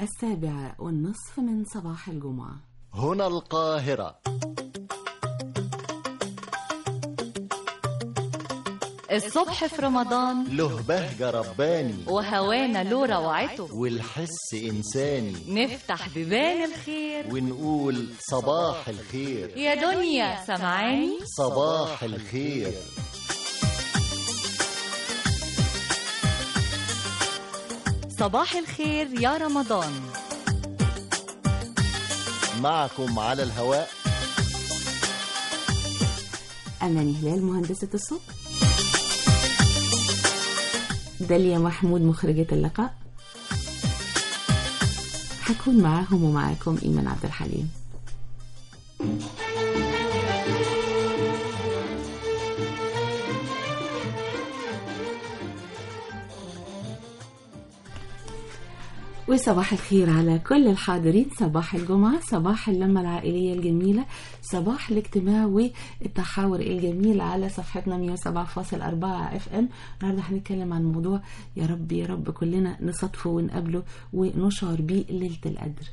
السابعة والنصف من صباح الجمعة هنا القاهرة الصبح في رمضان له بهجة رباني وهوانا له روعته والحس إنساني نفتح بيبان الخير ونقول صباح الخير يا دنيا سمعاني صباح الخير صباح الخير يا رمضان معكم على الهواء أماني هلال مهندسة الصوت داليا محمود مخرجة اللقاء هكون معاهم ومعاكم إيمان عبد الحليم وصباح الخير على كل الحاضرين صباح الجمعة صباح اللمة العائلية الجميلة صباح الاجتماع والتحاور الجميل على صفحتنا 107.4 اف ام النهارده هنتكلم عن موضوع يا رب يا رب كلنا نصادفه ونقابله ونشعر بيه ليلة القدر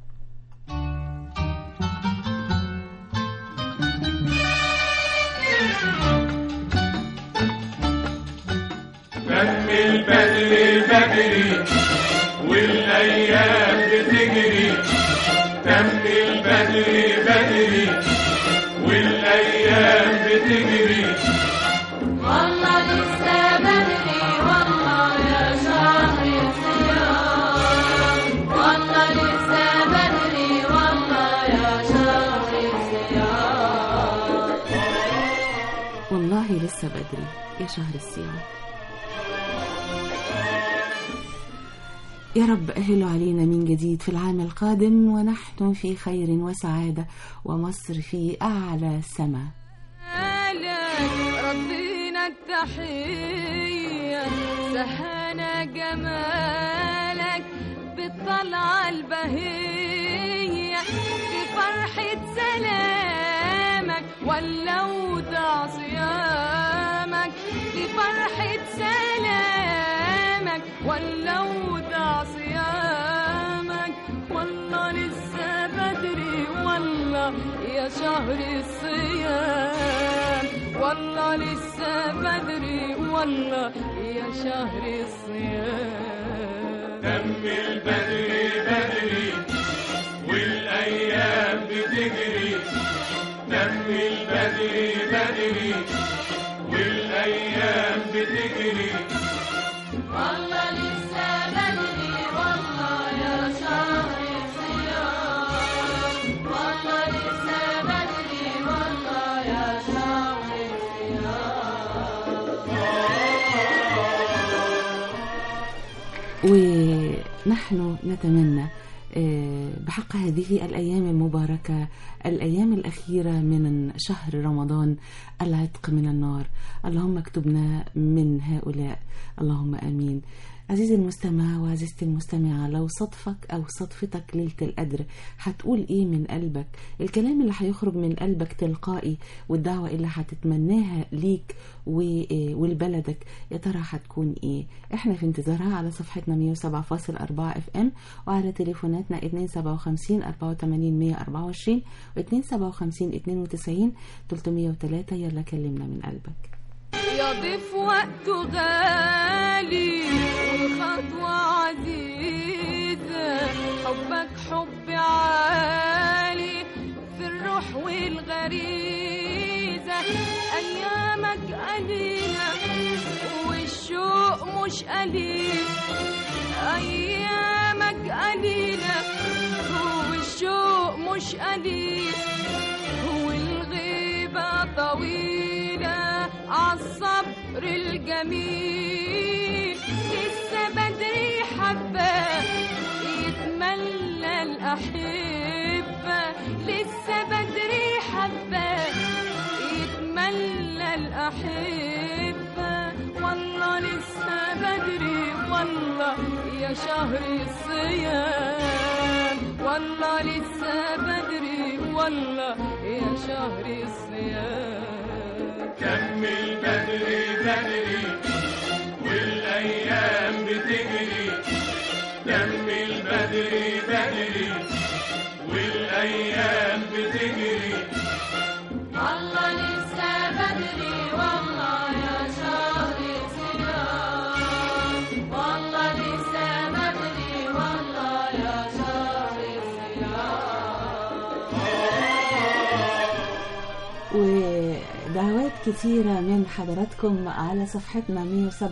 كمل بدري بدري والايام بتجري كمل بدري بدري والايام بتجري والله لسه بدري والله يا شهر الصيام والله لسه بدري والله يا شهر الصيام والله لسه بدري يا شهر الصيام يا رب أهله علينا من جديد في العام القادم ونحن في خير وسعادة ومصر في أعلى سما لك ربنا التحية سهانا جمالك بالطلعة البهية في فرحة سلامك ولو صيامك في فرحة سلامك ولو صيامك والله لسه بدري والله يا شهر الصيام والله لسه بدري والله يا شهر الصيام كمل بدري بدري والايام بتجري كمل بدري بدري والايام بتجري والله لسه بدري والله يا شهر الصيام والله لسه بدري والله يا شهر الصيام ونحن نتمنى آه، بحق هذه الأيام المباركة الأيام الأخيرة من شهر رمضان العتق من النار اللهم اكتبنا من هؤلاء اللهم آمين عزيزي المستمع وعزيزتي المستمعة لو صدفك أو صدفتك ليلة القدر هتقول إيه من قلبك الكلام اللي هيخرج من قلبك تلقائي والدعوة اللي هتتمناها ليك و- آه، ولبلدك يا ترى هتكون إيه إحنا في انتظارها على صفحتنا 107.4 اف ام وعلى تليفوناتنا 257 84 124 و 257 92 303 يلا كلمنا من قلبك يضيف وقته غالي والخطوة عزيزة حبك حب عالي في الروح والغريزة أيامك قليلة والشوق مش قليل أيامك قليلة والشوق مش قليل والغيبة طويلة عالصبر الجميل لسه بدري حبة يتملى الأحبة لسه بدري حبة يتملى الأحبة والله لسه بدري والله يا شهر الصيام والله لسه بدري والله يا شهر الصيام كمل بدري بدري والايام بتجري كمل بدري بدري والايام بتجري والله لسه بدري والله يا شهر الصيام والله لسه بدري والله يا شهر الصيام ودعوات كتيرة من حضراتكم على صفحتنا 107.4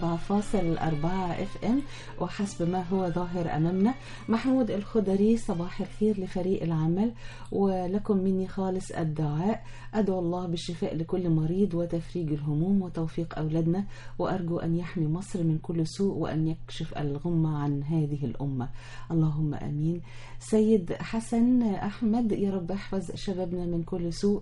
اف ام وحسب ما هو ظاهر امامنا محمود الخضري صباح الخير لفريق العمل ولكم مني خالص الدعاء ادعو الله بالشفاء لكل مريض وتفريج الهموم وتوفيق اولادنا وارجو ان يحمي مصر من كل سوء وان يكشف الغمة عن هذه الامة اللهم امين سيد حسن احمد يا رب احفظ شبابنا من كل سوء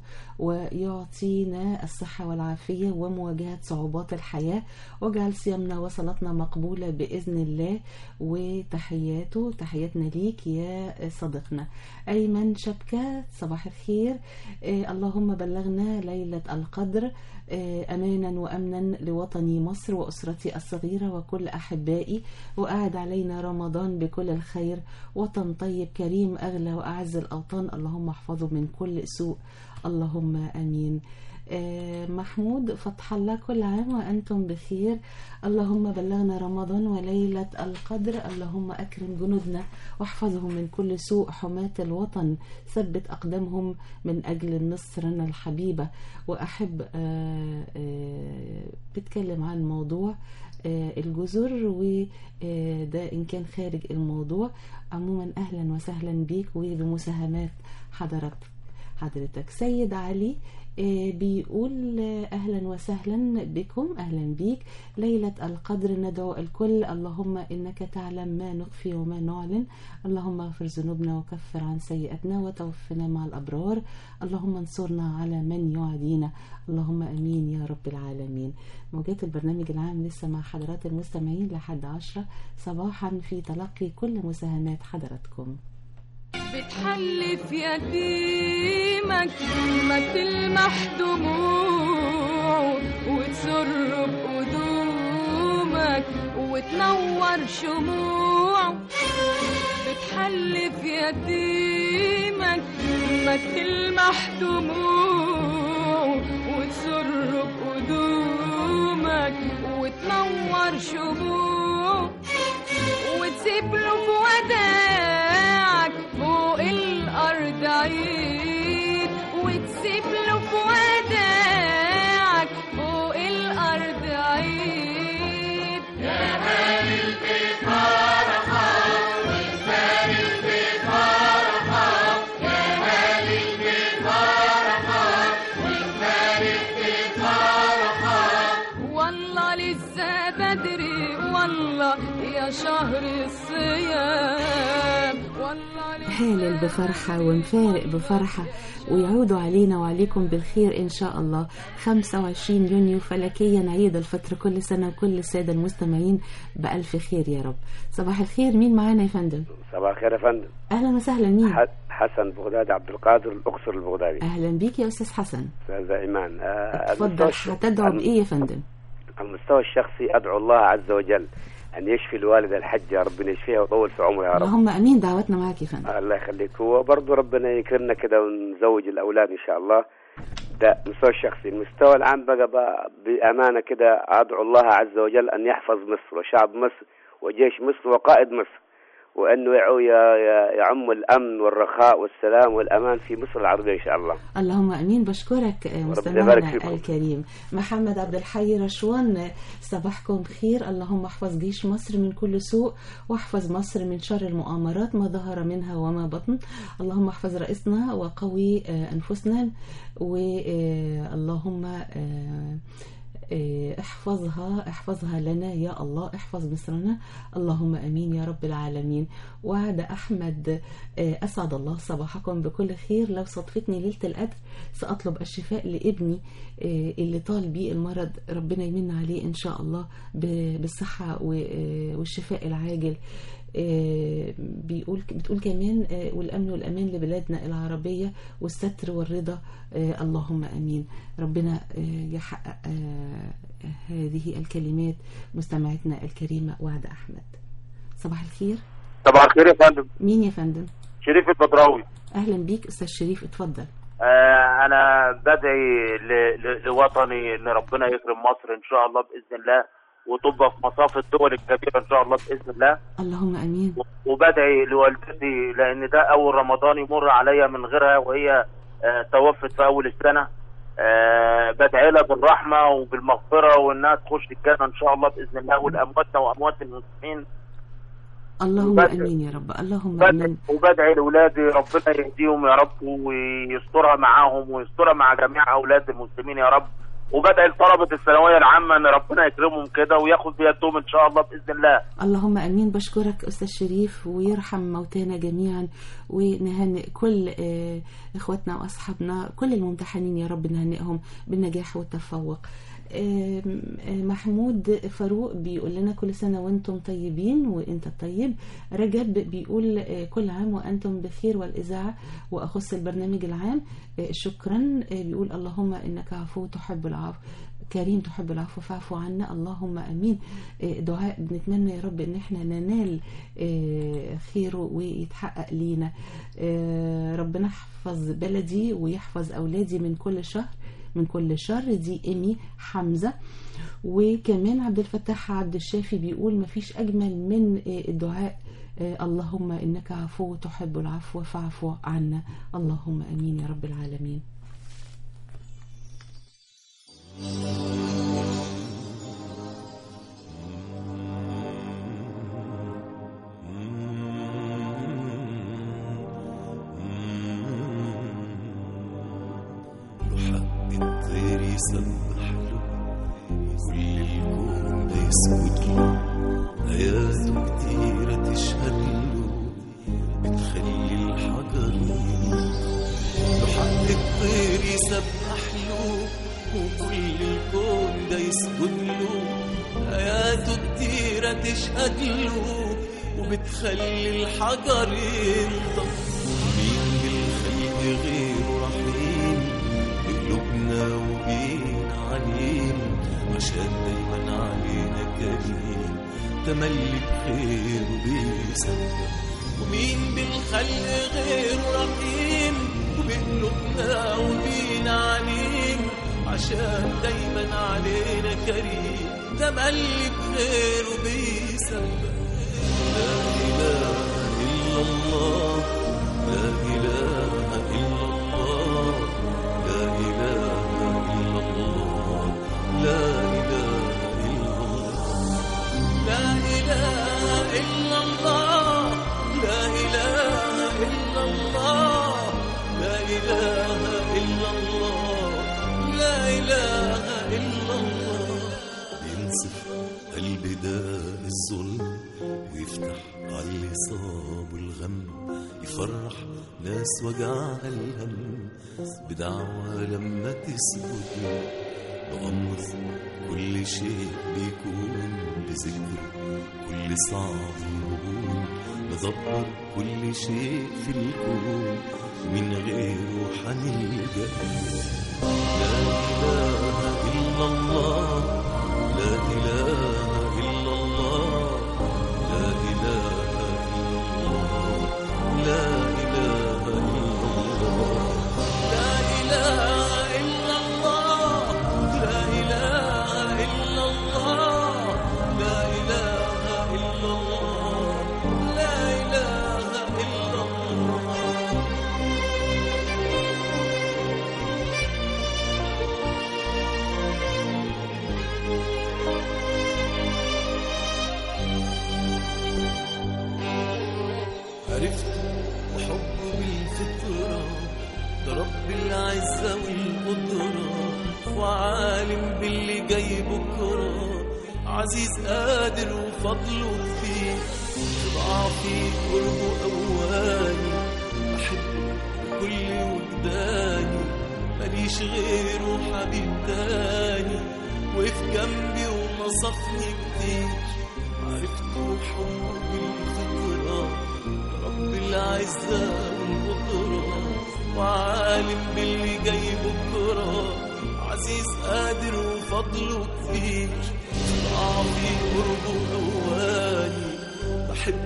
ويعطينا الصحة والعافية ومواجهة صعوبات الحياة واجعل صيامنا وصلاتنا مقبولة بإذن الله وتحياته تحياتنا ليك يا صديقنا أيمن شبكة صباح الخير آه اللهم بلغنا ليلة القدر آه أمانا وأمنا لوطني مصر وأسرتي الصغيرة وكل أحبائي وأعد علينا رمضان بكل الخير وطن طيب كريم أغلى وأعز الأوطان اللهم احفظه من كل سوء اللهم امين آه، محمود فتح الله كل عام وأنتم بخير اللهم بلغنا رمضان وليلة القدر اللهم أكرم جنودنا واحفظهم من كل سوء حماة الوطن ثبت أقدامهم من أجل مصرنا الحبيبة وأحب آه، آه، بتكلم عن موضوع آه، الجزر وده إن كان خارج الموضوع عموما أهلا وسهلا بيك وبمساهمات حضرتك حضرتك سيد علي آه، بيقول آه، أهلا وسهلا بكم أهلا بيك ليلة القدر ندعو الكل اللهم إنك تعلم ما نخفي وما نعلن اللهم اغفر ذنوبنا وكفر عن سيئاتنا وتوفنا مع الأبرار اللهم انصرنا على من يعادينا اللهم أمين يا رب العالمين موجات البرنامج العام لسه مع حضرات المستمعين لحد عشرة صباحا في تلقي كل مساهمات حضراتكم بتحلف يتيمك ما تلمح دموع وتسر بقدومك وتنور شموع بتحلف يتيمك ما تلمح دموع وتسر بقدومك وتنور شموع وتسيب له في وداعك فوق الأرض عيد وتسيب له في وداعك فوق الأرض عيد والله لسه بدري والله يا شهر الصيام والله لسه هالل بفرحة ونفارق بفرحة ويعودوا علينا وعليكم بالخير إن شاء الله 25 يونيو فلكيا عيد الفطر كل سنة وكل السادة المستمعين بألف خير يا رب صباح الخير مين معانا يا فندم صباح الخير يا فندم أهلا وسهلا مين ح- حسن بغدادي عبد القادر الاقصر البغدادي أهلا بيك يا أستاذ حسن استاذ ايمان آه، على اتفضل المستوى الش- هتدعو على- بإيه يا فندم على المستوى الشخصي ادعو الله عز وجل ان يشفي الوالده الحجه ربنا يشفيها ويطول في عمرها يا رب اللهم أمين دعوتنا معاك يا فندم الله يخليك هو برضه ربنا يكرمنا كده ونزوج الاولاد ان شاء الله ده المستوى الشخصي المستوى العام بقى, بقى بامانه كده ادعو الله عز وجل ان يحفظ مصر وشعب مصر وجيش مصر وقائد مصر وانه يعو يا- يا- يعم الامن والرخاء والسلام والامان في مصر العربيه ان شاء الله اللهم امين بشكرك آه، يبارك مستمعنا فيكم. الكريم محمد عبد الحي رشوان آه، صباحكم خير اللهم احفظ جيش مصر من كل سوء واحفظ مصر من شر المؤامرات ما ظهر منها وما بطن اللهم احفظ رئيسنا وقوي آه، انفسنا واللهم احفظها احفظها لنا يا الله احفظ مصرنا اللهم امين يا رب العالمين وعد احمد آه، اسعد الله صباحكم بكل خير لو صدفتني ليله القدر ساطلب الشفاء لابني آه، اللي طال بيه المرض ربنا يمن عليه ان شاء الله ب- بالصحه و- آه، والشفاء العاجل آه، بيقول بتقول كمان آه، والامن والامان لبلادنا العربيه والستر والرضا آه، اللهم امين ربنا آه، يحقق آه، هذه الكلمات مستمعتنا الكريمه وعد احمد صباح الخير صباح الخير يا فندم مين يا فندم شريف البدراوي اهلا بيك استاذ شريف اتفضل آه انا بدعي ل- ل- لوطني ان ربنا يكرم مصر ان شاء الله باذن الله وتبقى في مصاف الدول الكبيره ان شاء الله باذن الله اللهم امين وبدعي لوالدتي لان ده اول رمضان يمر عليا من غيرها وهي آه توفت في اول السنه آه بدعي لها بالرحمه وبالمغفره وانها تخش الجنه ان شاء الله باذن الله والامواتنا واموات المسلمين اللهم وبدعي- امين يا رب اللهم وبدعي, امين وبدعي لاولادي ربنا يهديهم يا رب ويسترها معاهم ويسترها مع جميع اولاد المسلمين يا رب وبدعي لطلبه الثانويه العامه ان ربنا يكرمهم كده وياخد بيدهم ان شاء الله باذن الله اللهم امين بشكرك استاذ شريف ويرحم موتانا جميعا ونهنئ كل آه، اخواتنا واصحابنا كل الممتحنين يا رب نهنئهم بالنجاح والتفوق آم، آه، محمود فاروق بيقول لنا كل سنة وانتم طيبين وانت طيب رجب بيقول آه، كل عام وانتم بخير والإذاعة وأخص البرنامج العام آه، شكرا آه، بيقول اللهم إنك عفو تحب العفو كريم تحب العفو فاعف عنا اللهم امين آه، دعاء بنتمنى يا رب ان احنا ننال آه، خيره ويتحقق لينا آه، ربنا يحفظ بلدي ويحفظ اولادي من كل شهر من كل شر دي ايمي حمزه وكمان عبد الفتاح عبد الشافي بيقول مفيش اجمل من آه، الدعاء آه، اللهم انك عفو تحب العفو فاعف عنا اللهم امين يا رب العالمين حق الطير يسبح له كل الكون ده يسكت له آياته كتيرة تشهد له بتخلي الحجر يموت له حق الطير يسبح له وكل الكون ده يسجد له آياته كتيرة تشهد له وبتخلي الحجر ينطق مين بالخلق غيره رحيم بقلوبنا وبين عليم عشان دايما علينا كريم تملي بخير وبيسبح ومين بالخلق غيره رحيم وبقلوبنا وبين عليم عشان دايما علينا كريم تملي بخير وبيسبح لا إله إلا الله لا إله إلا الله لا إله إلا الله لا إله إلا الله لا إله إلا الله لا إله إلا الله لا إله إلا الله لا إله إلا الله ينسف قلب داء الظلم ويفتح على اللي صاب الغم يفرح ناس وجعها الهم بدعوى لما تثبت بأمر كل شيء بيكون بذكر كل صعب يهون مدبر كل شيء في الكون من غيره حنلجأ لا إله إلا الله لا إله إلا الله لا إله إلا الله لا إله إلا الله لا إله إلا الله لا إله إلا الله لا إله إلا الله لا إله إلا الله عرفت حبه بالفطرة ده رب العزة والقدرة وعالم باللي جاي بكرة عزيز قادر وفضله كبير ضعفي قربه أواني بحبه بكل وجداني ماليش غيره حبيب تاني وقف جنبي ونصفني كتير عرفت حبه بالفطرة رب العزة والقدرة وعالم باللي جاي بكرة عزيز قادر وفضله كتير ضعفي قربه هواني بحب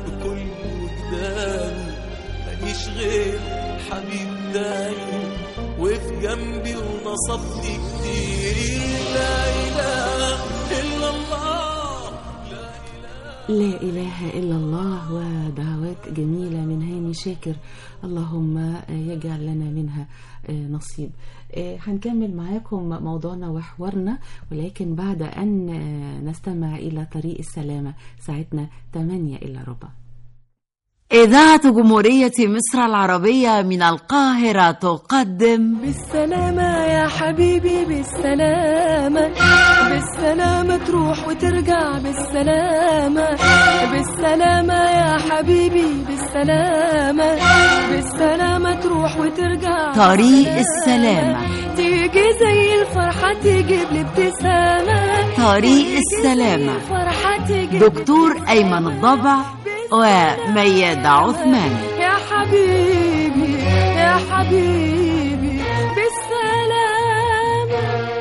بكل وجدانه ماليش غير حبيب دايم وفي جنبي ونصفني كتير لا إله إلا الله لا إله إلا الله ودعوات جميلة من هاني شاكر اللهم يجعل لنا منها نصيب هنكمل معاكم موضوعنا وحوارنا ولكن بعد أن نستمع إلى طريق السلامة ساعتنا 8 إلا ربع إذاعة جمهورية مصر العربية من القاهرة تقدم بالسلامة يا حبيبي بالسلامة بالسلامة تروح وترجع بالسلامة بالسلامة يا حبيبي بالسلامة بالسلامة تروح وترجع طريق السلامة تيجي زي الفرحة تجيب لي ابتسامة طريق السلامة فرحة تجيب دكتور أيمن الضبع وميادة عثمان يا حبيبي يا حبيبي بالسلامة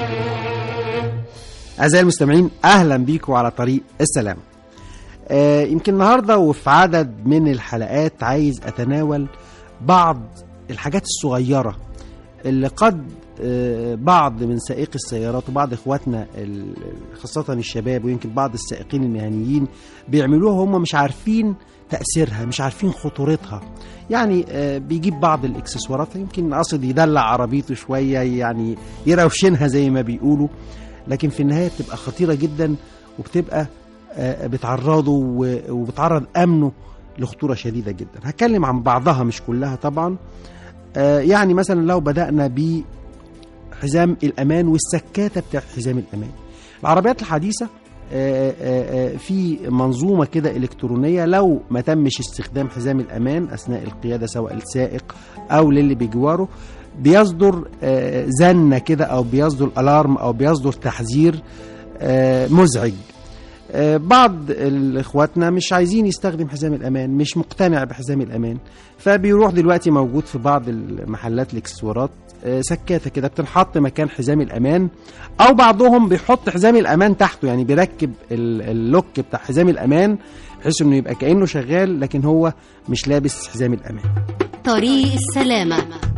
أعزائي المستمعين أهلا بيكم على طريق السلام آه يمكن النهاردة وفي عدد من الحلقات عايز أتناول بعض الحاجات الصغيرة اللي قد آه بعض من سائقي السيارات وبعض إخواتنا ال- خاصة الشباب ويمكن بعض السائقين المهنيين بيعملوها وهم مش عارفين تأثيرها مش عارفين خطورتها يعني آه، بيجيب بعض الاكسسوارات يمكن قصد يدلع عربيته شوية يعني يروشنها زي ما بيقولوا لكن في النهاية بتبقى خطيرة جدا وبتبقى آه، بتعرضه و- وبتعرض أمنه لخطورة شديدة جدا هتكلم عن بعضها مش كلها طبعا آه، يعني مثلا لو بدأنا بحزام الأمان والسكاتة بتاع حزام الأمان العربيات الحديثة آه، آه، آه، في منظومة كده إلكترونية لو ما تمش استخدام حزام الأمان أثناء القيادة سواء السائق أو للي بيجواره بيصدر آه، زنة كده أو بيصدر ألارم أو بيصدر تحذير آه، مزعج آه، بعض اخواتنا مش عايزين يستخدم حزام الامان مش مقتنع بحزام الامان فبيروح دلوقتي موجود في بعض المحلات الاكسسوارات آه، سكاته كده بتنحط مكان حزام الامان او بعضهم بيحط حزام الامان تحته يعني بيركب ال- اللوك بتاع حزام الامان بحيث انه يبقى كانه شغال لكن هو مش لابس حزام الامان طريق السلامة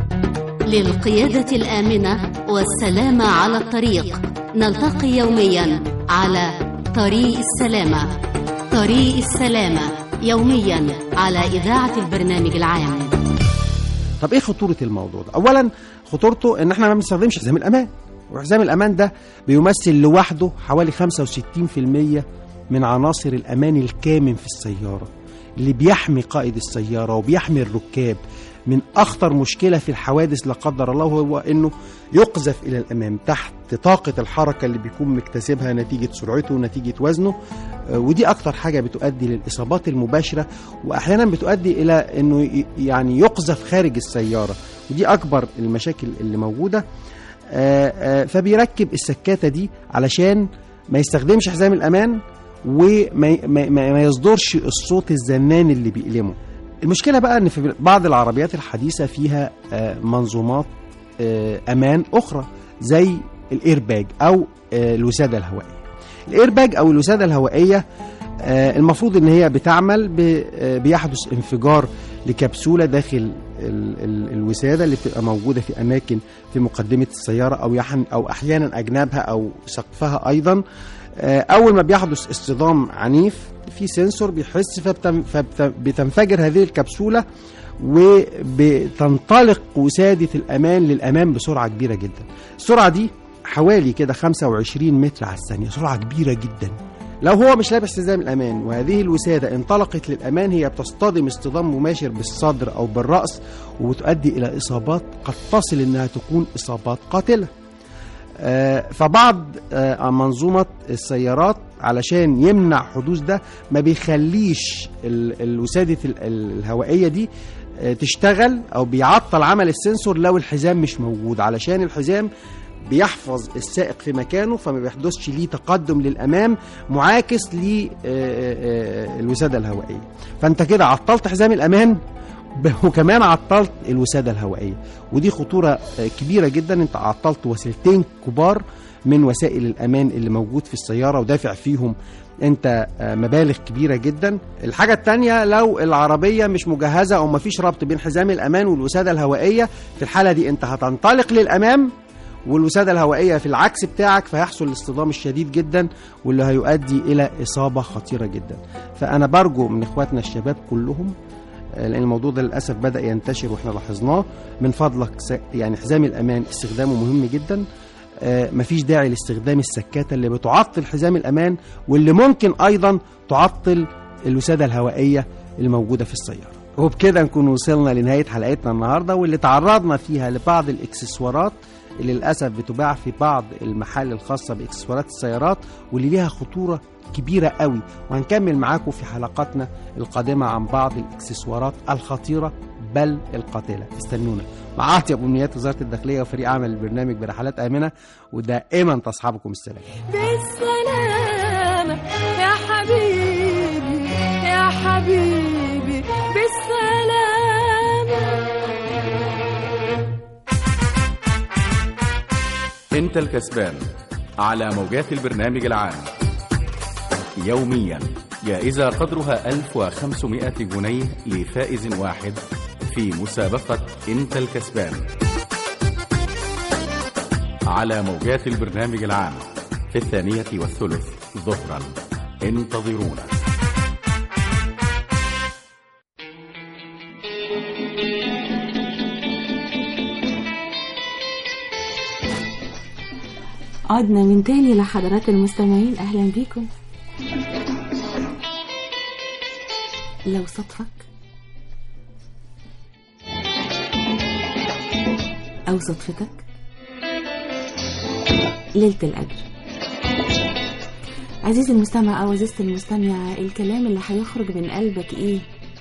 للقيادة الآمنة والسلامة على الطريق نلتقي يوميا على طريق السلامة طريق السلامة يوميا على إذاعة البرنامج العام طب ايه خطوره الموضوع ده اولا خطورته ان احنا ما بنستخدمش حزام الامان وحزام الامان ده بيمثل لوحده حوالي 65% من عناصر الامان الكامن في السياره اللي بيحمي قائد السياره وبيحمي الركاب من اخطر مشكله في الحوادث لا قدر الله هو انه يقذف الى الامام تحت طاقه الحركه اللي بيكون مكتسبها نتيجه سرعته ونتيجه وزنه آه، ودي اكتر حاجه بتؤدي للاصابات المباشره واحيانا بتؤدي الى انه ي- يعني يقذف خارج السياره ودي اكبر المشاكل اللي موجوده آه، آه، فبيركب السكاته دي علشان ما يستخدمش حزام الامان وما ي- ما- ما ما يصدرش الصوت الزنان اللي بيألمه المشكله بقى ان في بعض العربيات الحديثه فيها آه، منظومات آه، امان اخرى زي الايرباج او آه، الوساده الهوائيه الايرباج او الوساده الهوائيه آه، المفروض ان هي بتعمل ب- آه، بيحدث انفجار لكبسوله داخل ال- ال- الوساده اللي بتبقى موجوده في اماكن في مقدمه السياره او يحن او احيانا اجنابها او سقفها ايضا آه، اول ما بيحدث اصطدام عنيف في سنسور بيحس فبتن- فبتنفجر هذه الكبسوله وبتنطلق وساده الامان للامام بسرعه كبيره جدا السرعه دي حوالي كده 25 متر على الثانيه سرعه كبيره جدا لو هو مش لابس حزام الامان وهذه الوساده انطلقت للامان هي بتصطدم اصطدام مباشر بالصدر او بالراس وبتؤدي الى اصابات قد تصل انها تكون اصابات قاتله آه، فبعض آه، منظومة السيارات علشان يمنع حدوث ده ما بيخليش ال- الوسادة ال- ال- الهوائية دي آه، تشتغل أو بيعطل عمل السنسور لو الحزام مش موجود علشان الحزام بيحفظ السائق في مكانه فما بيحدثش ليه تقدم للأمام معاكس للوسادة الهوائية فأنت كده عطلت حزام الأمان ب- وكمان عطلت الوساده الهوائيه ودي خطوره آه، كبيره جدا انت عطلت وسيلتين كبار من وسائل الامان اللي موجود في السياره ودافع فيهم انت آه، مبالغ كبيره جدا الحاجه الثانيه لو العربيه مش مجهزه او مفيش ربط بين حزام الامان والوساده الهوائيه في الحاله دي انت هتنطلق للامام والوساده الهوائيه في العكس بتاعك فيحصل الاصطدام الشديد جدا واللي هيؤدي الى اصابه خطيره جدا فانا برجو من اخواتنا الشباب كلهم آه، لان الموضوع ده للاسف بدا ينتشر واحنا لاحظناه من فضلك س- يعني حزام الامان استخدامه مهم جدا آه، مفيش داعي لاستخدام السكاته اللي بتعطل حزام الامان واللي ممكن ايضا تعطل الوساده الهوائيه اللي موجوده في السياره وبكده نكون وصلنا لنهايه حلقتنا النهارده واللي تعرضنا فيها لبعض الاكسسوارات اللي للاسف بتباع في بعض المحال الخاصه باكسسوارات السيارات واللي ليها خطوره كبيره قوي وهنكمل معاكم في حلقاتنا القادمه عن بعض الاكسسوارات الخطيره بل القاتله استنونا مع اطيب امنيات وزاره الداخليه وفريق عمل البرنامج برحلات امنه ودائما تصحبكم السلام بالسلامة يا حبيبي يا حبيبي بالسلامة انت الكسبان على موجات البرنامج العام يوميا جائزة قدرها 1500 جنيه لفائز واحد في مسابقة انت الكسبان على موجات البرنامج العام في الثانية والثلث ظهرا انتظرونا عدنا من تاني لحضرات المستمعين أهلا بيكم لو صدفك أو صدفتك ليلة القدر عزيزي المستمع أو عزيزتي المستمعة الكلام اللي هيخرج من قلبك إيه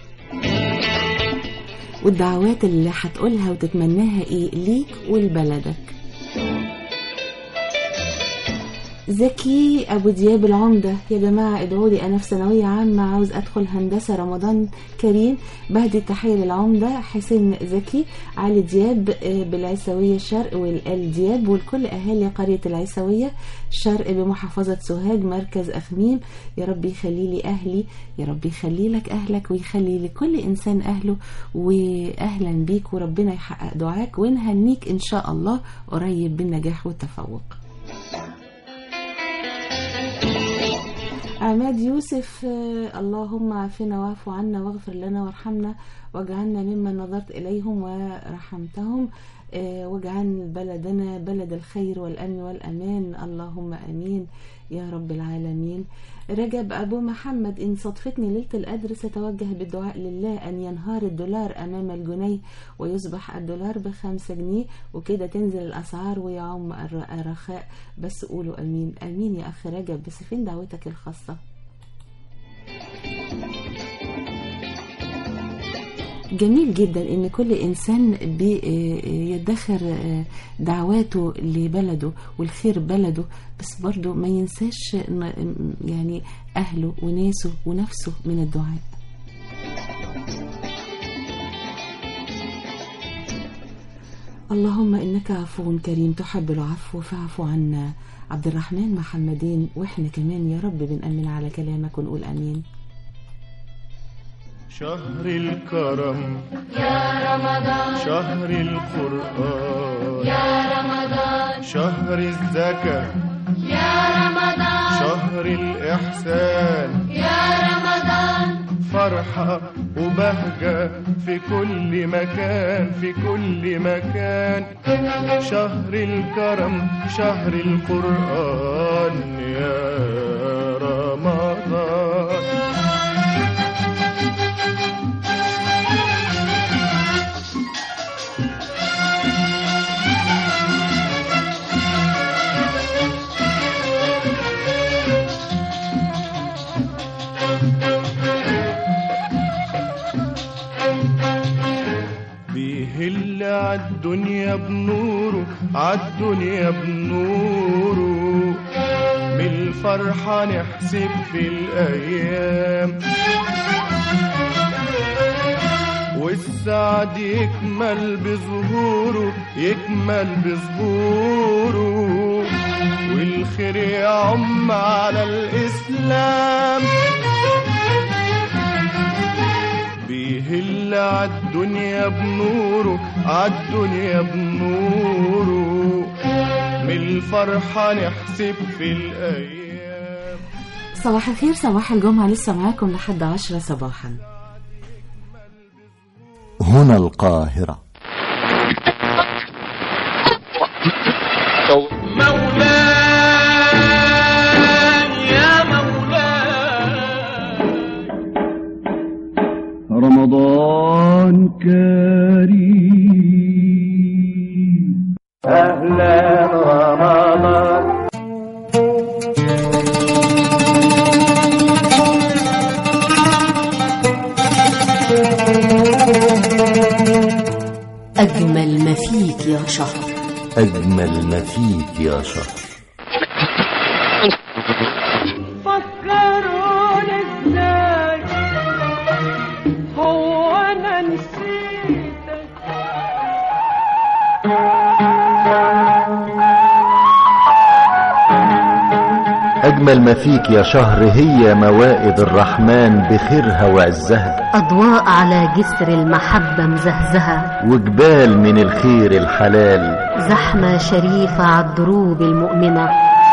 والدعوات اللي هتقولها وتتمناها إيه ليك ولبلدك زكي ابو دياب العمده يا جماعه ادعوا لي انا في ثانويه عامه عاوز ادخل هندسه رمضان كريم بهدي التحيه للعمده حسين زكي علي دياب آه، بالعيسويه الشرق والال دياب ولكل اهالي قريه العيسويه الشرق بمحافظه سوهاج مركز اخميم يا رب يخلي لي اهلي يا رب يخلي لك اهلك ويخلي لكل انسان اهله واهلا بيك وربنا يحقق دعاك ونهنيك ان شاء الله قريب بالنجاح والتفوق عماد يوسف آه، اللهم عافنا واعف عنا واغفر لنا وارحمنا واجعلنا ممن نظرت إليهم ورحمتهم آه، واجعل بلدنا بلد الخير والأمن والأمان اللهم أمين يا رب العالمين رجب أبو محمد إن صدفتني ليلة القدر ستوجه بالدعاء لله أن ينهار الدولار أمام الجنيه ويصبح الدولار بخمسة جنيه وكده تنزل الأسعار ويعم الر- الرخاء بس قولوا أمين أمين يا أخ رجب بس فين دعوتك الخاصة جميل جدا ان كل انسان بيدخر دعواته لبلده والخير بلده بس برضه ما ينساش ن- يعني اهله وناسه ونفسه من الدعاء اللهم انك عفو كريم تحب العفو فاعف عنا عبد الرحمن محمدين واحنا كمان يا رب بنأمن على كلامك ونقول امين شهر الكرم يا رمضان شهر القرآن يا رمضان شهر الزكاة يا رمضان شهر الإحسان يا رمضان فرحة وبهجة في كل مكان في كل مكان شهر الكرم شهر القرآن يا رمضان بيهل عالدنيا بنوره عالدنيا بنوره من الفرحة نحسب في الأيام والسعد يكمل بظهوره يكمل بظهوره والخير يعم على الإسلام بيهل عالدنيا بنوره عالدنيا بنوره من الفرحة نحسب في الأيام صباح الخير صباح الجمعة لسه معاكم لحد عشرة صباحا هنا القاهرة يا مولاي رمضان كريم أهلا رمضان أجمل ما فيك يا شهر أجمل ما فيك يا شهر فكروني ازاي هو انا نسيتك أجمل ما فيك يا شهر هي موائد الرحمن بخيرها وعزها أضواء على جسر المحبة مزهزهة وجبال من الخير الحلال زحمة شريفة على الدروب المؤمنة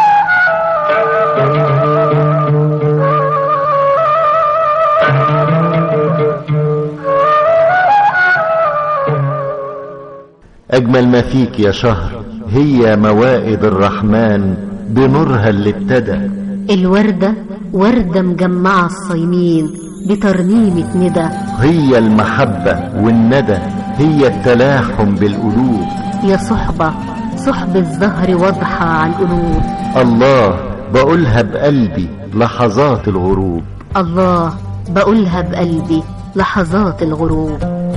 أجمل ما فيك يا شهر هي موائد الرحمن بنورها اللي ابتدى الوردة وردة مجمعة الصايمين بترنيمة ندى هي المحبة والندى هي التلاحم بالقلوب يا صحبة صحب الزهر واضحة على القلوب الله بقولها بقلبي لحظات الغروب الله بقولها بقلبي لحظات الغروب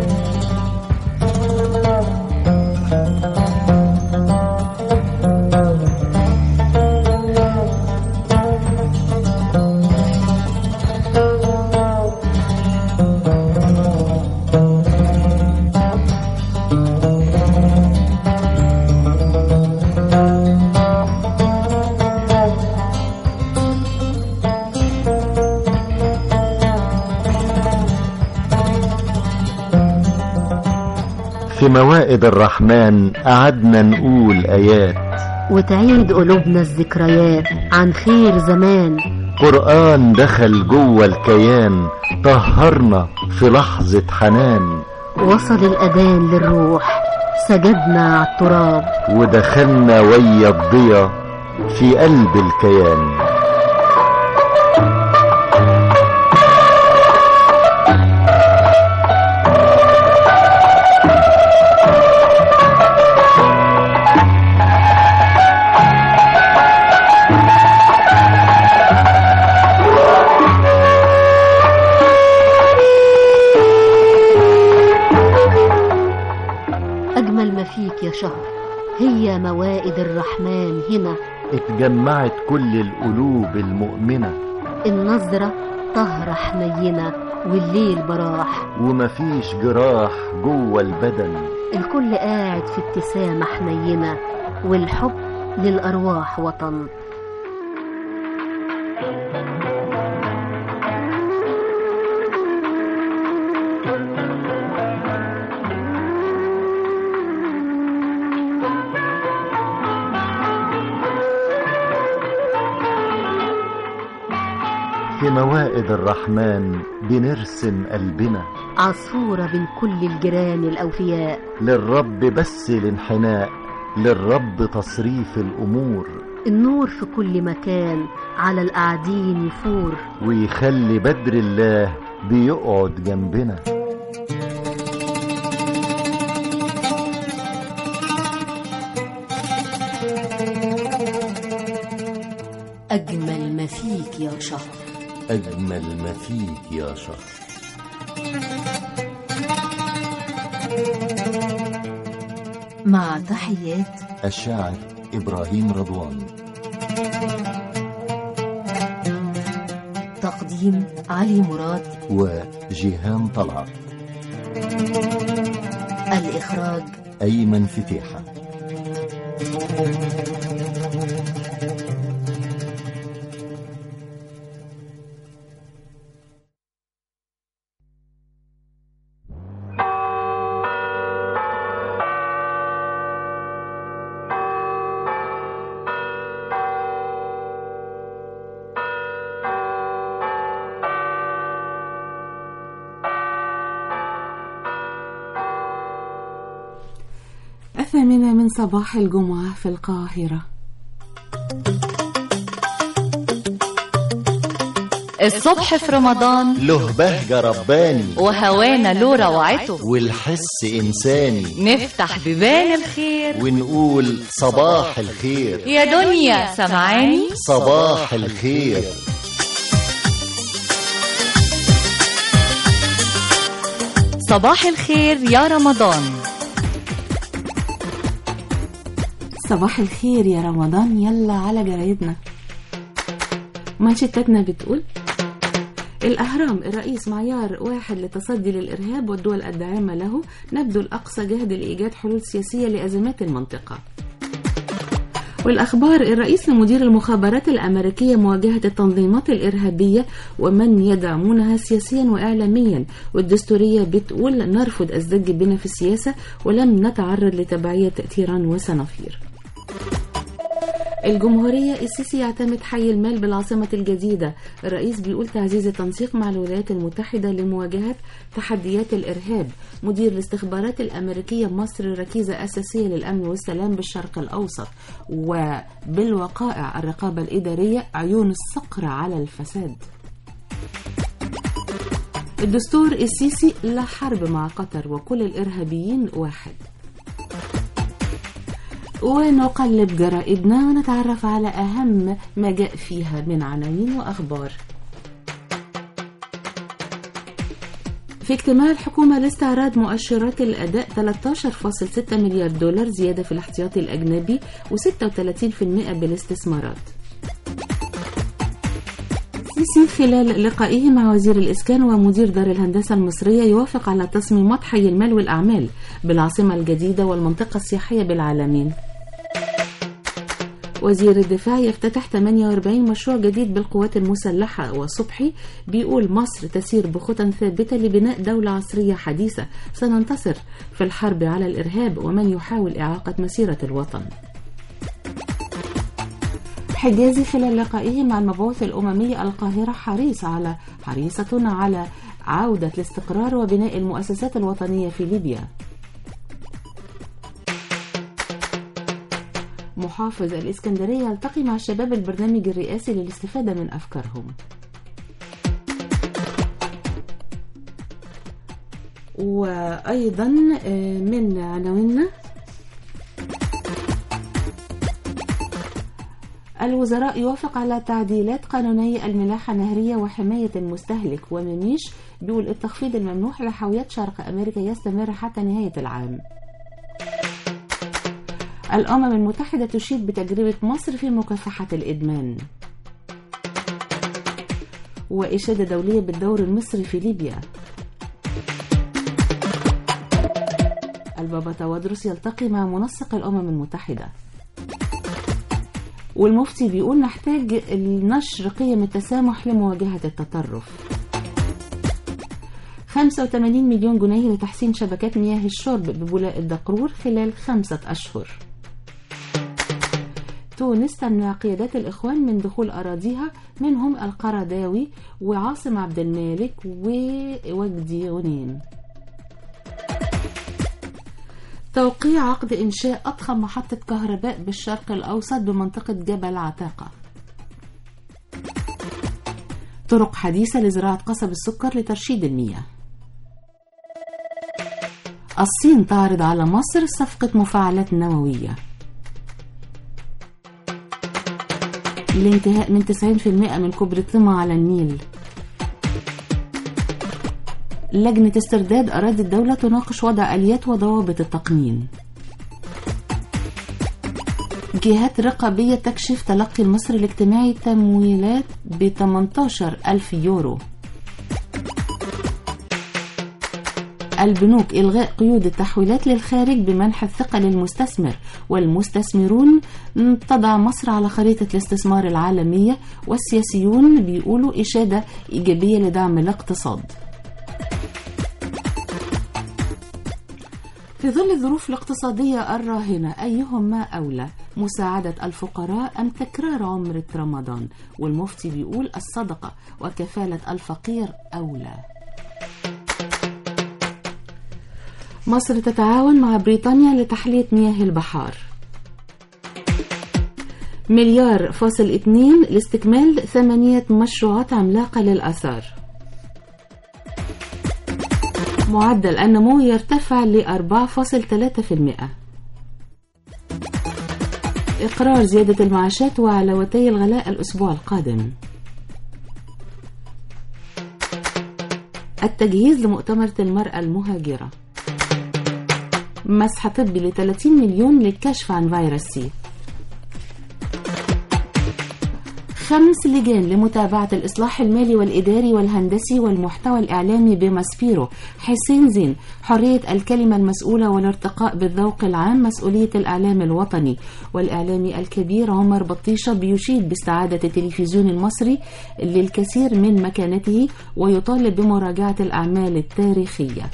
في موائد الرحمن قعدنا نقول آيات وتعيد قلوبنا الذكريات عن خير زمان قرآن دخل جوه الكيان طهرنا في لحظة حنان وصل الأذان للروح سجدنا على التراب ودخلنا ويا الضيا في قلب الكيان أجمل ما فيك يا شهر هي موائد الرحمن هنا اتجمعت كل القلوب المؤمنة النظرة طهرة حنينة والليل براح ومفيش جراح جوه البدن الكل قاعد في ابتسامة حنينة والحب للأرواح وطن في موائد الرحمن بنرسم قلبنا عصفورة بين كل الجيران الأوفياء للرب بس الانحناء للرب تصريف الأمور النور في كل مكان على القاعدين يفور ويخلي بدر الله بيقعد جنبنا أجمل ما فيك يا شهر أجمل ما فيك يا شهر مع تحيات الشاعر إبراهيم رضوان تقديم علي مراد وجيهان طلعت الإخراج أيمن فتيحة الثامنة من صباح الجمعة في القاهرة الصبح في رمضان له بهجة رباني وهوانا له روعته والحس إنساني نفتح بيبان الخير ونقول صباح الخير يا دنيا سمعاني صباح الخير صباح الخير يا رمضان صباح الخير يا رمضان يلا على جرايدنا مانشيتاتنا بتقول الأهرام الرئيس معيار واحد للتصدي للإرهاب والدول الداعمة له نبذل أقصى جهد لإيجاد حلول سياسية لأزمات المنطقة والأخبار الرئيس لمدير المخابرات الأمريكية مواجهة التنظيمات الإرهابية ومن يدعمونها سياسيا وإعلاميا والدستورية بتقول نرفض الزج بنا في السياسة ولم نتعرض لتبعية تيران وصنافير الجمهورية السيسي يعتمد حي المال بالعاصمة الجديدة الرئيس بيقول تعزيز التنسيق مع الولايات المتحدة لمواجهة تحديات الإرهاب مدير الاستخبارات الأمريكية مصر ركيزة أساسية للأمن والسلام بالشرق الأوسط وبالوقائع الرقابة الإدارية عيون الصقر على الفساد الدستور السيسي لا حرب مع قطر وكل الإرهابيين واحد ونقلب جرائدنا ونتعرف على أهم ما جاء فيها من عناوين وأخبار في اجتماع الحكومة لاستعراض مؤشرات الأداء 13.6 مليار دولار زيادة في الاحتياطي الأجنبي و36% بالاستثمارات السيسي خلال لقائه مع وزير الإسكان ومدير دار الهندسة المصرية يوافق على تصميمات حي المال والأعمال بالعاصمة الجديدة والمنطقة السياحية بالعالمين وزير الدفاع يفتتح 48 مشروع جديد بالقوات المسلحة وصبحي بيقول مصر تسير بخطى ثابتة لبناء دولة عصرية حديثة سننتصر في الحرب على الإرهاب ومن يحاول إعاقة مسيرة الوطن حجازي خلال لقائه مع المبعوث الأممي القاهرة حريص على حريصة على عودة الاستقرار وبناء المؤسسات الوطنية في ليبيا محافظ الإسكندرية يلتقي مع شباب البرنامج الرئاسي للاستفادة من أفكارهم وأيضا من عناويننا الوزراء يوافق على تعديلات قانوني الملاحة النهرية وحماية المستهلك ومميش بيقول التخفيض الممنوح لحاويات شرق أمريكا يستمر حتى نهاية العام الأمم المتحدة تشيد بتجربة مصر في مكافحة الإدمان وإشادة دولية بالدور المصري في ليبيا البابا توادرس يلتقي مع منسق الأمم المتحدة والمفتي بيقول نحتاج نشر قيم التسامح لمواجهة التطرف 85 مليون جنيه لتحسين شبكات مياه الشرب ببولاء الدقرور خلال خمسة أشهر تونس تمنع قيادات الإخوان من دخول أراضيها منهم القرداوي وعاصم عبد المالك ووجدي غنيم توقيع عقد إنشاء أضخم محطة كهرباء بالشرق الأوسط بمنطقة جبل عتاقة طرق حديثة لزراعة قصب السكر لترشيد المياه الصين تعرض على مصر صفقة مفاعلات نووية الانتهاء من 90% من كبر طمع على النيل لجنة استرداد أراضي الدولة تناقش وضع آليات وضوابط التقنين جهات رقابية تكشف تلقي المصري الاجتماعي تمويلات ب 18 ألف يورو البنوك إلغاء قيود التحويلات للخارج بمنح الثقة للمستثمر والمستثمرون تضع مصر على خريطة الاستثمار العالمية والسياسيون بيقولوا إشادة إيجابية لدعم الاقتصاد في ظل الظروف الاقتصادية الراهنة أيهما أولى مساعدة الفقراء أم تكرار عمرة رمضان والمفتي بيقول الصدقة وكفالة الفقير أولى مصر تتعاون مع بريطانيا لتحلية مياه البحار مليار فاصل اتنين لاستكمال ثمانية مشروعات عملاقة للآثار معدل النمو يرتفع ل 4.3% إقرار زيادة المعاشات وعلوتي الغلاء الأسبوع القادم التجهيز لمؤتمر المرأة المهاجرة مسح طبي ل 30 مليون للكشف عن فيروس سي خمس لجان لمتابعة الإصلاح المالي والإداري والهندسي والمحتوى الإعلامي بماسبيرو حسين زين حرية الكلمة المسؤولة والارتقاء بالذوق العام مسؤولية الإعلام الوطني والإعلامي الكبير عمر بطيشة بيشيد باستعادة التلفزيون المصري للكثير من مكانته ويطالب بمراجعة الأعمال التاريخية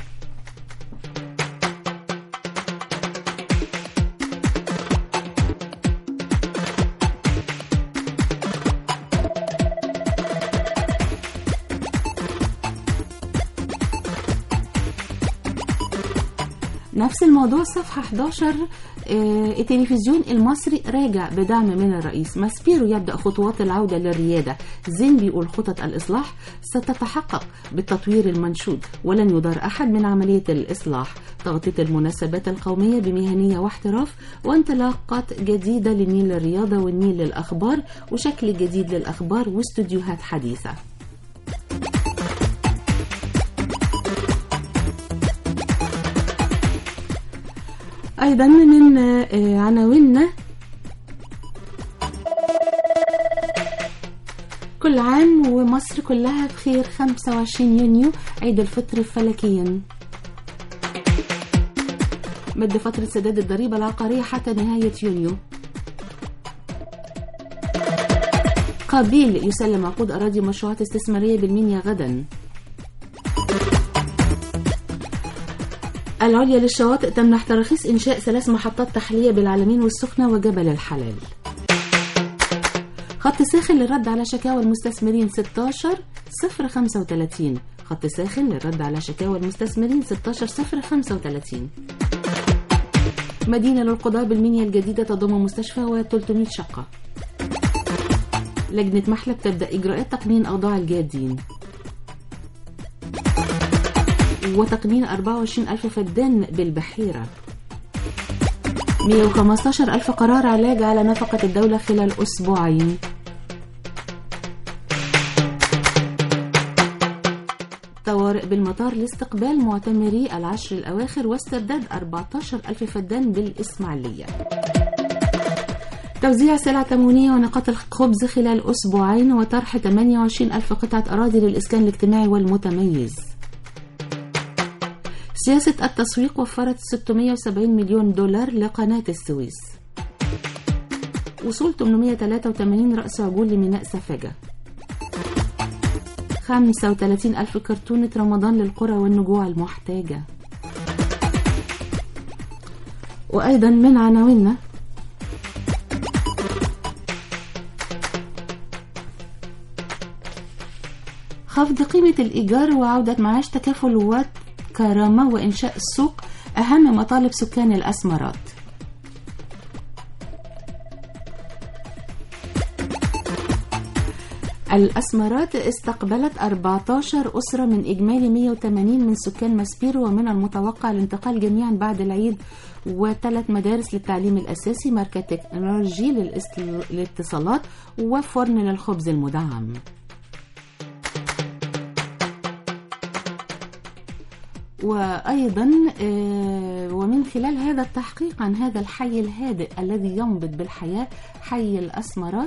نفس الموضوع صفحة 11 آه، التلفزيون المصري راجع بدعم من الرئيس ماسبيرو يبدأ خطوات العودة للريادة زين بيقول خطط الإصلاح ستتحقق بالتطوير المنشود ولن يضر أحد من عملية الإصلاح تغطية المناسبات القومية بمهنية واحتراف وانطلاقات جديدة لنيل الرياضة والنيل للأخبار وشكل جديد للأخبار واستوديوهات حديثة أيضا من آه، عناويننا كل عام ومصر كلها بخير 25 يونيو عيد الفطر فلكيا مد فترة سداد الضريبة العقارية حتى نهاية يونيو قابيل يسلم عقود أراضي مشروعات استثمارية بالمنيا غدا العليا للشواطئ تمنح تراخيص إنشاء ثلاث محطات تحلية بالعلمين والسخنة وجبل الحلال خط ساخن للرد على شكاوى المستثمرين 16 035 خط ساخن للرد على شكاوى المستثمرين 16 035 مدينة للقضاء بالمنيا الجديدة تضم مستشفى و 300 شقة لجنة محلب تبدأ إجراءات تقنين أوضاع الجادين وتقنين 24 ألف فدان بالبحيرة 115 ألف قرار علاج على نفقة الدولة خلال أسبوعين طوارئ بالمطار لاستقبال معتمري العشر الأواخر واسترداد 14 ألف فدان بالإسماعيلية توزيع سلع تموينية ونقاط الخبز خلال أسبوعين وطرح 28 ألف قطعة أراضي للإسكان الاجتماعي والمتميز سياسة التسويق وفرت 670 مليون دولار لقناة السويس وصول 883 رأس عجول لميناء سفاجة 35 ألف كرتونة رمضان للقرى والنجوع المحتاجة وأيضا من عناويننا خفض قيمة الإيجار وعودة معاش تكافل وكرامة وإنشاء السوق أهم مطالب سكان الأسمرات الأسمرات استقبلت 14 أسرة من إجمالي 180 من سكان ماسبيرو ومن المتوقع الانتقال جميعا بعد العيد وثلاث مدارس للتعليم الأساسي مركز تكنولوجي للاست- للاتصالات وفرن للخبز المدعم وأيضا آه، ومن خلال هذا التحقيق عن هذا الحي الهادئ الذي ينبض بالحياة حي الأسمرات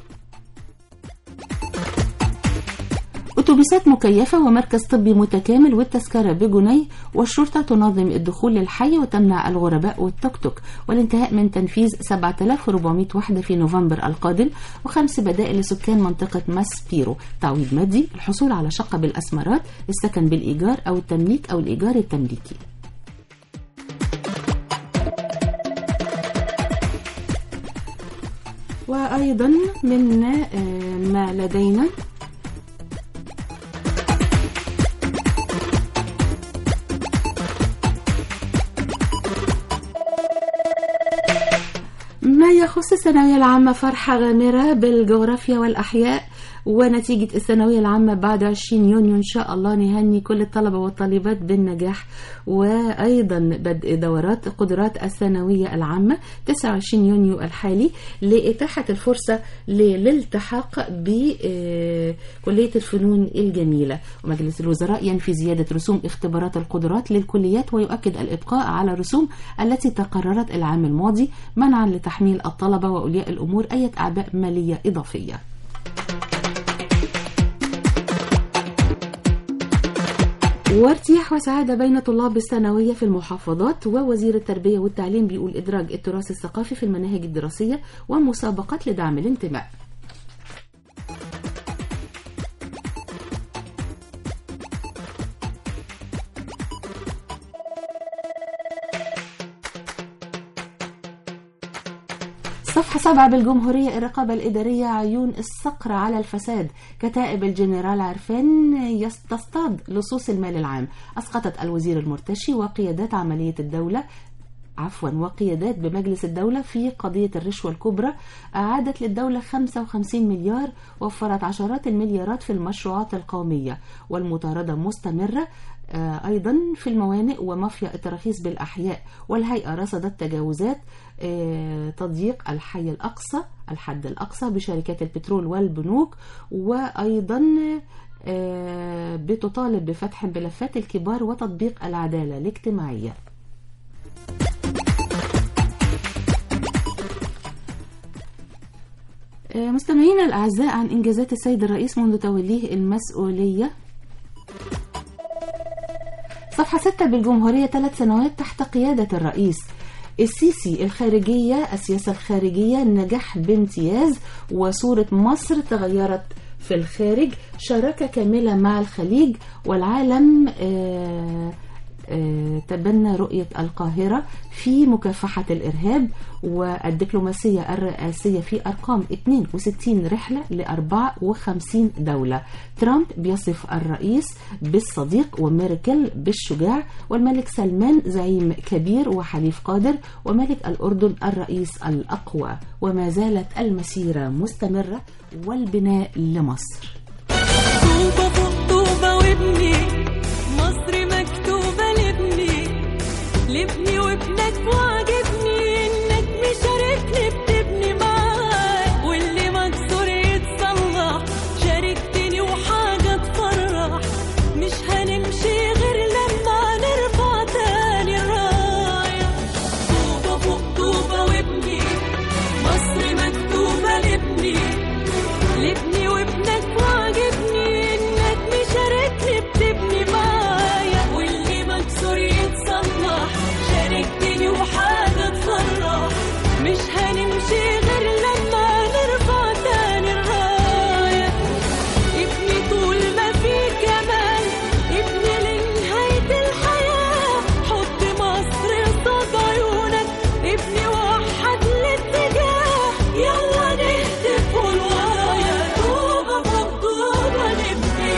أتوبيسات مكيفة ومركز طبي متكامل والتذكرة بجنيه والشرطة تنظم الدخول للحي وتمنع الغرباء والتوك توك والانتهاء من تنفيذ 7400 وحدة في نوفمبر القادم وخمس بدائل لسكان منطقة ماسبيرو تعويض مادي الحصول على شقة بالأسمرات السكن بالإيجار أو التمليك أو الإيجار التمليكي وأيضا من آه، ما لدينا فيما يخص الثانوية العامة فرحة غامرة بالجغرافيا والأحياء ونتيجة الثانوية العامة بعد 20 يونيو إن شاء الله نهني كل الطلبة والطالبات بالنجاح وأيضا بدء دورات قدرات الثانوية العامة 29 يونيو الحالي لإتاحة الفرصة للالتحاق بكلية الفنون الجميلة ومجلس الوزراء ينفي زيادة رسوم اختبارات القدرات للكليات ويؤكد الإبقاء على الرسوم التي تقررت العام الماضي منعا لتحميل الطلبة وأولياء الأمور أي أعباء مالية إضافية وارتياح وسعادة بين طلاب الثانوية في المحافظات ووزير التربية والتعليم بيقول إدراج التراث الثقافي في المناهج الدراسية ومسابقات لدعم الانتماء صفحة سبعة بالجمهورية الرقابة الإدارية عيون الصقر على الفساد كتائب الجنرال عرفان يستصطاد لصوص المال العام أسقطت الوزير المرتشي وقيادات عملية الدولة عفوا وقيادات بمجلس الدولة في قضية الرشوة الكبرى أعادت للدولة 55 مليار وفرت عشرات المليارات في المشروعات القومية والمطاردة مستمرة آه، أيضا في الموانئ ومافيا التراخيص بالأحياء والهيئة رصدت تجاوزات آه، تضييق الحي الأقصى الحد الأقصى بشركات البترول والبنوك وأيضا آه، بتطالب بفتح ملفات الكبار وتطبيق العدالة الاجتماعية آه، مستمعينا الأعزاء عن إنجازات السيد الرئيس منذ توليه المسؤولية صفحة 6 بالجمهورية ثلاث سنوات تحت قيادة الرئيس السيسي الخارجية السياسة الخارجية نجح بامتياز وصورة مصر تغيرت في الخارج شراكة كاملة مع الخليج والعالم آه آه، تبنى رؤية القاهرة في مكافحة الإرهاب والدبلوماسية الرئاسية في أرقام 62 رحلة ل 54 دولة ترامب بيصف الرئيس بالصديق وميركل بالشجاع والملك سلمان زعيم كبير وحليف قادر وملك الأردن الرئيس الأقوى وما زالت المسيرة مستمرة والبناء لمصر طوبة فوق طوبة وابني مصر مكتوبة لابني لابني وابنك وعجبني انك مشاركني بتبني معاك واللي مكسور يتصلح شاركتني وحاجة تفرح مش هنمشي غير لما نرفع تاني الراية طوبة فوق طوبة وابني مصر مكتوبة لابني لابني وابنك وعجبني انك مشاركني بتبني معايا واللي مكسور يتصلح شاركتني وحاجة تفرح مش هنمشي غير لما نرفع تاني الراية ابني طول ما في جمال ابني لنهاية الحياة حط مصر قصاد عيونك ابني وحد الاتجاه يلا نهتف والورايا طوبة فوق طوبة نبني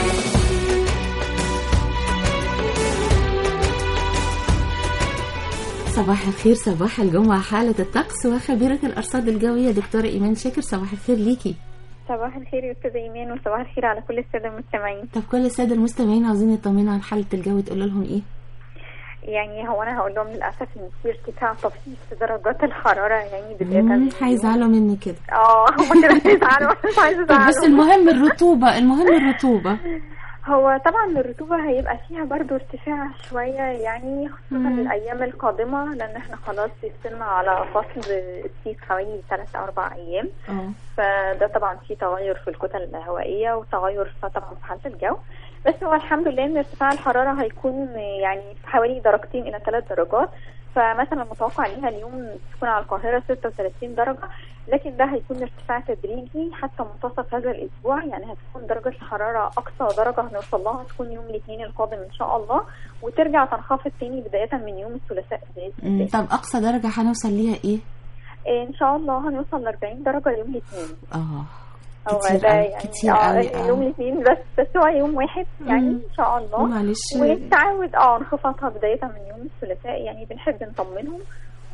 صباح الخير صباح الجمعة حالة الطقس وخبيرة الأرصاد الجوية دكتورة إيمان شاكر صباح الخير ليكي صباح الخير يا استاذه ايمان وصباح الخير على كل الساده المستمعين طب كل السادة المستمعين عاوزين يطمنوا عن حالة الجو تقول لهم إيه؟ يعني هو انا هقول لهم للاسف ان في ارتفاع طفيف في درجات الحراره يعني بدايه مم، من هيزعلوا مني كده اه هم كده هيزعلوا مش عايزه طب بس ازعلهم المهم الرطوبة المهم الرطوبة هو طبعا الرطوبة هيبقى فيها برضو ارتفاع شوية يعني خصوصا مم. الأيام القادمة لأن احنا خلاص وصلنا على فصل الصيف حوالي ثلاث أو أربع أيام اه فده طبعا في تغير في الكتل الهوائية وتغير في- طبعا في حالة الجو بس هو الحمد لله ان ارتفاع الحرارة هيكون يعني حوالي درجتين إلى ثلاث درجات فمثلا متوقع ليها اليوم تكون على القاهرة 36 درجة لكن ده هيكون ارتفاع تدريجي حتى منتصف هذا الأسبوع يعني هتكون درجة الحرارة أقصى درجة هنوصل لها هتكون يوم الاثنين القادم إن شاء الله وترجع تنخفض تاني بداية من يوم الثلاثاء بإذن مم، الله طب أقصى درجة هنوصل ليها إيه؟ إيه، إن شاء الله هنوصل ل 40 درجة يوم الاثنين اه هو كتير ده أوي، يعني كتير اه أوي، آه. يوم الاثنين بس بس هو يوم واحد يعني مم. ان شاء الله معلش ونتعود اه نخفضها بداية من يوم الثلاثاء يعني بنحب نطمنهم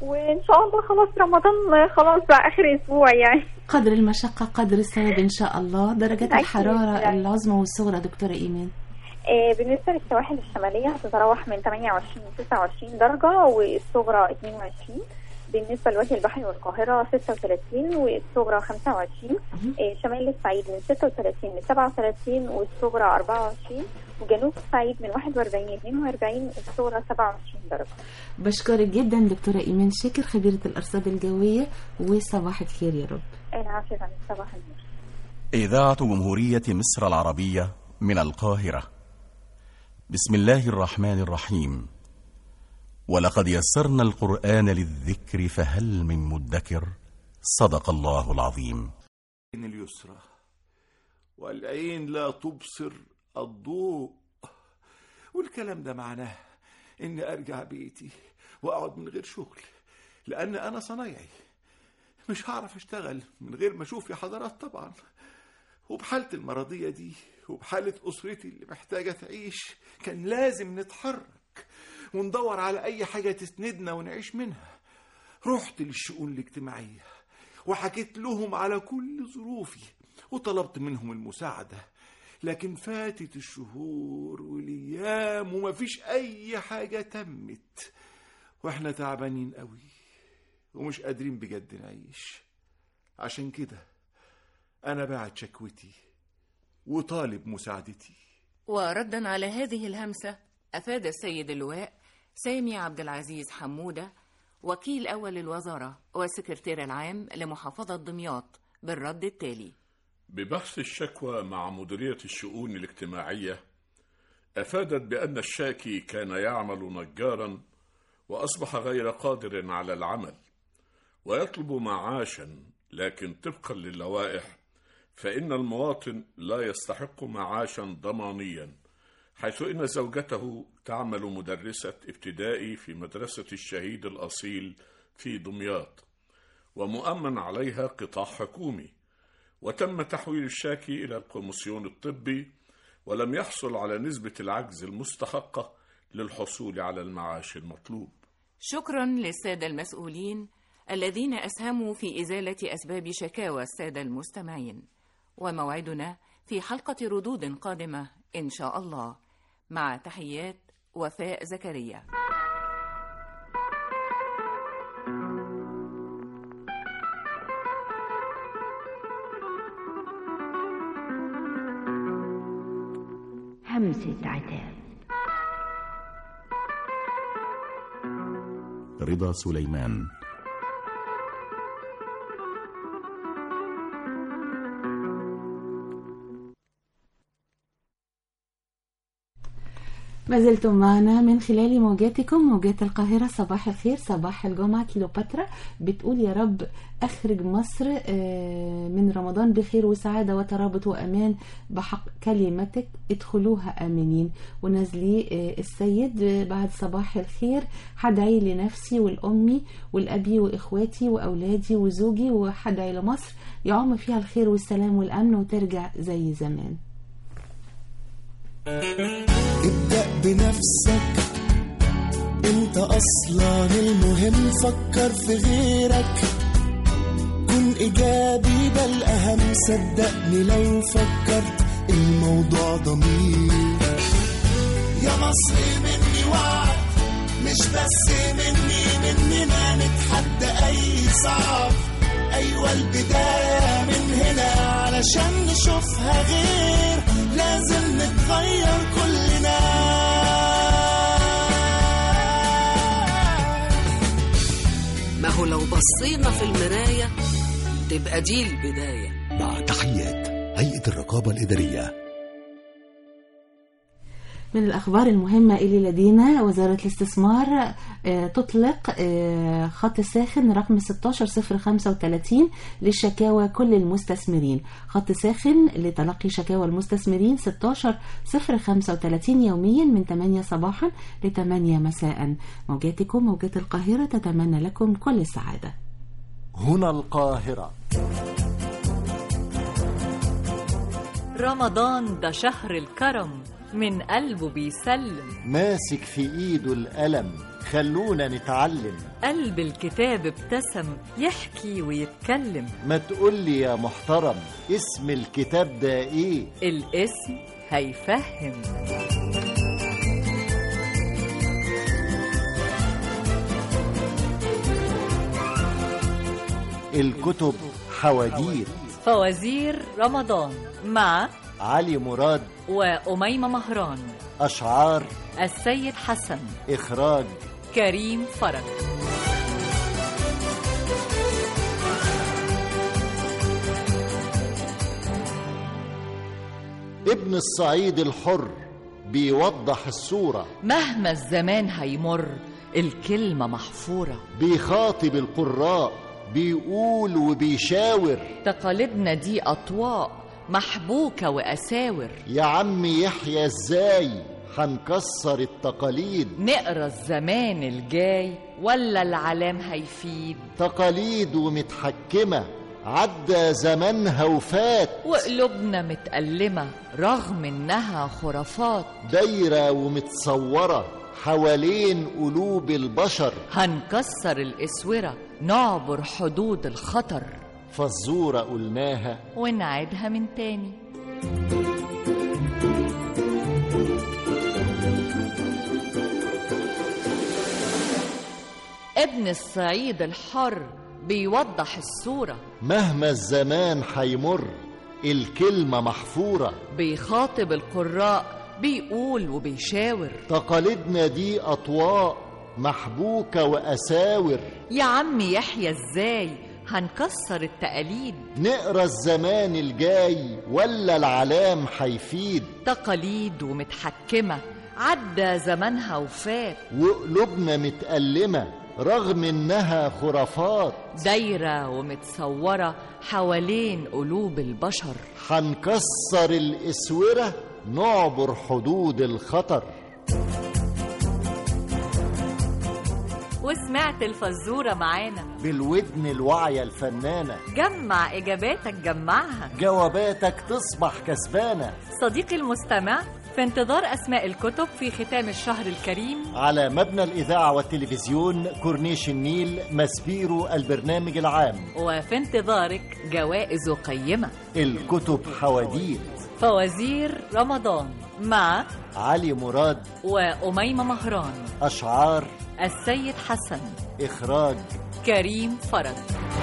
وان شاء الله خلاص رمضان خلاص بقى اخر اسبوع يعني قدر المشقة قدر الثواب إن شاء الله درجات أكيد الحرارة يعني. العظمى والصغرى دكتورة إيمان آه، بالنسبة للسواحل الشمالية هتتراوح من 28 ل 29 درجة والصغرى 22 بالنسبة لوجه البحر والقاهرة 36 والصغرى 25 آه، شمال الصعيد من 36 ل 37 والصغرى 24 وجنوب الصعيد من 41 ل 42 والصغرى 27 درجة بشكرك جدا دكتورة إيمان شاكر خبيرة الأرصاد الجوية وصباح الخير يا رب العافية عن صباح النور إذاعة جمهورية مصر العربية من القاهرة بسم الله الرحمن الرحيم ولقد يسرنا القرآن للذكر فهل من مدكر صدق الله العظيم اليسرى والعين لا تبصر الضوء والكلام ده معناه اني ارجع بيتي واقعد من غير شغل لان انا صنايعي مش هعرف اشتغل من غير ما اشوف يا حضرات طبعا وبحالتي المرضية دي وبحالة أسرتي اللي محتاجة تعيش كان لازم نتحرك وندور على أي حاجة تسندنا ونعيش منها رحت للشؤون الاجتماعية وحكيت لهم على كل ظروفي وطلبت منهم المساعدة لكن فاتت الشهور والأيام ومفيش أي حاجة تمت وإحنا تعبانين قوي ومش قادرين بجد نعيش عشان كده أنا باعت شكوتي وطالب مساعدتي وردا على هذه الهمسة أفاد السيد اللواء سامي عبد العزيز حمودة وكيل أول الوزارة والسكرتير العام لمحافظة دمياط بالرد التالي ببحث الشكوى مع مديرية الشؤون الاجتماعية أفادت بأن الشاكي كان يعمل نجارا وأصبح غير قادر على العمل ويطلب معاشا لكن طبقا للوائح فإن المواطن لا يستحق معاشا ضمانيا حيث إن زوجته تعمل مدرسة ابتدائي في مدرسة الشهيد الأصيل في دمياط ومؤمن عليها قطاع حكومي وتم تحويل الشاكي إلى الكوميسيون الطبي ولم يحصل على نسبة العجز المستحقة للحصول على المعاش المطلوب شكرا للسادة المسؤولين الذين أسهموا في إزالة أسباب شكاوى السادة المستمعين وموعدنا في حلقة ردود قادمة إن شاء الله مع تحيات وفاء زكريا همسة عتاب رضا سليمان ما زلتم معنا من خلال موجاتكم موجات القاهرة صباح الخير صباح الجمعة كيلوباترا بتقول يا رب أخرج مصر آه، من رمضان بخير وسعادة وترابط وأمان بحق كلمتك ادخلوها آمنين ونزلي آه، السيد آه، بعد صباح الخير حدعي لنفسي والأمي والأبي وإخواتي وأولادي وزوجي وحدعي لمصر يعم فيها الخير والسلام والأمن وترجع زي زمان ابدأ بنفسك انت اصلا المهم فكر في غيرك كن ايجابي ده الاهم صدقني لو فكرت الموضوع ضمير يا مصر مني وعد مش بس مني مننا نتحدى اي صعب ايوه البداية من هنا علشان نشوفها غير لازم نتغير كلنا ما هو لو بصينا في المراية تبقى دي البداية مع تحيات هيئة الرقابة الإدارية من الأخبار المهمة اللي لدينا وزارة الاستثمار آه، تطلق آه، خط ساخن رقم 16035 للشكاوى كل المستثمرين خط ساخن لتلقي شكاوى المستثمرين 16035 يوميا من 8 صباحا ل 8 مساء موجاتكم موجات القاهرة تتمنى لكم كل السعادة هنا القاهرة رمضان ده شهر الكرم من قلبه بيسلم ماسك في ايده القلم خلونا نتعلم قلب الكتاب ابتسم يحكي ويتكلم ما تقولي يا محترم اسم الكتاب ده ايه الاسم هيفهم الكتب حواديت فوازير رمضان مع علي مراد وأميمة مهران أشعار السيد حسن إخراج كريم فرج ابن الصعيد الحر بيوضح الصورة مهما الزمان هيمر الكلمة محفورة بيخاطب القراء بيقول وبيشاور تقاليدنا دي أطواق محبوكة وأساور يا عم يحيى ازاي هنكسر التقاليد نقرا الزمان الجاي ولا العلام هيفيد تقاليد ومتحكمة عدى زمانها وفات وقلوبنا متألمة رغم إنها خرافات دايرة ومتصورة حوالين قلوب البشر هنكسر الإسورة نعبر حدود الخطر فالزورة قلناها ونعيدها من تاني ابن الصعيد الحر بيوضح الصورة مهما الزمان هيمر الكلمة محفورة بيخاطب القراء بيقول وبيشاور تقاليدنا دي أطواق محبوكة وأساور يا عم يحيى ازاي هنكسر التقاليد نقرا الزمان الجاي ولا العلام هيفيد تقاليد ومتحكمة عدى زمانها وفات وقلوبنا متألمة رغم إنها خرافات دايرة ومتصورة حوالين قلوب البشر هنكسر الإسورة نعبر حدود الخطر وسمعت الفزورة معانا بالودن الواعية الفنانة جمع إجاباتك جمعها جواباتك تصبح كسبانة صديقي المستمع في انتظار أسماء الكتب في ختام الشهر الكريم على مبنى الإذاعة والتلفزيون كورنيش النيل مسبيرو البرنامج العام وفي انتظارك جوائز قيمة الكتب حواديت فوازير رمضان مع علي مراد وأميمة مهران أشعار السيد حسن إخراج كريم فرج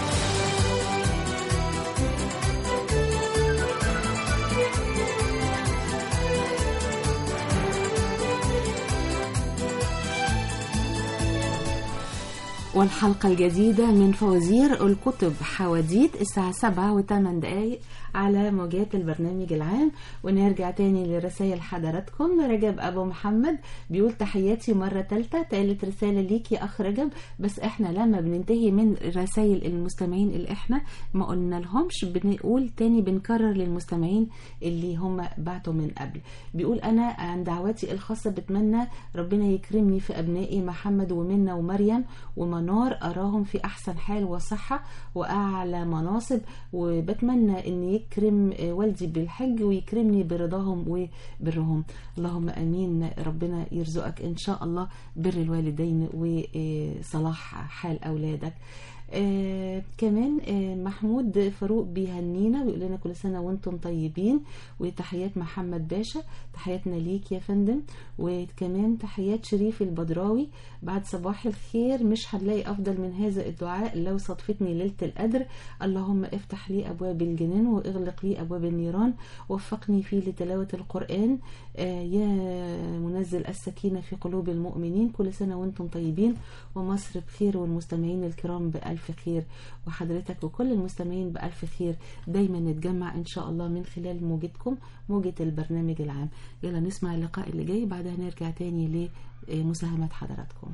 والحلقة الجديدة من فوازير الكتب حواديت الساعة سبعة وثمان دقايق على موجات البرنامج العام ونرجع تاني لرسائل حضراتكم رجب أبو محمد بيقول تحياتي مرة تالتة تالت رسالة ليك يا أخ رجب بس احنا لما بننتهي من رسائل المستمعين اللي احنا ما قلنا لهمش بنقول تاني بنكرر للمستمعين اللي هم بعتوا من قبل بيقول أنا عن دعواتي الخاصة بتمنى ربنا يكرمني في أبنائي محمد ومنى ومريم ومنار أراهم في أحسن حال وصحة وأعلى مناصب وبتمنى أن يكرم والدي بالحج ويكرمني برضاهم وبرهم اللهم امين ربنا يرزقك ان شاء الله بر الوالدين وصلاح حال اولادك آه كمان آه محمود فاروق بيهنينا ويقول لنا كل سنة وانتم طيبين وتحيات محمد باشا تحياتنا ليك يا فندم وكمان تحيات شريف البدراوي بعد صباح الخير مش هنلاقي أفضل من هذا الدعاء لو صدفتني ليلة القدر اللهم افتح لي أبواب الجنان واغلق لي أبواب النيران وفقني فيه لتلاوة القرآن آه يا منزل السكينة في قلوب المؤمنين كل سنة وانتم طيبين ومصر بخير والمستمعين الكرام بألف بألف خير وحضرتك وكل المستمعين بألف خير دايما نتجمع إن شاء الله من خلال موجتكم موجة البرنامج العام يلا نسمع اللقاء اللي جاي بعدها نرجع تاني لمساهمة حضراتكم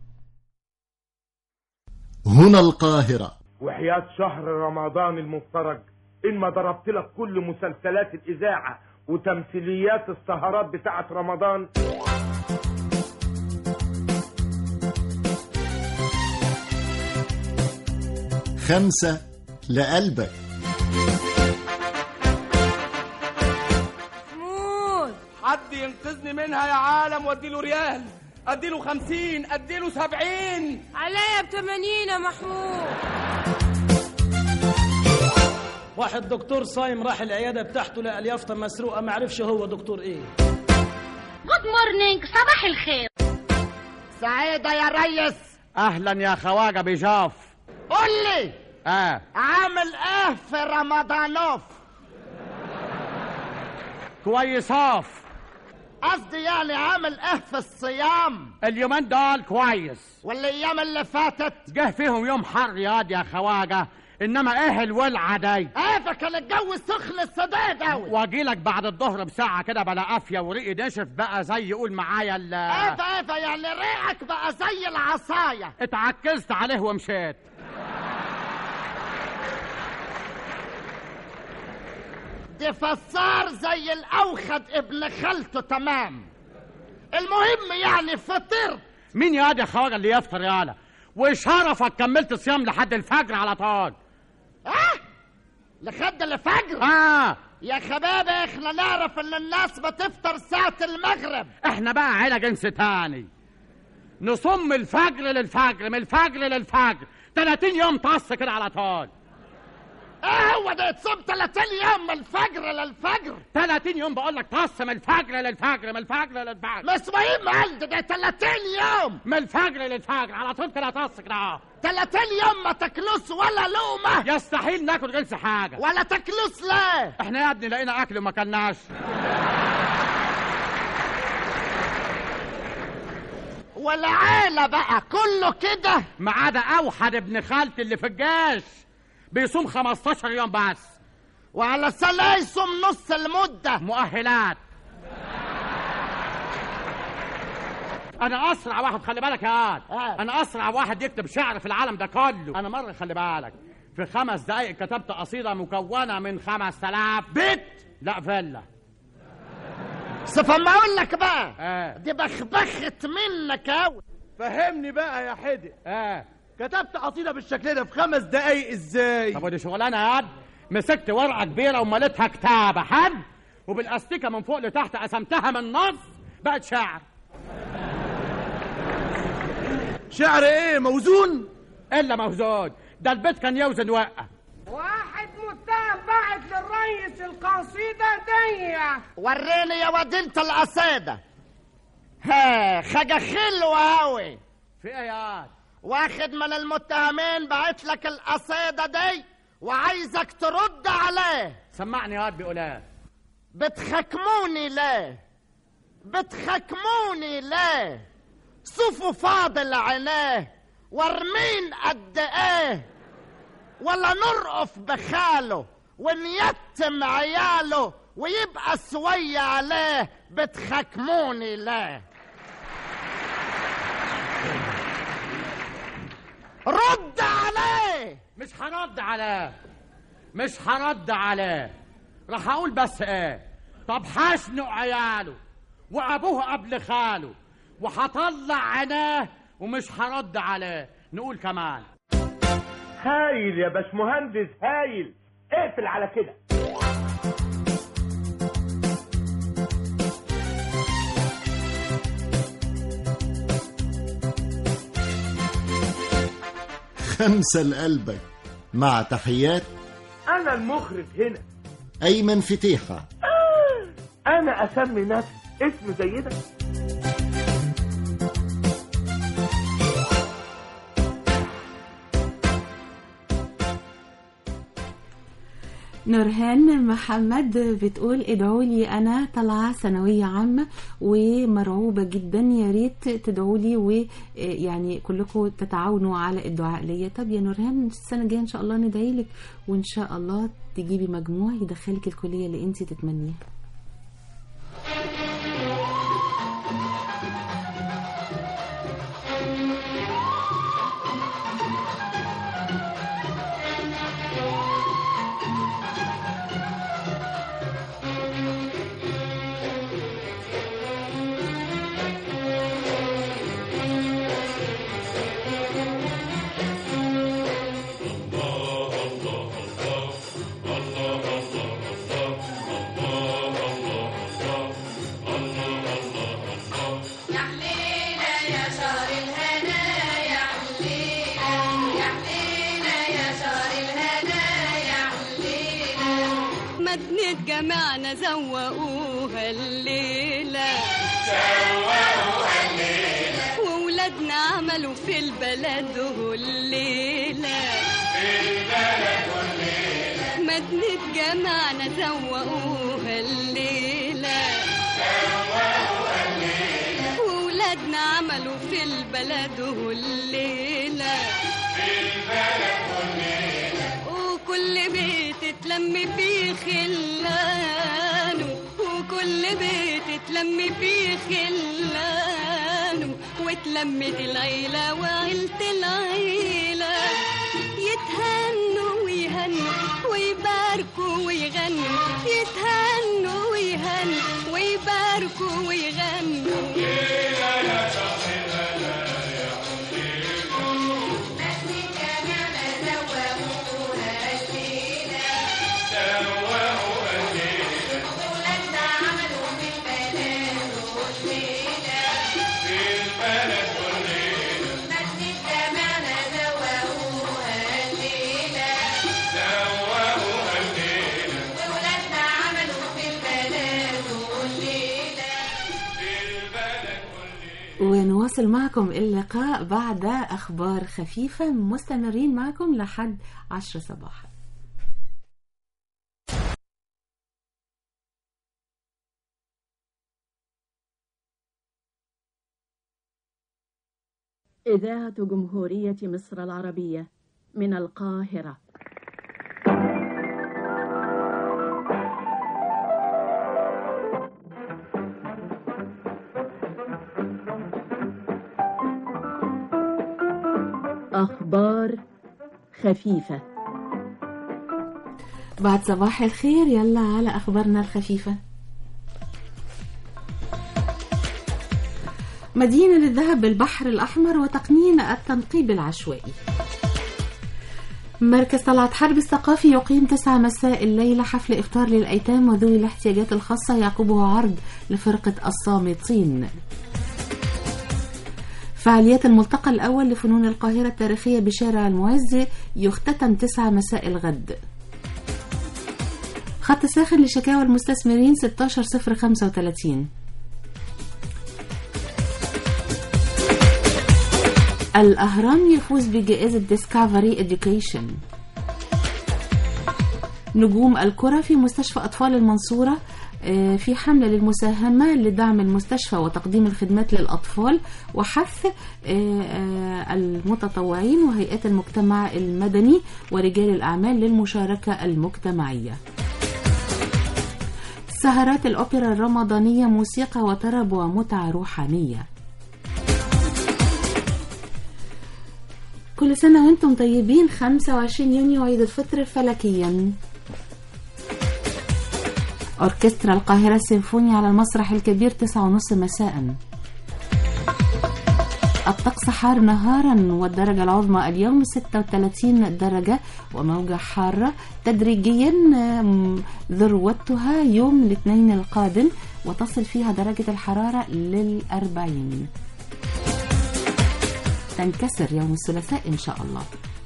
هنا القاهرة وحياة شهر رمضان المفترج إن ما ضربت لك كل مسلسلات الإذاعة وتمثيليات السهرات بتاعة رمضان خمسة لقلبك موت حد ينقذني منها يا عالم واديله ريال اديله خمسين اديله سبعين عليا بتمانين يا محمود واحد دكتور صايم راح العياده بتاعته لقى اليافطه مسروقه ما عرفش هو دكتور ايه جود مورنينج صباح الخير سعيدة يا ريس اهلا يا خواجه بجاف قول لي اه عامل ايه في رمضانوف كويساف قصدي يعني عامل ايه في الصيام اليومين دول كويس والايام اللي فاتت جه فيهم يوم حر ياض يا خواجه انما ايه الولعه دي ايه فكان الجو سخن السداد اوي واجي لك بعد الظهر بساعه كده بلا قافيه وريقي نشف بقى زي يقول معايا ال ايه ايه يعني ريقك بقى زي العصايه اتعكزت عليه ومشيت دي فصار زي الاوخد ابن خالته تمام المهم يعني فطرت مين يا يا خواجه اللي يفطر يالا وشرفك كملت صيام لحد الفجر على طول اه لحد الفجر اه يا خبابة احنا نعرف ان الناس بتفطر ساعة المغرب احنا بقى عيلة جنس تاني نصم الفجر للفجر من الفجر للفجر 30 يوم طص كده على طول ايه هو ده تصوم 30 يوم من الفجر للفجر 30 يوم بقول لك طص من الفجر للفجر من الفجر للفجر مش مهم قلد ده 30 يوم من الفجر للفجر على طول كده طص كده اهو 30 يوم ما تاكلوش ولا لقمة يستحيل ناكل جنس حاجة ولا تاكلوش ليه احنا يا ابني لقينا اكل وما كلناش والعيلة بقى كله كده ما عدا اوحد ابن خالتي اللي في الجيش بيصوم 15 يوم بس وعلى سنة يصوم نص المدة مؤهلات انا اسرع واحد خلي بالك يا عاد انا اسرع واحد يكتب شعر في العالم ده كله انا مره خلي بالك في خمس دقايق كتبت قصيده مكونه من 5000 بيت لا فيلا صف ما اقول لك بقى آه. دي بخبخت منك اوي فهمني بقى يا حدق اه كتبت قصيده بالشكل ده في خمس دقايق ازاي طب ودي شغلانه يا عاد مسكت ورقه كبيره ومليتها كتابه حد وبالاستيكه من فوق لتحت قسمتها من النص بقت شعر شعر ايه موزون الا موزون ده البيت كان يوزن وقه واحد متهم بعت للريس القصيدة دي وريني يا واد انت القصيدة ها حاجة حلوة اوي في ايه يا عاد واحد من المتهمين بعت لك القصيدة دي وعايزك ترد عليه سمعني يا عاد بيقول ايه بتحكموني ليه بتحكموني ليه صفوا فاضل عينيه ورمين قد ايه ولا نرقف بخاله ونيتم عياله ويبقى سوية عليه بتحكموني ليه رد عليه مش هرد عليه مش هرد عليه راح اقول بس ايه طب هشنق عياله وابوه قبل خاله وهطلع عيناه ومش هرد عليه نقول كمان هايل يا باشمهندس هايل اقفل على كده خمسة لقلبك مع تحيات انا المخرج هنا أيمن فتيحة انا اسمي نفسي اسم زي ده نورهان محمد بتقول ادعوا لي انا طالعه ثانويه عامه ومرعوبه جدا يا ريت تدعوا لي ويعني كلكم تتعاونوا على الدعاء ليا طب يا نورهان السنه الجايه ان شاء الله ندعي لك وان شاء الله تجيبي مجموع يدخلك الكليه اللي انت تتمنيها الله الله الله الله الله الله مدنة جمعنا زوقوها الليلة زوقوها الليلة وولادنا عملوا في البلد الليلة في البلد الليلة مدنة جمعنا زوقوها الليلة زوقوها الليلة وولادنا عملوا في البلد الليلة في البلد الليلة وكل بيت اتلم فيه خلانه وكل بيت اتلم فيه خلانه واتلمت العيلة وعيلة العيلة يتهنوا ويهنوا ويباركوا ويغنوا يتهنوا ويهنوا ويباركوا ويغنوا يا شهر ونواصل معكم اللقاء بعد أخبار خفيفة مستمرين معكم لحد عشر صباحا إذاعة جمهورية مصر العربية من القاهرة أخبار خفيفة بعد صباح الخير يلا على أخبارنا الخفيفة مدينة للذهب بالبحر الأحمر وتقنين التنقيب العشوائي مركز طلعت حرب الثقافي يقيم تسعة مساء الليلة حفل إفطار للأيتام وذوي الاحتياجات الخاصة يعقبه عرض لفرقة الصامتين فعاليات الملتقى الأول لفنون القاهرة التاريخية بشارع المعز يختتم تسعة مساء الغد خط ساخن لشكاوى المستثمرين 16035 الأهرام يفوز بجائزة ديسكافري إديوكيشن نجوم الكرة في مستشفى أطفال المنصورة في حملة للمساهمة لدعم المستشفى وتقديم الخدمات للأطفال وحث المتطوعين وهيئات المجتمع المدني ورجال الأعمال للمشاركة المجتمعية سهرات الأوبرا الرمضانية موسيقى وطرب ومتعة روحانية كل سنة وانتم طيبين 25 يونيو عيد الفطر فلكيا أوركسترا القاهرة السيمفوني على المسرح الكبير تسعة ونص مساء الطقس حار نهارا والدرجة العظمى اليوم 36 درجة وموجة حارة تدريجيا ذروتها يوم الاثنين القادم وتصل فيها درجة الحرارة للأربعين تنكسر يوم الثلاثاء إن شاء الله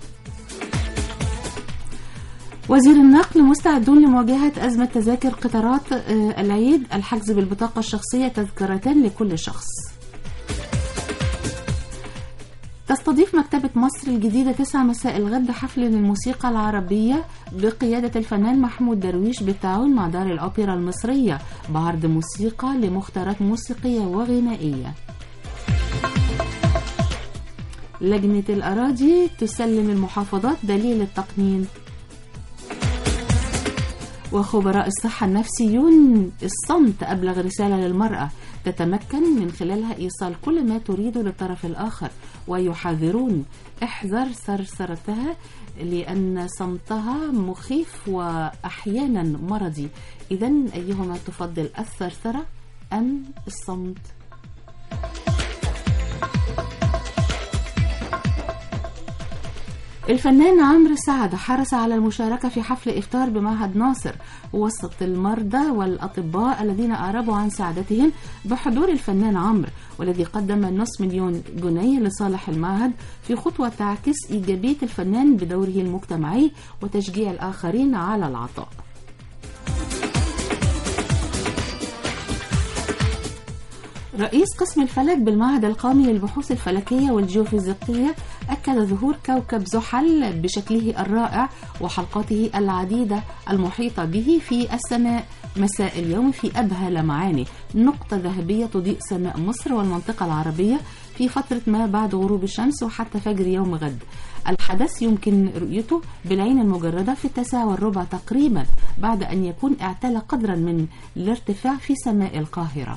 وزير النقل مستعدون لمواجهة أزمة تذاكر قطارات العيد الحجز بالبطاقة الشخصية تذكرتان لكل شخص تستضيف مكتبة مصر الجديدة تسعة مساء الغد حفل للموسيقى العربية بقيادة الفنان محمود درويش بالتعاون مع دار الأوبرا المصرية بعرض موسيقى لمختارات موسيقية وغنائية لجنة الأراضي تسلم المحافظات دليل التقنين وخبراء الصحة النفسيون الصمت أبلغ رسالة للمرأة تتمكن من خلالها إيصال كل ما تريده للطرف الآخر ويحذرون احذر ثرثرتها لأن صمتها مخيف وأحيانا مرضي إذا أيهما تفضل الثرثرة أم الصمت؟ الفنان عمرو سعد حرص على المشاركة في حفل إفطار بمعهد ناصر وسط المرضى والأطباء الذين أعربوا عن سعادتهم بحضور الفنان عمرو والذي قدم نصف مليون جنيه لصالح المعهد في خطوة تعكس إيجابية الفنان بدوره المجتمعي وتشجيع الآخرين على العطاء رئيس قسم الفلك بالمعهد القومي للبحوث الفلكية والجيوفيزيقية أكد ظهور كوكب زحل بشكله الرائع وحلقاته العديدة المحيطة به في السماء مساء اليوم في أبهى لمعانه نقطة ذهبية تضيء سماء مصر والمنطقة العربية في فترة ما بعد غروب الشمس وحتى فجر يوم غد الحدث يمكن رؤيته بالعين المجردة في التاسعة والربع تقريبا بعد أن يكون اعتلى قدرا من الارتفاع في سماء القاهرة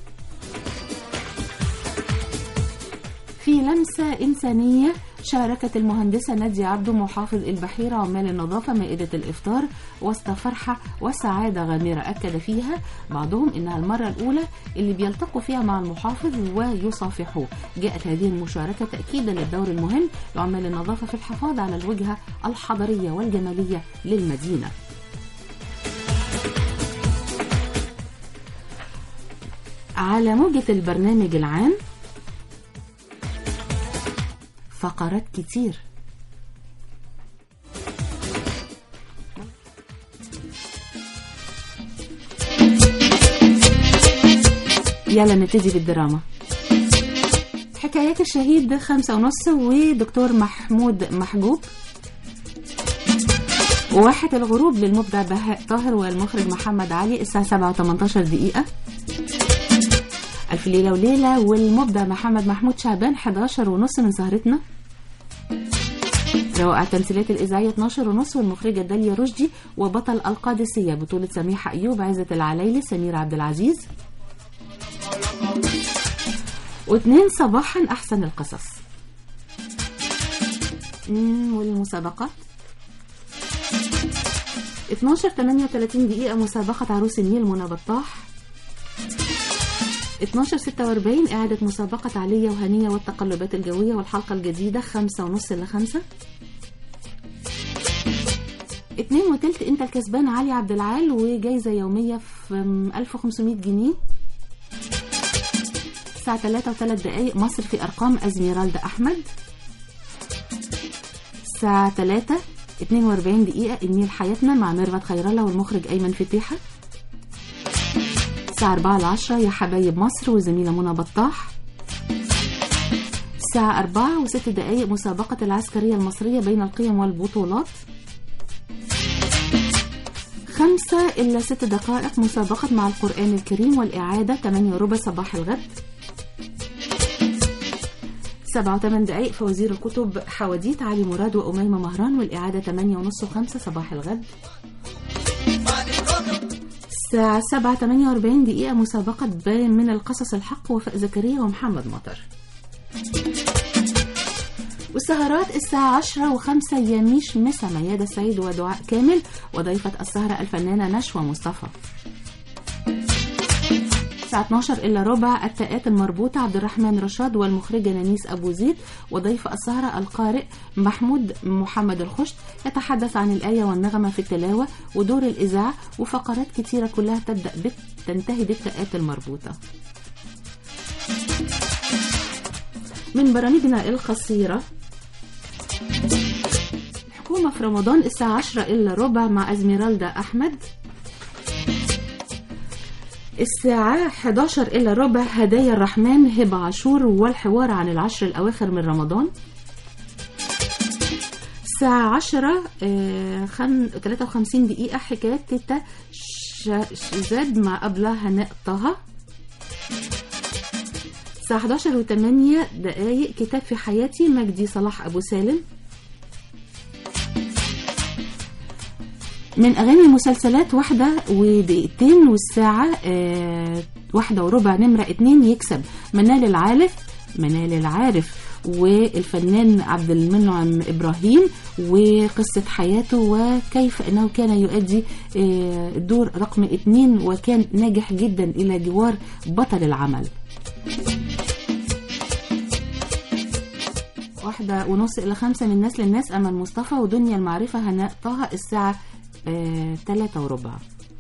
في لمسة إنسانية شاركت المهندسة نادية عبده محافظ البحيرة عمال النظافة مائدة الإفطار وسط فرحة وسعادة غامرة أكد فيها بعضهم إنها المرة الأولى اللي بيلتقوا فيها مع المحافظ ويصافحوه جاءت هذه المشاركة تأكيدا للدور المهم لعمال النظافة في الحفاظ على الوجهة الحضرية والجمالية للمدينة على موجة البرنامج العام فقرات كتير يلا نبتدي بالدراما حكايات الشهيد خمسة ونص ودكتور محمود محجوب وواحد الغروب للمبدع بهاء طاهر والمخرج محمد علي الساعة 7 و18 دقيقة ألف ليلة وليلة والمبدع محمد محمود شعبان 11 ونص من سهرتنا روائع التمثيلات الإذاعية 12 ونص والمخرجة داليا رشدي وبطل القادسية بطولة سميحة أيوب عزة العليلي سمير عبد العزيز واثنين صباحا أحسن القصص مم، والمسابقات 12 38 دقيقة مسابقة عروس النيل منى بطاح 12 46 إعادة مسابقة علية وهنية والتقلبات الجوية والحلقة الجديدة خمسة ونص إلى خمسة اتنين وتلت انت الكسبان علي عبد العال وجايزة يومية في 1500 جنيه الساعة 3 وثلاث دقايق مصر في أرقام أزميرالدا أحمد الساعة 3 42 دقيقة النيل حياتنا مع ميرفت خير الله والمخرج أيمن فتيحة الساعة 4 ل 10 يا حبايب مصر وزميلة منى بطاح الساعة 4 وست دقايق مسابقة العسكرية المصرية بين القيم والبطولات خمسة إلا ست دقائق مسابقة مع القرآن الكريم والإعادة 8 وربع صباح الغد سبعة وثمان دقايق فوازير الكتب حواديت علي مراد وأميمة مهران والإعادة 8 ونص وخمسة صباح الغد الساعة سبعة تمانية وأربعين دقيقة مسابقة باين من القصص الحق وفاء زكريا ومحمد مطر والسهرات الساعة عشرة وخمسة يميش مسا ميادة سعيد ودعاء كامل وضيفة السهرة الفنانة نشوى مصطفى الساعة 12 إلا ربع التاءات المربوطة عبد الرحمن رشاد والمخرجة نانيس أبو زيد وضيف السهرة القارئ محمود محمد الخشت يتحدث عن الآية والنغمة في التلاوة ودور الإذاعة وفقرات كتيرة كلها تبدأ بت تنتهي بالتاءات المربوطة من برامجنا القصيرة الحكومة في رمضان الساعة 10 إلا ربع مع أزميرالدا أحمد الساعة 11 إلا ربع هدايا الرحمن هبة عاشور والحوار عن العشر الأواخر من رمضان الساعة 10 آه، خم... 53 دقيقة حكايات تيتا ش... شزاد مع أبلة هناء طه الساعة 11 و8 دقايق كتاب في حياتي مجدي صلاح أبو سالم من أغاني المسلسلات واحدة ودقيقتين والساعة آه واحدة وربع نمرة اتنين يكسب منال العارف منال العارف والفنان عبد المنعم إبراهيم وقصة حياته وكيف أنه كان يؤدي آه الدور رقم اتنين وكان ناجح جدا إلى جوار بطل العمل واحدة ونص إلى خمسة من ناس للناس أمل مصطفى ودنيا المعرفة هناء طه الساعة آه، تلاتة وربع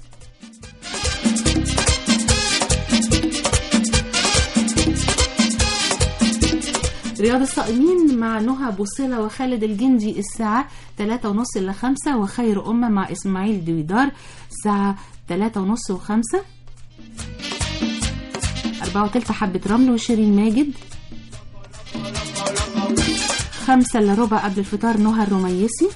رياض الصائمين مع نهى بوصلة وخالد الجندي الساعة تلاتة ونص إلى خمسة وخير أمة مع إسماعيل دويدار الساعة تلاتة ونص وخمسة أربعة وتلت حبة رمل وشيرين ماجد خمسة إلا ربع قبل الفطار نهى الرميسي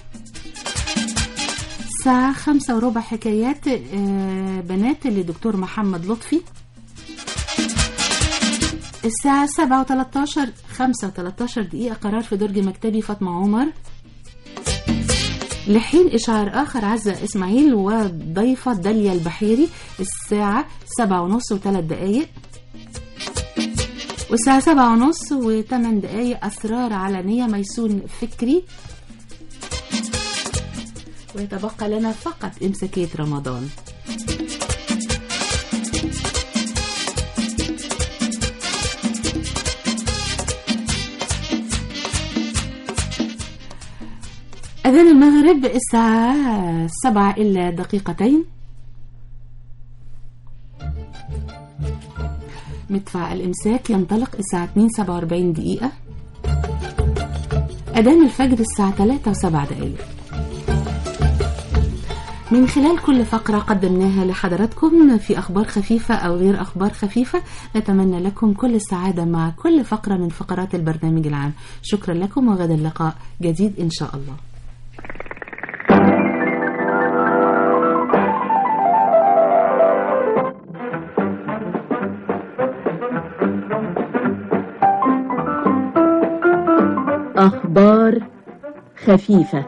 الساعة خمسة وربع حكايات آه، بنات لدكتور محمد لطفي الساعة سبعة وتلاتاشر خمسة وتلاتاشر دقيقة قرار في درج مكتبي فاطمة عمر لحين إشعار آخر عزة إسماعيل وضيفة داليا البحيري الساعة سبعة ونص وثلاث دقايق والساعة سبعة ونص وثمان دقايق أسرار علنية ميسون فكري ويتبقى لنا فقط إمساكية رمضان أذان المغرب الساعة سبعة إلا دقيقتين مدفع الإمساك ينطلق الساعة 2 47 دقيقة أذان الفجر الساعة 3 و7 دقائق من خلال كل فقرة قدمناها لحضراتكم في أخبار خفيفة أو غير أخبار خفيفة نتمنى لكم كل السعادة مع كل فقرة من فقرات البرنامج العام شكرا لكم وغدا اللقاء جديد إن شاء الله أخبار خفيفة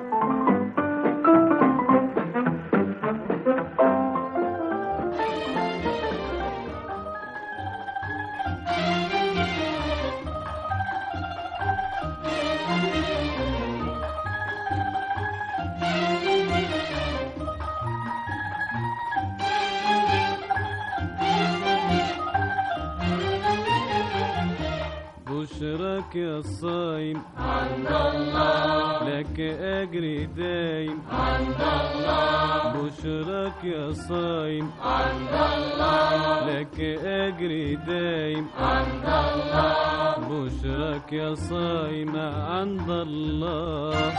بشرك يا صايم عند الله لك أجر دايم عند الله بشرك يا صايم عند الله لك أجر دايم عند الله بشرك يا صايم عند الله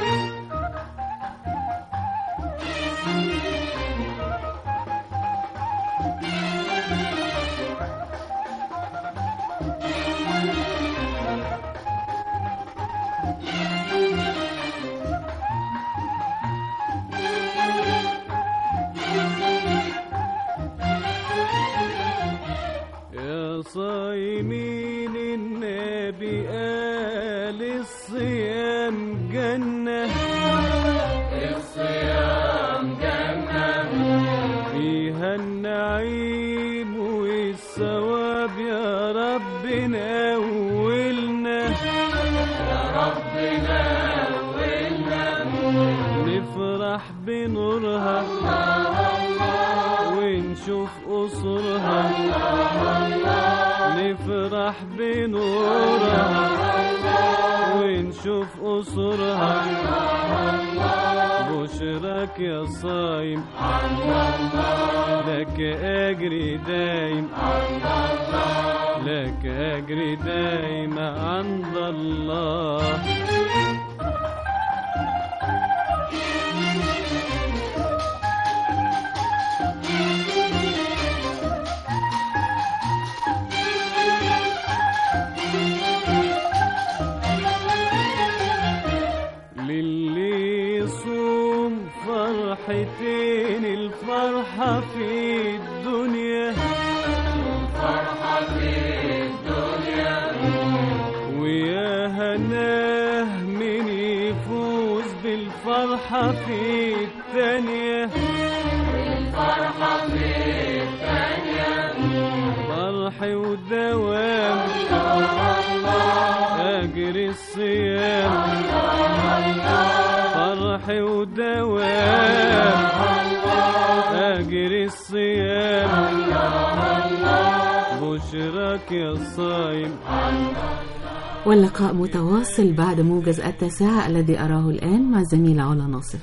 يا صايمين النبي قال الصيام جنة الصيام جنة فيها النعيم والثواب يا رب نولنا يا رب نولنا نفرح بنورها ونشوف قصورها نفرح بنورها ونشوف قصورها بشرك يا صايم لك أجر دايم لك أجر دايم عند الله للي يصوم فرحتين الفرحة في الدنيا فرحة في الدنيا ويا هناه من يفوز بالفرحة في التانية الفرحة في الثانية فرح ودوام أجر الصيام فرح ودوام أجر الصيام بشرك يا صايم واللقاء متواصل بعد موجز التاسعة الذي أراه الآن مع الزميلة علا ناصف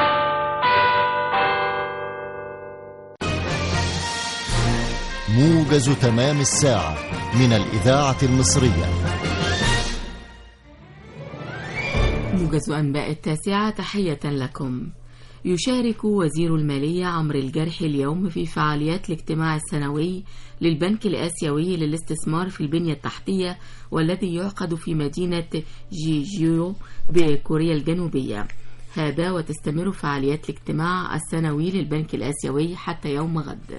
موجز موجز تمام الساعة من الإذاعة المصرية موجز أنباء التاسعة تحية لكم يشارك وزير المالية عمرو الجرح اليوم في فعاليات الاجتماع السنوي للبنك الآسيوي للاستثمار في البنية التحتية والذي يعقد في مدينة جيجيو بكوريا الجنوبية هذا وتستمر فعاليات الاجتماع السنوي للبنك الآسيوي حتى يوم غد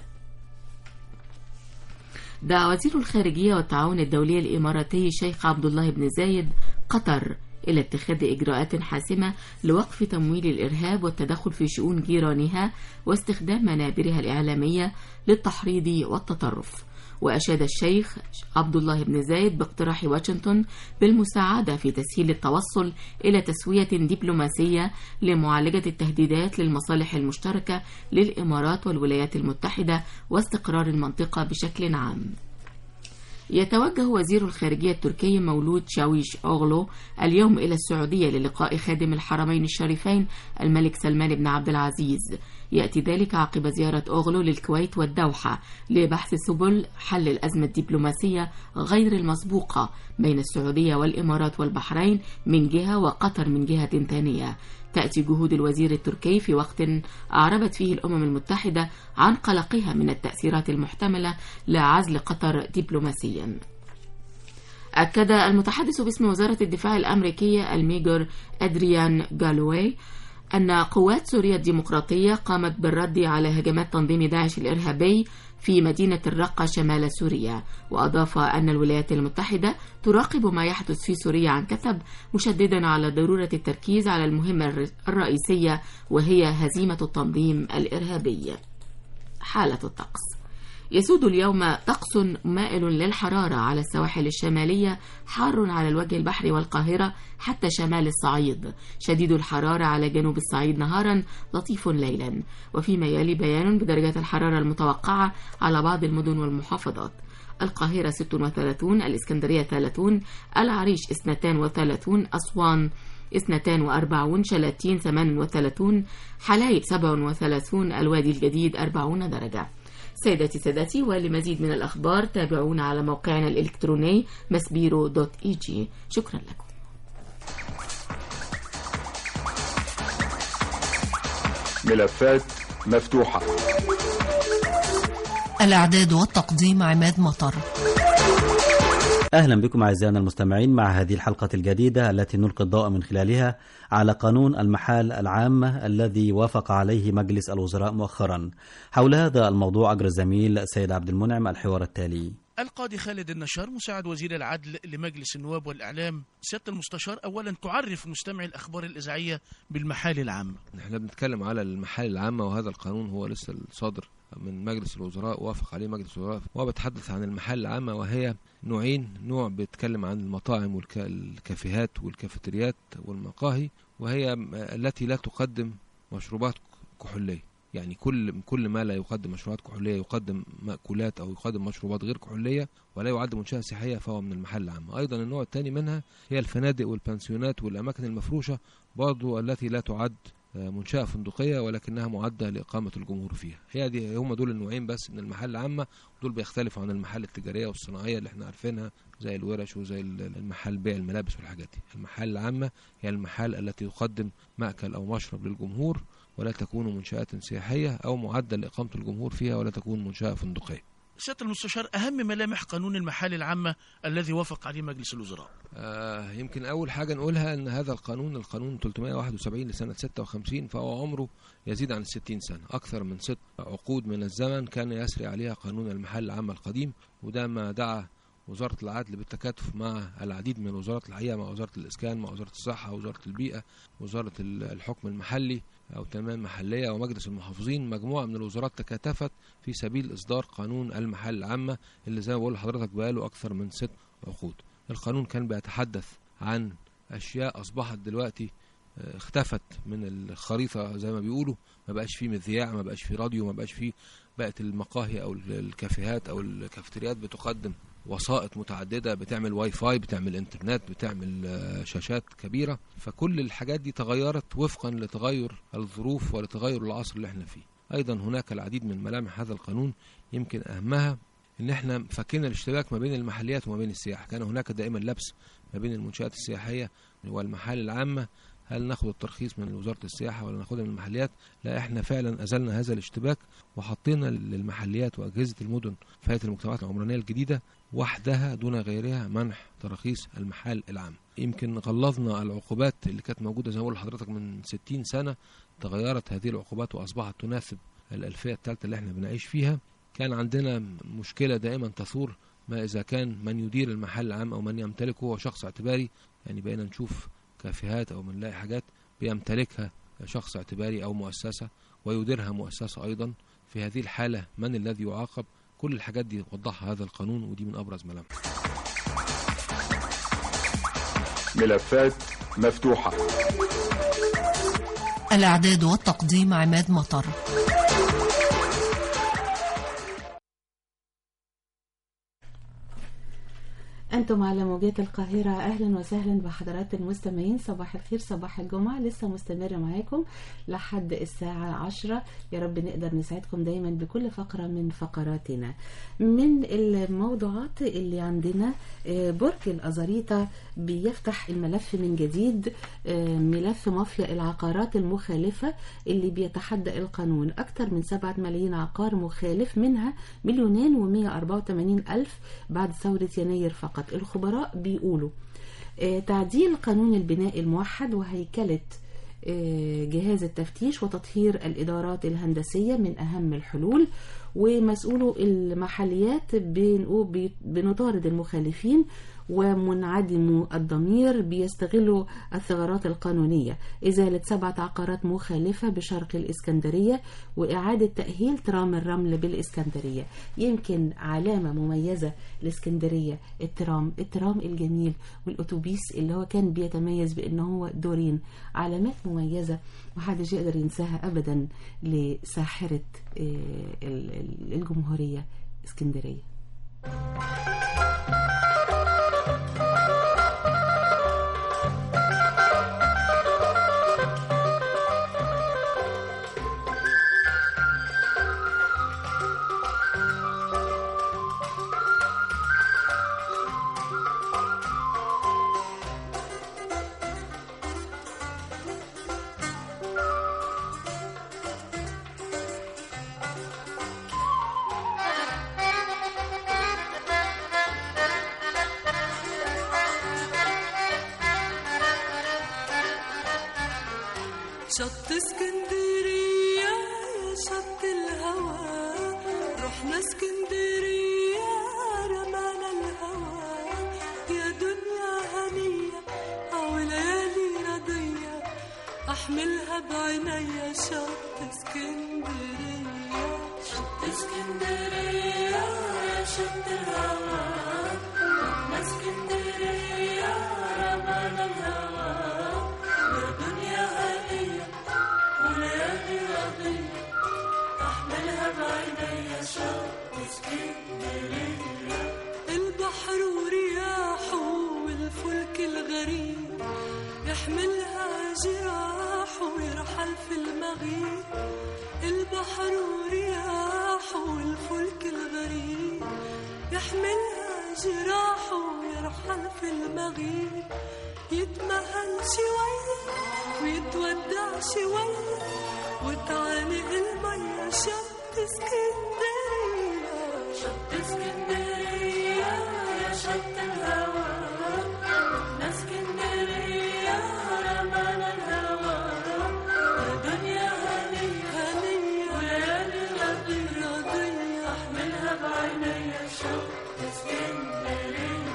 دعا وزير الخارجية والتعاون الدولي الإماراتي الشيخ عبد الله بن زايد قطر إلى اتخاذ إجراءات حاسمة لوقف تمويل الإرهاب والتدخل في شؤون جيرانها واستخدام منابرها الإعلامية للتحريض والتطرف وأشاد الشيخ عبد الله بن زايد باقتراح واشنطن بالمساعدة في تسهيل التوصل إلى تسوية دبلوماسية لمعالجة التهديدات للمصالح المشتركة للإمارات والولايات المتحدة واستقرار المنطقة بشكل عام. يتوجه وزير الخارجية التركي مولود شاويش أوغلو اليوم إلى السعودية للقاء خادم الحرمين الشريفين الملك سلمان بن عبد العزيز يأتي ذلك عقب زيارة أوغلو للكويت والدوحة لبحث سبل حل الأزمة الدبلوماسية غير المسبوقة بين السعودية والإمارات والبحرين من جهة وقطر من جهة ثانية تأتي جهود الوزير التركي في وقت أعربت فيه الأمم المتحدة عن قلقها من التأثيرات المحتملة لعزل قطر دبلوماسيا أكد المتحدث باسم وزارة الدفاع الأمريكية الميجر أدريان جالوي أن قوات سوريا الديمقراطية قامت بالرد على هجمات تنظيم داعش الإرهابي في مدينة الرقة شمال سوريا وأضاف أن الولايات المتحدة تراقب ما يحدث في سوريا عن كثب مشددا على ضرورة التركيز على المهمة الرئيسية وهي هزيمة التنظيم الإرهابي حالة الطقس يسود اليوم طقس مائل للحرارة على السواحل الشمالية حار على الوجه البحري والقاهرة حتى شمال الصعيد شديد الحرارة على جنوب الصعيد نهارا لطيف ليلا وفيما يلي بيان بدرجات الحرارة المتوقعة على بعض المدن والمحافظات القاهرة 36 الإسكندرية 30 العريش 32 أسوان 42 شلاتين 38 حلايب 37 الوادي الجديد 40 درجة سيداتي سادتي ولمزيد من الأخبار تابعونا على موقعنا الإلكتروني مسبيرو دوت اي جي شكرا لكم ملفات مفتوحة الإعداد والتقديم عماد مطر أهلا بكم أعزائنا المستمعين مع هذه الحلقة الجديدة التي نلقي الضوء من خلالها على قانون المحال العامة الذي وافق عليه مجلس الوزراء مؤخرا حول هذا الموضوع أجرى الزميل سيد عبد المنعم الحوار التالي القاضي خالد النشار مساعد وزير العدل لمجلس النواب والإعلام سيادة المستشار أولا تعرف مستمعي الأخبار الإذاعية بالمحال العامة احنا بنتكلم على المحال العامة وهذا القانون هو لسه الصادر من مجلس الوزراء وافق عليه مجلس الوزراء وهو بيتحدث عن المحال العامة وهي نوعين نوع بيتكلم عن المطاعم والكافيهات والكافيتريات والمقاهي وهي التي لا تقدم مشروبات كحولية يعني كل كل ما لا يقدم مشروبات كحوليه يقدم مأكولات او يقدم مشروبات غير كحوليه ولا يعد منشاه سياحيه فهو من المحل العام ايضا النوع الثاني منها هي الفنادق والبنسيونات والاماكن المفروشه برضو التي لا تعد منشأة فندقية ولكنها معدة لإقامة الجمهور فيها هي دي هم دول النوعين بس من المحل العامة دول بيختلفوا عن المحل التجارية والصناعية اللي احنا عارفينها زي الورش وزي المحل بيع الملابس والحاجات دي المحل العامة هي المحال التي تقدم مأكل أو مشرب للجمهور ولا تكون منشآت سياحية أو معدة لإقامة الجمهور فيها ولا تكون منشأة فندقية سيادة المستشار أهم ملامح قانون المحال العامة الذي وافق عليه مجلس الوزراء آه يمكن أول حاجة نقولها أن هذا القانون القانون 371 لسنة 56 فهو عمره يزيد عن 60 سنة أكثر من ست عقود من الزمن كان يسري عليها قانون المحال العامة القديم وده ما دعا وزارة العدل بالتكاتف مع العديد من الوزارات الحقيقة مع وزارة الإسكان مع وزارة الصحة وزارة البيئة وزارة الحكم المحلي أو تنمية محلية ومجلس المحافظين مجموعة من الوزارات تكاتفت في سبيل إصدار قانون المحال العامة اللي زي ما بقول لحضرتك بقاله أكثر من ست عقود القانون كان بيتحدث عن أشياء أصبحت دلوقتي اختفت من الخريطة زي ما بيقولوا ما بقاش فيه مذياع ما بقاش فيه راديو ما بقاش فيه بقت المقاهي أو الكافيهات أو الكافتريات بتقدم وسائط متعدده بتعمل واي فاي بتعمل انترنت بتعمل شاشات كبيره فكل الحاجات دي تغيرت وفقا لتغير الظروف ولتغير العصر اللي احنا فيه ايضا هناك العديد من ملامح هذا القانون يمكن اهمها ان احنا فكينا الاشتباك ما بين المحليات وما بين السياحه كان هناك دائما لبس ما بين المنشات السياحيه والمحال العامه هل ناخد الترخيص من وزاره السياحه ولا ناخدها من المحليات لا احنا فعلا ازلنا هذا الاشتباك وحطينا للمحليات واجهزه المدن في هيئه المجتمعات العمرانيه الجديده وحدها دون غيرها منح تراخيص المحال العام يمكن غلظنا العقوبات اللي كانت موجوده زي ما بقول لحضرتك من 60 سنه تغيرت هذه العقوبات واصبحت تناسب الالفيه الثالثه اللي احنا بنعيش فيها كان عندنا مشكله دائما تثور ما اذا كان من يدير المحل العام او من يمتلكه هو شخص اعتباري يعني بقينا نشوف كافيهات او بنلاقي حاجات بيمتلكها شخص اعتباري او مؤسسه ويديرها مؤسسه ايضا في هذه الحاله من الذي يعاقب كل الحاجات دي وضحها هذا القانون ودي من ابرز ملامحه ملفات مفتوحة الإعداد والتقديم عماد مطر أنتم على موجات القاهرة أهلا وسهلا بحضرات المستمعين صباح الخير صباح الجمعة لسه مستمرة معاكم لحد الساعة عشرة يا رب نقدر نسعدكم دايما بكل فقرة من فقراتنا من الموضوعات اللي عندنا آه، برج الأزاريطة بيفتح الملف من جديد آه، ملف مافيا العقارات المخالفة اللي بيتحدى القانون أكثر من 7 ملايين عقار مخالف منها مليونين و184 ألف بعد ثورة يناير فقط الخبراء بيقولوا آه، تعديل قانون البناء الموحد وهيكلة آه، جهاز التفتيش وتطهير الإدارات الهندسية من أهم الحلول ومسؤولو المحليات بنقو- بي- بنطارد المخالفين ومنعدمو الضمير بيستغلوا الثغرات القانونية إزالة سبعة عقارات مخالفة بشرق الإسكندرية وإعادة تأهيل ترام الرمل بالإسكندرية يمكن علامة مميزة لإسكندرية الترام الترام الجميل والأتوبيس اللي هو كان بيتميز بأنه هو دورين علامات مميزة محدش يقدر ينساها أبدا لساحرة آه، ال- ال- الجمهورية اسكندرية شط اسكندرية يا شط الهوى رحنا اسكندرية رمانا الهوى يا دنيا هنية أو ليالي رضية أحملها بعينيا شط اسكندرية شط اسكندرية يا شط الهوى رحنا اسكندرية رمانا الهوى يا دنيا هنية وليالي رضية أحملها بعينيا شط اسكندرية البحر ورياحه والفلك الغريب يحملها جراحه ويرحل في المغيب البحر ورياحه والفلك الغريب يحملها جراحه ويرحل في المغيب يتمهل شوية ويتودع شوية وتعانق المية شط اسكندرية شط اسكندرية يا شط الهوى رحنا اسكندرية رمانا الهوى يا دنيا هنية هنية وليالي رضية رضية أحملها بعينيا شط اسكندرية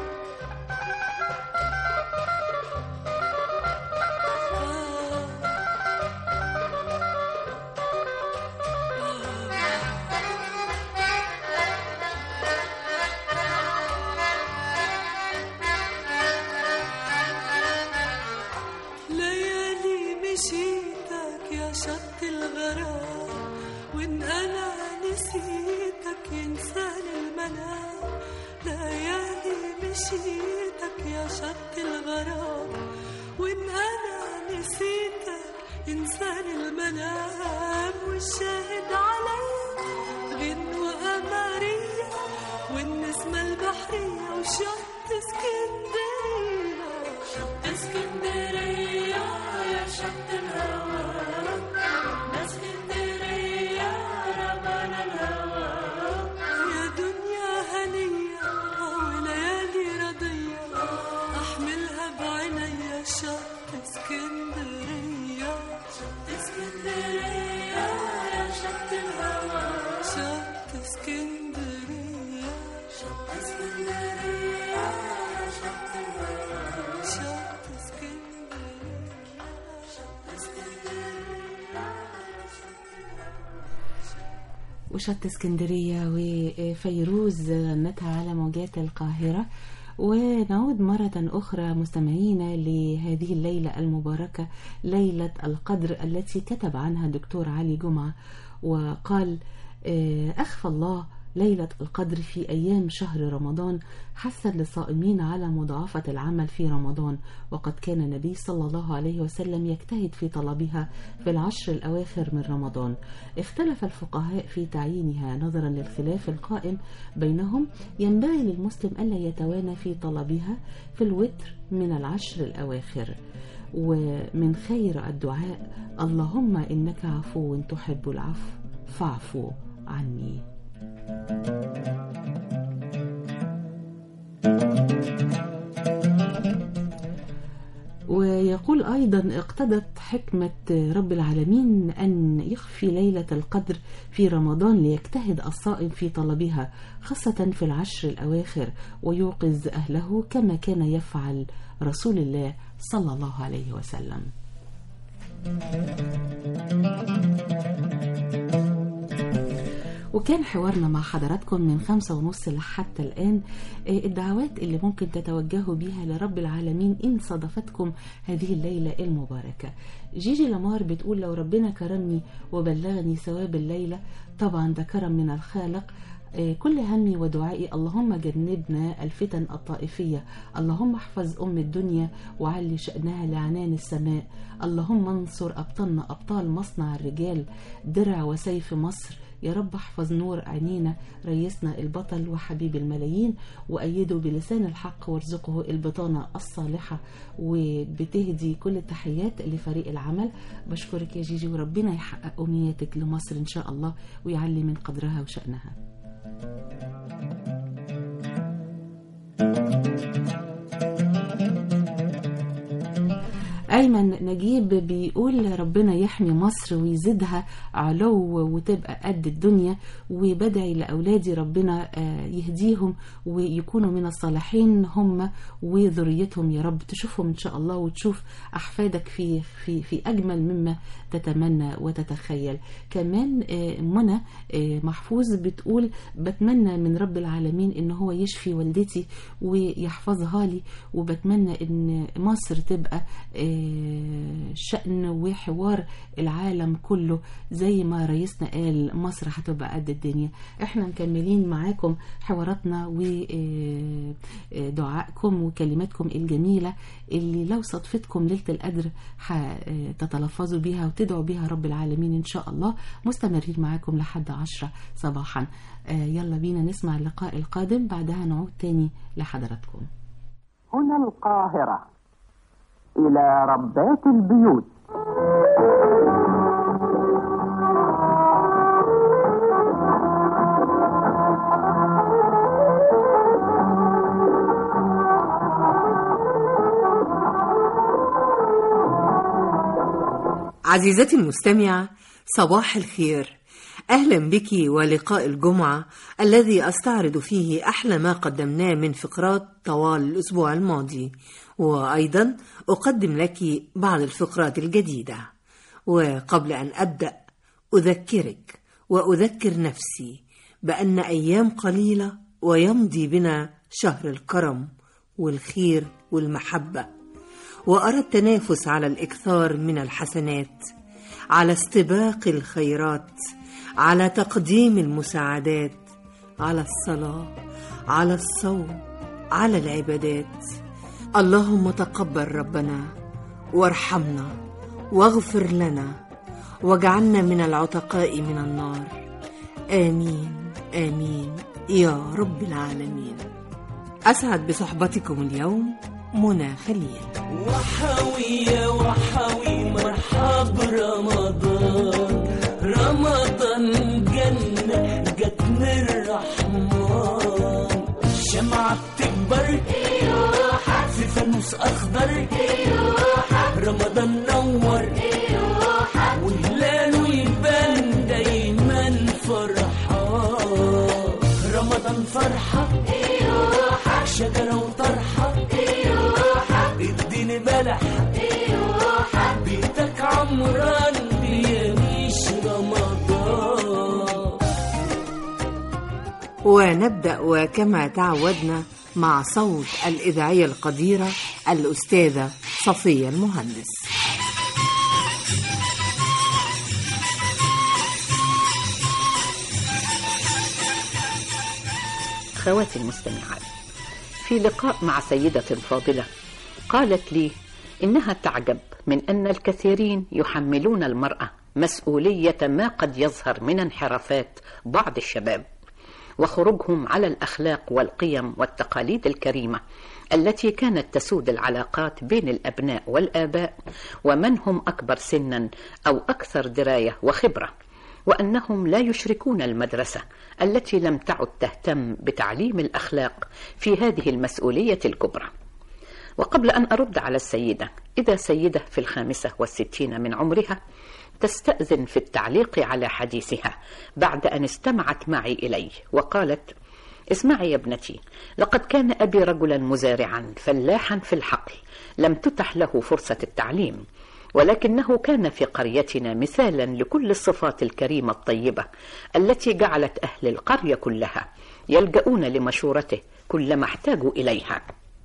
ليالي مشيتك يا شط الغرام وان انا نسيتك ينساني المنام ليالي مشيتك يا شط الغرام وان انا نسيتك ينساني المنام والشاهد عليا غنوة قمرية اسكندرية شط اسكندرية يا شط الهوى يا اسكندرية رمانا الهوى يا دنيا هنية وليالي رضية أحملها بعينيا شط اسكندرية شط اسكندرية يا شط الهوى شط اسكندرية شط اسكندرية يا شط الهوى شط اسكندرية شط اسكندرية وشط اسكندرية وفيروز غنتها على موجات القاهرة ونعود مرة أخرى مستمعينا لهذه الليلة المباركة ليلة القدر التي كتب عنها دكتور علي جمعة وقال آه، أخفى الله ليلة القدر في أيام شهر رمضان حثا للصائمين على مضاعفة العمل في رمضان وقد كان النبي صلى الله عليه وسلم يجتهد في طلبها في العشر الأواخر من رمضان اختلف الفقهاء في تعيينها نظرا للخلاف القائم بينهم ينبغي للمسلم ألا يتوانى في طلبها في الوتر من العشر الأواخر ومن خير الدعاء اللهم إنك عفو تحب العفو فاعفو عني ويقول أيضا اقتضت حكمة رب العالمين أن يخفي ليلة القدر في رمضان ليجتهد الصائم في طلبها خاصة في العشر الأواخر ويوقظ أهله كما كان يفعل رسول الله صلى الله عليه وسلم وكان حوارنا مع حضراتكم من خمسة ونص لحتى الآن آه، الدعوات اللي ممكن تتوجهوا بيها لرب العالمين إن صادفتكم هذه الليلة المباركة جيجي لامار بتقول لو ربنا كرمني وبلغني ثواب الليلة طبعا ده كرم من الخالق آه، كل همي ودعائي اللهم جنبنا الفتن الطائفية اللهم احفظ أم الدنيا وعلي شأنها لعنان السماء اللهم انصر أبطالنا أبطال مصنع الرجال درع وسيف مصر يا رب احفظ نور عينينا ريسنا البطل وحبيب الملايين وأيده بلسان الحق وارزقه البطانة الصالحة وبتهدي كل التحيات لفريق العمل بشكرك يا جيجي وربنا يحقق أمنيتك لمصر إن شاء الله ويعلي من قدرها وشأنها أيمن نجيب بيقول ربنا يحمي مصر ويزيدها علو وتبقى قد الدنيا وبدعي لأولادي ربنا آه، يهديهم ويكونوا من الصالحين هم وذريتهم يا رب تشوفهم إن شاء الله وتشوف أحفادك في في في أجمل مما تتمنى وتتخيل كمان آه، منى آه، محفوظ بتقول بتمنى من رب العالمين إن هو يشفي والدتي ويحفظها لي وبتمنى إن مصر تبقى آه، شأن وحوار العالم كله زي ما رئيسنا قال مصر هتبقى قد الدنيا احنا مكملين معاكم حواراتنا ودعائكم وكلماتكم الجميلة اللي لو صدفتكم ليلة القدر هتتلفظوا بيها وتدعوا بيها رب العالمين إن شاء الله مستمرين معاكم لحد عشرة صباحا آه، يلا بينا نسمع اللقاء القادم بعدها نعود تاني لحضراتكم هنا القاهرة إلى ربات البيوت عزيزتي المستمعة صباح الخير أهلا بك ولقاء الجمعة الذي أستعرض فيه أحلى ما قدمناه من فقرات طوال الأسبوع الماضي وأيضا أقدم لك بعض الفقرات الجديدة وقبل أن أبدأ أذكرك وأذكر نفسي بأن أيام قليلة ويمضي بنا شهر الكرم والخير والمحبة وأرى التنافس على الإكثار من الحسنات على استباق الخيرات على تقديم المساعدات على الصلاة على الصوم على العبادات اللهم تقبل ربنا وارحمنا واغفر لنا واجعلنا من العتقاء من النار آمين آمين يا رب العالمين أسعد بصحبتكم اليوم منى خليل وحوي وحوي مرحب رمضان رمضان جنة جت من الرحمن شمعة بتكبر في فانوس أخضر رمضان نور وهلاله يبان دايما فرحان رمضان فرحة شجرة وطرحة اديني بلح بيتك عمران بيميش رمضان ونبدأ وكما تعودنا مع صوت الإذاعية القديرة الأستاذة صفية المهندس خواتي المستمعات في لقاء مع سيدة فاضلة قالت لي إنها تعجب من أن الكثيرين يحملون المرأة مسؤولية ما قد يظهر من انحرافات بعض الشباب وخروجهم على الأخلاق والقيم والتقاليد الكريمة التي كانت تسود العلاقات بين الأبناء والآباء ومن هم أكبر سنا أو أكثر دراية وخبرة وأنهم لا يشركون المدرسة التي لم تعد تهتم بتعليم الأخلاق في هذه المسؤولية الكبرى وقبل أن أرد على السيدة إذا سيدة في الخامسة والستين من عمرها تستأذن في التعليق على حديثها بعد أن استمعت معي إليه وقالت اسمعي يا ابنتي لقد كان أبي رجلا مزارعا فلاحا في الحقل لم تتح له فرصة التعليم ولكنه كان في قريتنا مثالا لكل الصفات الكريمة الطيبة التي جعلت أهل القرية كلها يلجؤون لمشورته كلما احتاجوا إليها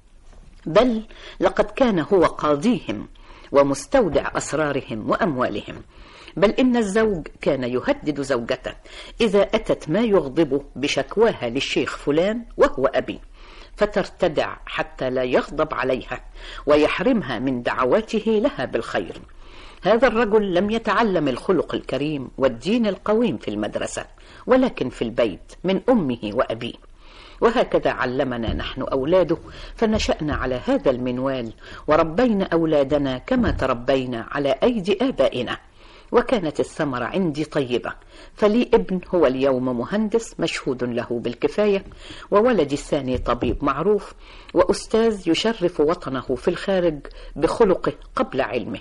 بل لقد كان هو قاضيهم ومستودع أسرارهم وأموالهم بل إن الزوج كان يهدد زوجته إذا أتت ما يغضبه بشكواها للشيخ فلان وهو أبي فترتدع حتى لا يغضب عليها ويحرمها من دعواته لها بالخير هذا الرجل لم يتعلم الخلق الكريم والدين القويم في المدرسة ولكن في البيت من أمه وأبيه وهكذا علمنا نحن أولاده فنشأنا على هذا المنوال وربينا أولادنا كما تربينا على أيدي آبائنا وكانت الثمرة عندي طيبة فلي ابن هو اليوم مهندس مشهود له بالكفاية وولدي الثاني طبيب معروف وأستاذ يشرف وطنه في الخارج بخلقه قبل علمه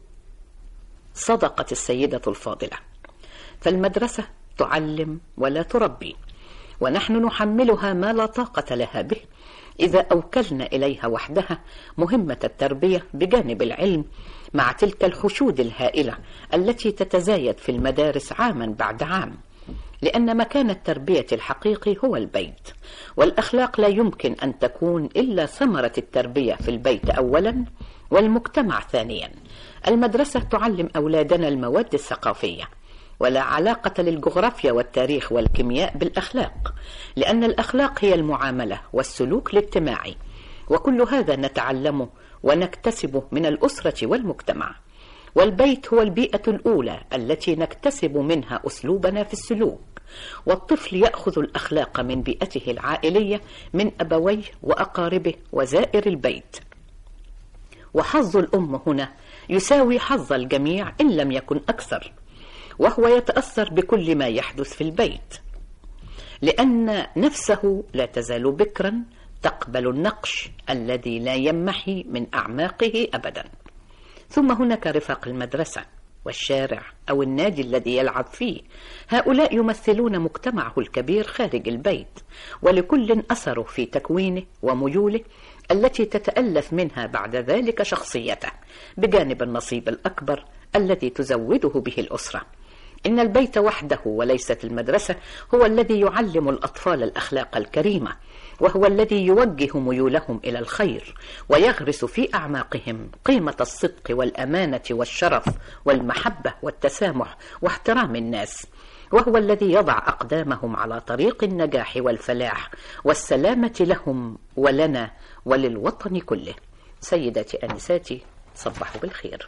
صدقت السيدة الفاضلة فالمدرسة تعلم ولا تربي ونحن نحملها ما لا طاقة لها به إذا أوكلنا إليها وحدها مهمة التربية بجانب العلم مع تلك الحشود الهائلة التي تتزايد في المدارس عاما بعد عام لأن مكان التربية الحقيقي هو البيت والأخلاق لا يمكن أن تكون إلا ثمرة التربية في البيت أولا والمجتمع ثانيا المدرسة تعلم أولادنا المواد الثقافية ولا علاقة للجغرافيا والتاريخ والكيمياء بالأخلاق لأن الأخلاق هي المعاملة والسلوك الاجتماعي وكل هذا نتعلمه ونكتسبه من الأسرة والمجتمع والبيت هو البيئة الأولى التي نكتسب منها أسلوبنا في السلوك والطفل يأخذ الأخلاق من بيئته العائلية من أبويه وأقاربه وزائر البيت وحظ الأم هنا يساوي حظ الجميع إن لم يكن أكثر وهو يتأثر بكل ما يحدث في البيت لأن نفسه لا تزال بكرا تقبل النقش الذي لا يمحي من أعماقه أبدا ثم هناك رفاق المدرسة والشارع أو النادي الذي يلعب فيه هؤلاء يمثلون مجتمعه الكبير خارج البيت ولكل أثره في تكوينه وميوله التي تتألف منها بعد ذلك شخصيته بجانب النصيب الأكبر الذي تزوده به الأسرة إن البيت وحده وليست المدرسة هو الذي يعلم الأطفال الأخلاق الكريمة وهو الذي يوجه ميولهم إلى الخير ويغرس في أعماقهم قيمة الصدق والأمانة والشرف والمحبة والتسامح واحترام الناس وهو الذي يضع أقدامهم على طريق النجاح والفلاح والسلامة لهم ولنا وللوطن كله سيداتي أنساتي صبحوا بالخير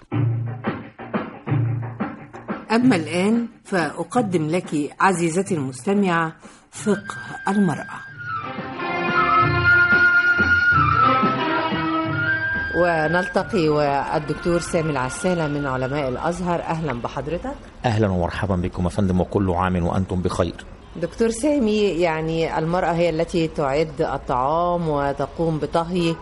أما الآن فأقدم لك عزيزتي المستمعة فقه المرأة ونلتقي والدكتور سامي العسالة من علماء الأزهر أهلا بحضرتك اهلا ومرحبا بكم يا فندم وكل عام وانتم بخير دكتور سامي يعني المرأة هي التي تعد الطعام وتقوم بطهي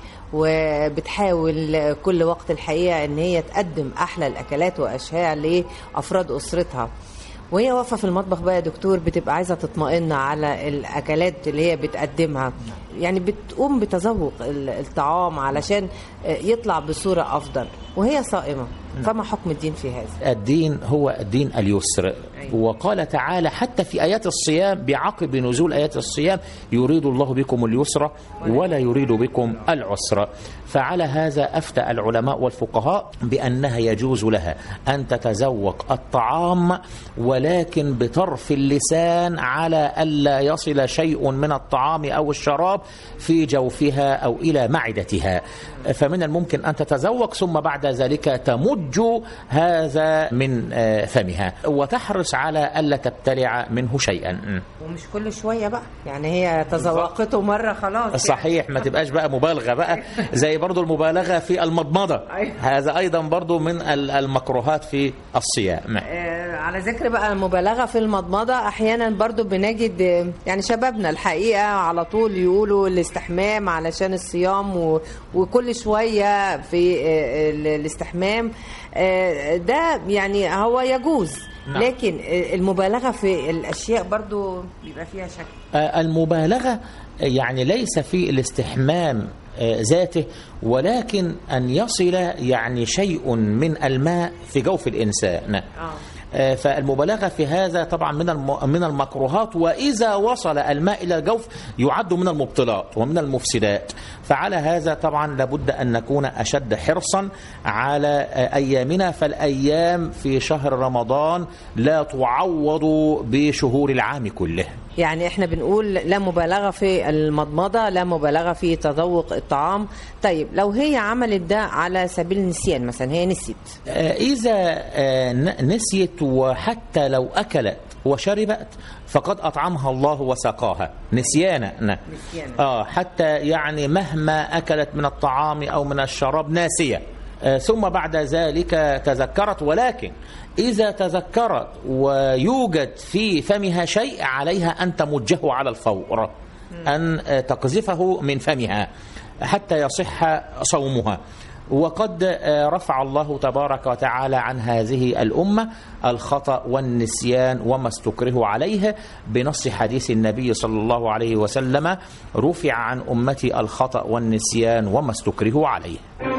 وبتحاول كل وقت الحقيقة ان هي تقدم احلى الاكلات واشهاء لافراد اسرتها وهي واقفة في المطبخ بقى يا دكتور بتبقى عايزة تطمئن على الأكلات اللي هي بتقدمها يعني بتقوم بتذوق ال- الطعام علشان يطلع بصورة أفضل وهي صائمة فما حكم الدين في هذا؟ الدين هو الدين اليسر وقال تعالى حتى في آيات الصيام بعقب نزول آيات الصيام يريد الله بكم اليسر ولا يريد بكم العسر فعلى هذا أفتى العلماء والفقهاء بأنها يجوز لها أن تتذوق الطعام ولكن بطرف اللسان على ألا يصل شيء من الطعام أو الشراب في جوفها أو إلى معدتها فمن الممكن أن تتذوق ثم بعد ذلك تمج هذا من آه، فمها وتحرص على ألا تبتلع منه شيئا م. ومش كل شوية بقى يعني هي تذوقته مرة خلاص صحيح ما تبقاش بقى مبالغة بقى زي برضو المبالغة في المضمضة هذا أيضا برضو من ال- المكروهات في الصيام آه، على ذكر بقى المبالغة في المضمضة أحيانا برضو بنجد آه، يعني شبابنا الحقيقة على طول يقولوا الاستحمام علشان الصيام و... وكل شوية في آه، ال- الاستحمام آه، ده يعني هو يجوز نعم. لكن آه، المبالغة في الأشياء برضو بيبقى فيها شك آه، المبالغة يعني ليس في الاستحمام آه، ذاته ولكن أن يصل يعني شيء من الماء في جوف الإنسان آه، فالمبالغة في هذا طبعا من الم- من المكروهات وإذا وصل الماء إلى الجوف يعد من المبطلات ومن المفسدات فعلى هذا طبعا لابد أن نكون أشد حرصا على آه، أيامنا فالأيام في شهر رمضان لا تعوض بشهور العام كله يعني احنا بنقول لا مبالغة في المضمضة لا مبالغة في تذوق الطعام طيب لو هي عملت ده على سبيل النسيان مثلا هي نسيت آه، إذا آه، ن- نسيت وحتى لو أكلت وشربت فقد أطعمها الله وسقاها نسيانا نسيانا. آه حتى يعني مهما أكلت من الطعام أو من الشراب ناسية آه، ثم بعد ذلك تذكرت ولكن إذا تذكرت ويوجد في فمها شيء عليها أن تمجه على الفور أن آه، تقذفه من فمها حتى يصح صومها وقد آه، رفع الله تبارك وتعالى عن هذه الأمة الخطأ والنسيان وما استكره عليه بنص حديث النبي صلى الله عليه وسلم رفع عن أمتي الخطأ والنسيان وما استكره عليه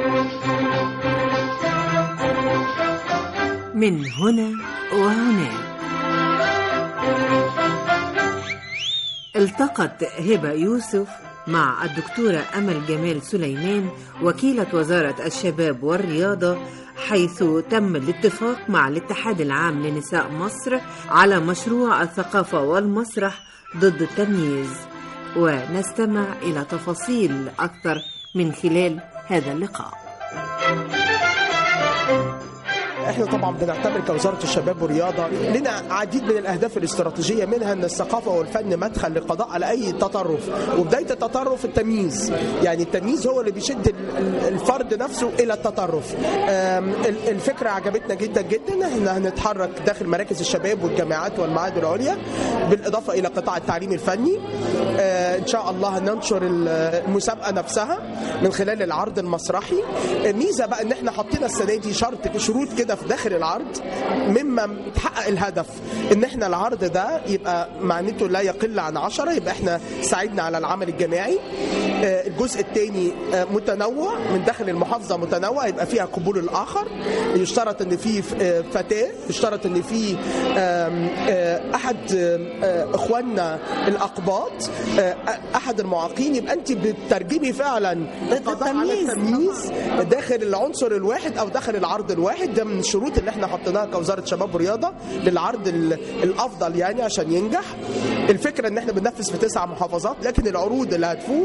من هنا وهناك التقت هبة يوسف مع الدكتورة أمل جمال سليمان وكيلة وزارة الشباب والرياضة حيث تم الاتفاق مع الاتحاد العام لنساء مصر على مشروع الثقافة والمسرح ضد التمييز ونستمع إلى تفاصيل أكثر من خلال هذا اللقاء احنا طبعا بنعتبر كوزاره الشباب والرياضه لنا عديد من الاهداف الاستراتيجيه منها ان الثقافه والفن مدخل للقضاء على اي تطرف وبدايه التطرف التمييز يعني التمييز هو اللي بيشد ال- ال- الفرد نفسه الى التطرف آم، ال- الفكره عجبتنا جدا جدا احنا هنتحرك داخل مراكز الشباب والجامعات والمعاهد العليا بالاضافه الى قطاع التعليم الفني آه، ان شاء الله هننشر ال- المسابقه نفسها من خلال العرض المسرحي آه، ميزه بقى ان احنا حطينا السنه دي شرط شروط كده في داخل العرض مما تحقق الهدف ان احنا العرض ده يبقى معناته لا يقل عن عشرة يبقى احنا ساعدنا على العمل الجماعي آه، الجزء الثاني متنوع من داخل المحافظه متنوع يبقى فيها قبول الاخر يشترط ان في آه، فتاه يشترط ان في آم، آه، احد آم، آه، اخواننا الاقباط آه، احد المعاقين يبقى انت بتترجمي فعلا القضاء على التمييز داخل العنصر الواحد او داخل العرض الواحد ده من الشروط اللي احنا حطيناها كوزاره شباب ورياضه للعرض ال- الافضل يعني عشان ينجح الفكره ان احنا بننفذ في تسع محافظات لكن العروض اللي هتفوز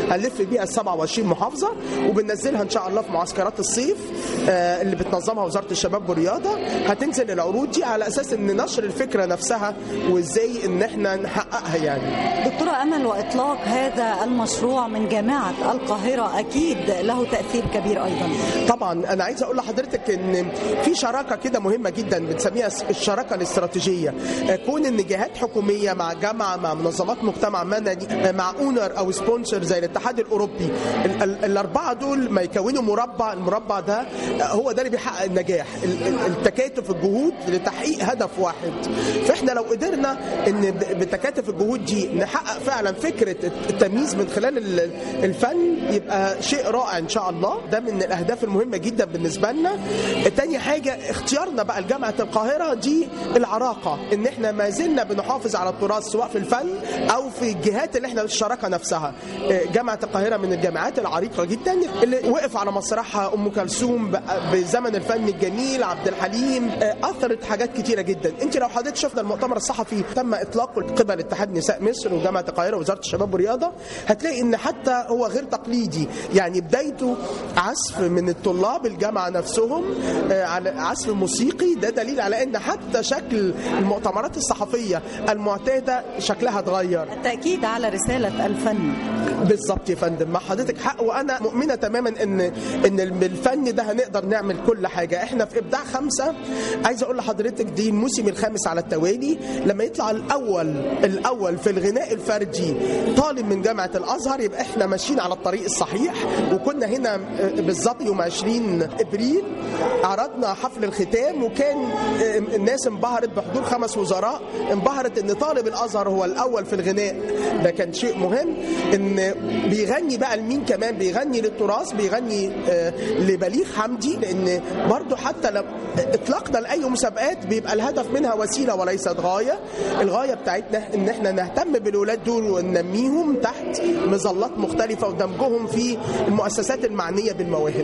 هنلف بيها ال 27 محافظه وبننزلها ان شاء الله في معسكرات الصيف آه، اللي بتنظمها وزاره الشباب والرياضه هتنزل العروض دي على اساس ان نشر الفكره نفسها وازاي ان احنا نحققها يعني دكتورة أمل وإطلاق هذا المشروع من جامعة القاهرة أكيد له تأثير كبير أيضا طبعا انا عايز اقول لحضرتك ان في شراكه كده مهمه جدا بنسميها الشراكه الاستراتيجيه آه، كون ان جهات حكوميه مع جامعه مع منظمات مجتمع مدني آه، مع اونر او سبونسر زي الاتحاد الاوروبي ال- ال- الاربعه دول ما يكونوا مربع المربع ده آه، هو ده اللي بيحقق النجاح ال- ال- التكاتف الجهود لتحقيق هدف واحد فاحنا لو قدرنا ان ب- بتكاتف الجهود دي نحقق فعلا فكره التمييز من خلال ال- الفن يبقى شيء رائع ان شاء الله ده من الاهداف المهمه جدا بالنسبه لنا تاني حاجه اختيارنا بقى لجامعه القاهره دي العراقه ان احنا ما زلنا بنحافظ على التراث سواء في الفن او في الجهات اللي احنا الشراكه نفسها آه، جامعه القاهره من الجامعات العريقه جدا اللي وقف على مسرحها ام كلثوم بقى بزمن الفن الجميل عبد الحليم آه، اثرت حاجات كتيره جدا انت لو حضرتك شفنا المؤتمر الصحفي تم اطلاقه قبل اتحاد نساء مصر وجامعه القاهره ووزاره الشباب والرياضه هتلاقي ان حتى هو غير تقليدي يعني بدايته عزف من الطلاب الجامعه نفسهم آه، على عزف موسيقي ده دليل على ان حتى شكل المؤتمرات الصحفيه المعتاده شكلها اتغير التأكيد على رسالة الفن بالظبط يا فندم مع حضرتك حق وانا مؤمنه تماما ان ان بالفن ده هنقدر نعمل كل حاجه احنا في ابداع خمسه عايز اقول لحضرتك دي الموسم الخامس على التوالي لما يطلع الاول الاول في الغناء الفردي طالب من جامعه الازهر يبقى احنا ماشيين على الطريق الصحيح وكنا هنا بالظبط يوم 20 ابريل عرضنا حفل الختام وكان الناس انبهرت بحضور خمس وزراء انبهرت ان طالب الازهر هو الاول في الغناء ده كان شيء مهم ان بيغني بقى لمين كمان بيغني للتراث بيغني آه، لبليغ حمدي لان برضو حتى لو اطلاقنا لاي مسابقات بيبقى الهدف منها وسيله وليست غايه الغايه بتاعتنا ان احنا نهتم بالولاد دول وننميهم تحت مظلات مختلفه ودمجهم في المؤسسات المعنيه بالمواهب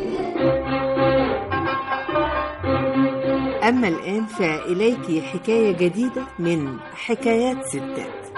أما الآن فإليك حكاية جديدة من حكايات ستات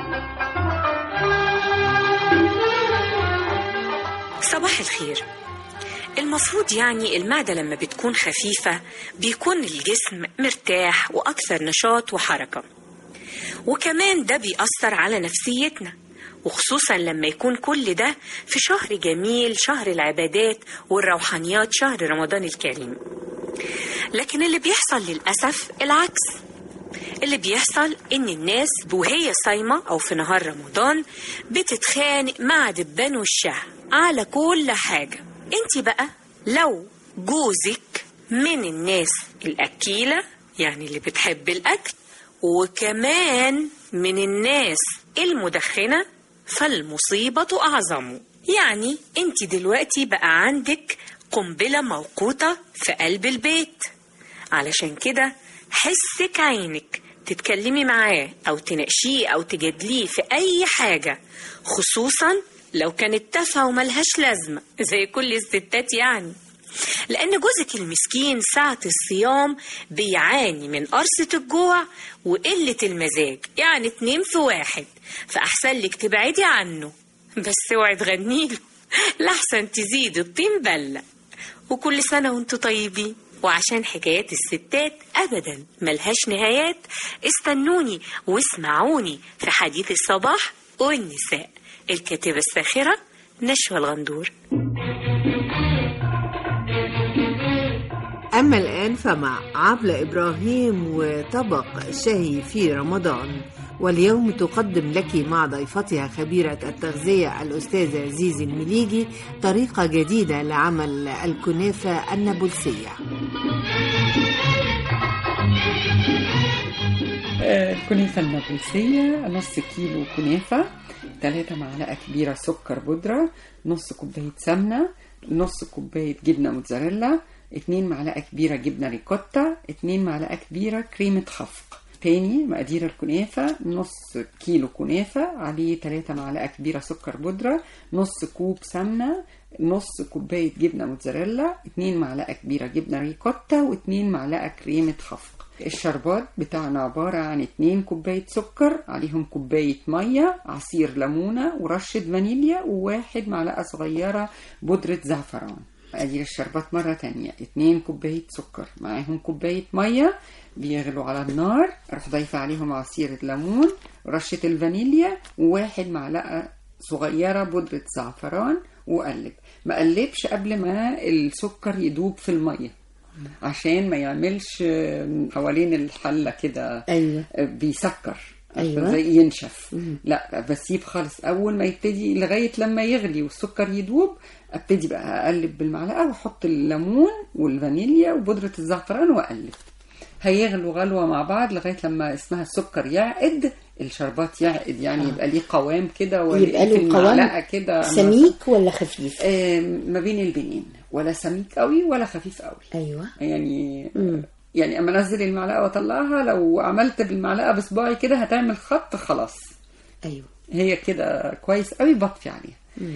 صباح الخير المفروض يعني المعدة لما بتكون خفيفة بيكون الجسم مرتاح وأكثر نشاط وحركة وكمان ده بيأثر على نفسيتنا وخصوصا لما يكون كل ده في شهر جميل شهر العبادات والروحانيات شهر رمضان الكريم لكن اللي بيحصل للأسف العكس اللي بيحصل ان الناس وهي صايمة او في نهار رمضان بتتخانق مع دبان وشها على كل حاجة انت بقى لو جوزك من الناس الأكيلة يعني اللي بتحب الأكل وكمان من الناس المدخنة فالمصيبة أعظم يعني انت دلوقتي بقى عندك قنبلة موقوتة في قلب البيت علشان كده حسك عينك تتكلمي معاه أو تناقشيه أو تجادليه في أي حاجة خصوصا لو كانت تافهة وملهاش لازمة زي كل الستات يعني لأن جوزك المسكين ساعة الصيام بيعاني من قرصة الجوع وقلة المزاج يعني اتنين في واحد فأحسن لك تبعدي عنه بس اوعي تغنيله لحسن تزيد الطين بلة وكل سنة وانتوا طيبين وعشان حكايات الستات أبدا ملهاش نهايات استنوني واسمعوني في حديث الصباح والنساء الكاتبة الساخرة نشوى الغندور أما الآن فمع عبلة إبراهيم وطبق شهي في رمضان واليوم تقدم لك مع ضيفتها خبيرة التغذية الأستاذة زيزي المليجي طريقة جديدة لعمل الكنافة النابلسية آه، الكنافة النابلسية نص كيلو كنافة ثلاثة معلقة كبيرة سكر بودرة نص كوباية سمنة نص كوباية جبنة موتزاريلا اتنين معلقة كبيرة جبنة ريكوتا اتنين معلقة كبيرة كريمة خفق تاني مقادير الكنافة نص كيلو كنافة عليه تلاتة معلقة كبيرة سكر بودرة نص كوب سمنة نص كوباية جبنة موتزاريلا اتنين معلقة كبيرة جبنة ريكوتا واتنين معلقة كريمة خفق الشربات بتاعنا عبارة عن اتنين كوباية سكر عليهم كوباية مية عصير ليمونة ورشة فانيليا وواحد معلقة صغيرة بودرة زعفران ادي الشربات مرة تانية اتنين كوباية سكر معاهم كوباية مية بيغلوا على النار اروح ضايفة عليهم عصير الليمون ورشة الفانيليا وواحد معلقة صغيرة بودرة زعفران وقلب ما قلبش قبل ما السكر يدوب في المية عشان ما يعملش آم، حوالين الحلة كده ايوه آه، بيسكر أيوة. زي ينشف لا بسيب خالص اول ما يبتدي لغايه لما يغلي والسكر يدوب ابتدي بقى اقلب بالمعلقه واحط الليمون والفانيليا وبودره الزعفران واقلب هيغلوا غلوه مع بعض لغايه لما اسمها السكر يعقد الشربات يعقد يعني يبقى ليه قوام كده ولا يبقى في له المعلقه قوام كده سميك ولا خفيف آم، ما بين البنين ولا سميك قوي ولا خفيف قوي ايوه يعني مم. يعني اما انزل المعلقه واطلعها لو عملت بالمعلقه بصباعي كده هتعمل خط خلاص ايوه هي كده كويس قوي بطفي عليها مم.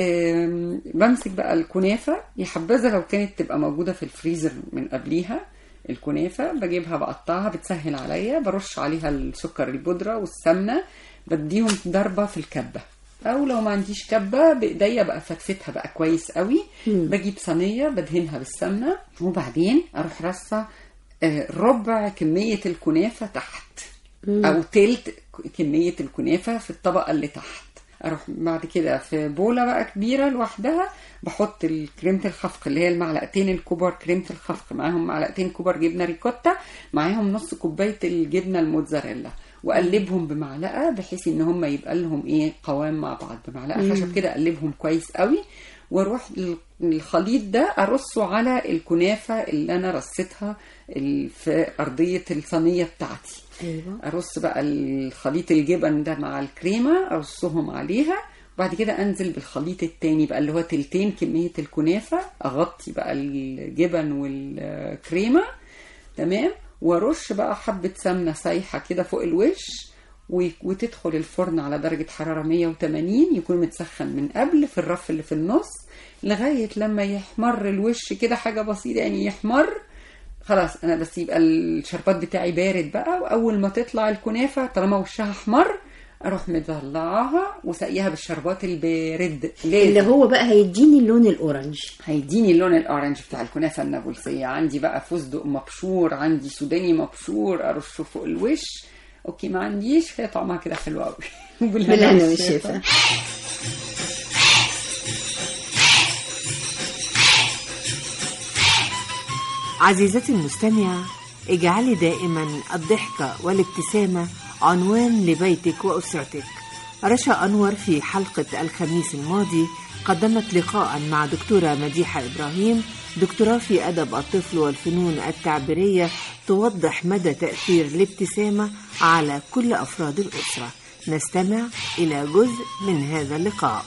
آم، بمسك بقى الكنافه يا حبذا لو كانت تبقى موجوده في الفريزر من قبليها الكنافه بجيبها بقطعها بتسهل عليا برش عليها السكر البودره والسمنه بديهم ضربه في الكبه او لو ما عنديش كبه بايديا بقى فتفتها بقى كويس قوي مم. بجيب صينيه بدهنها بالسمنه وبعدين اروح رصه آه، ربع كميه الكنافه تحت مم. او تلت كميه الكنافه في الطبقه اللي تحت اروح بعد كده في بوله بقى كبيره لوحدها بحط كريمه الخفق اللي هي المعلقتين الكبار كريمه الخفق معاهم معلقتين كبار جبنه ريكوتا معاهم نص كوبايه الجبنه الموتزاريلا واقلبهم بمعلقه بحيث ان هم يبقى لهم ايه قوام مع بعض بمعلقه مم. خشب كده اقلبهم كويس قوي واروح ال- الخليط ده ارصه على الكنافه اللي انا رصيتها ال- في ارضيه الصينيه بتاعتي ايوه ارص بقى الخليط الجبن ده مع الكريمه ارصهم عليها وبعد كده انزل بالخليط التاني بقى اللي هو تلتين كميه الكنافه اغطي بقى الجبن والكريمه تمام وارش بقى حبه سمنه سايحه كده فوق الوش و- وتدخل الفرن على درجة حرارة 180 يكون متسخن من قبل في الرف اللي في النص لغاية لما يحمر الوش كده حاجة بسيطة يعني يحمر خلاص انا بس يبقى الشربات بتاعي بارد بقى واول ما تطلع الكنافه طالما وشها احمر اروح مطلعاها وسقيها بالشربات البارد لازم اللي هو بقى هيديني اللون الاورنج هيديني اللون الاورنج بتاع الكنافه النابلسيه عندي بقى فستق مبشور عندي سوداني مبشور ارشه فوق الوش اوكي ما عنديش هي طعمها كده حلو قوي بالهنا والشفا عزيزتي المستمعة اجعلي دائما الضحكة والابتسامة عنوان لبيتك وأسرتك رشا أنور في حلقة الخميس الماضي قدمت لقاء مع دكتورة مديحة إبراهيم دكتوراه في أدب الطفل والفنون التعبيرية توضح مدى تأثير الابتسامة على كل أفراد الأسرة نستمع إلى جزء من هذا اللقاء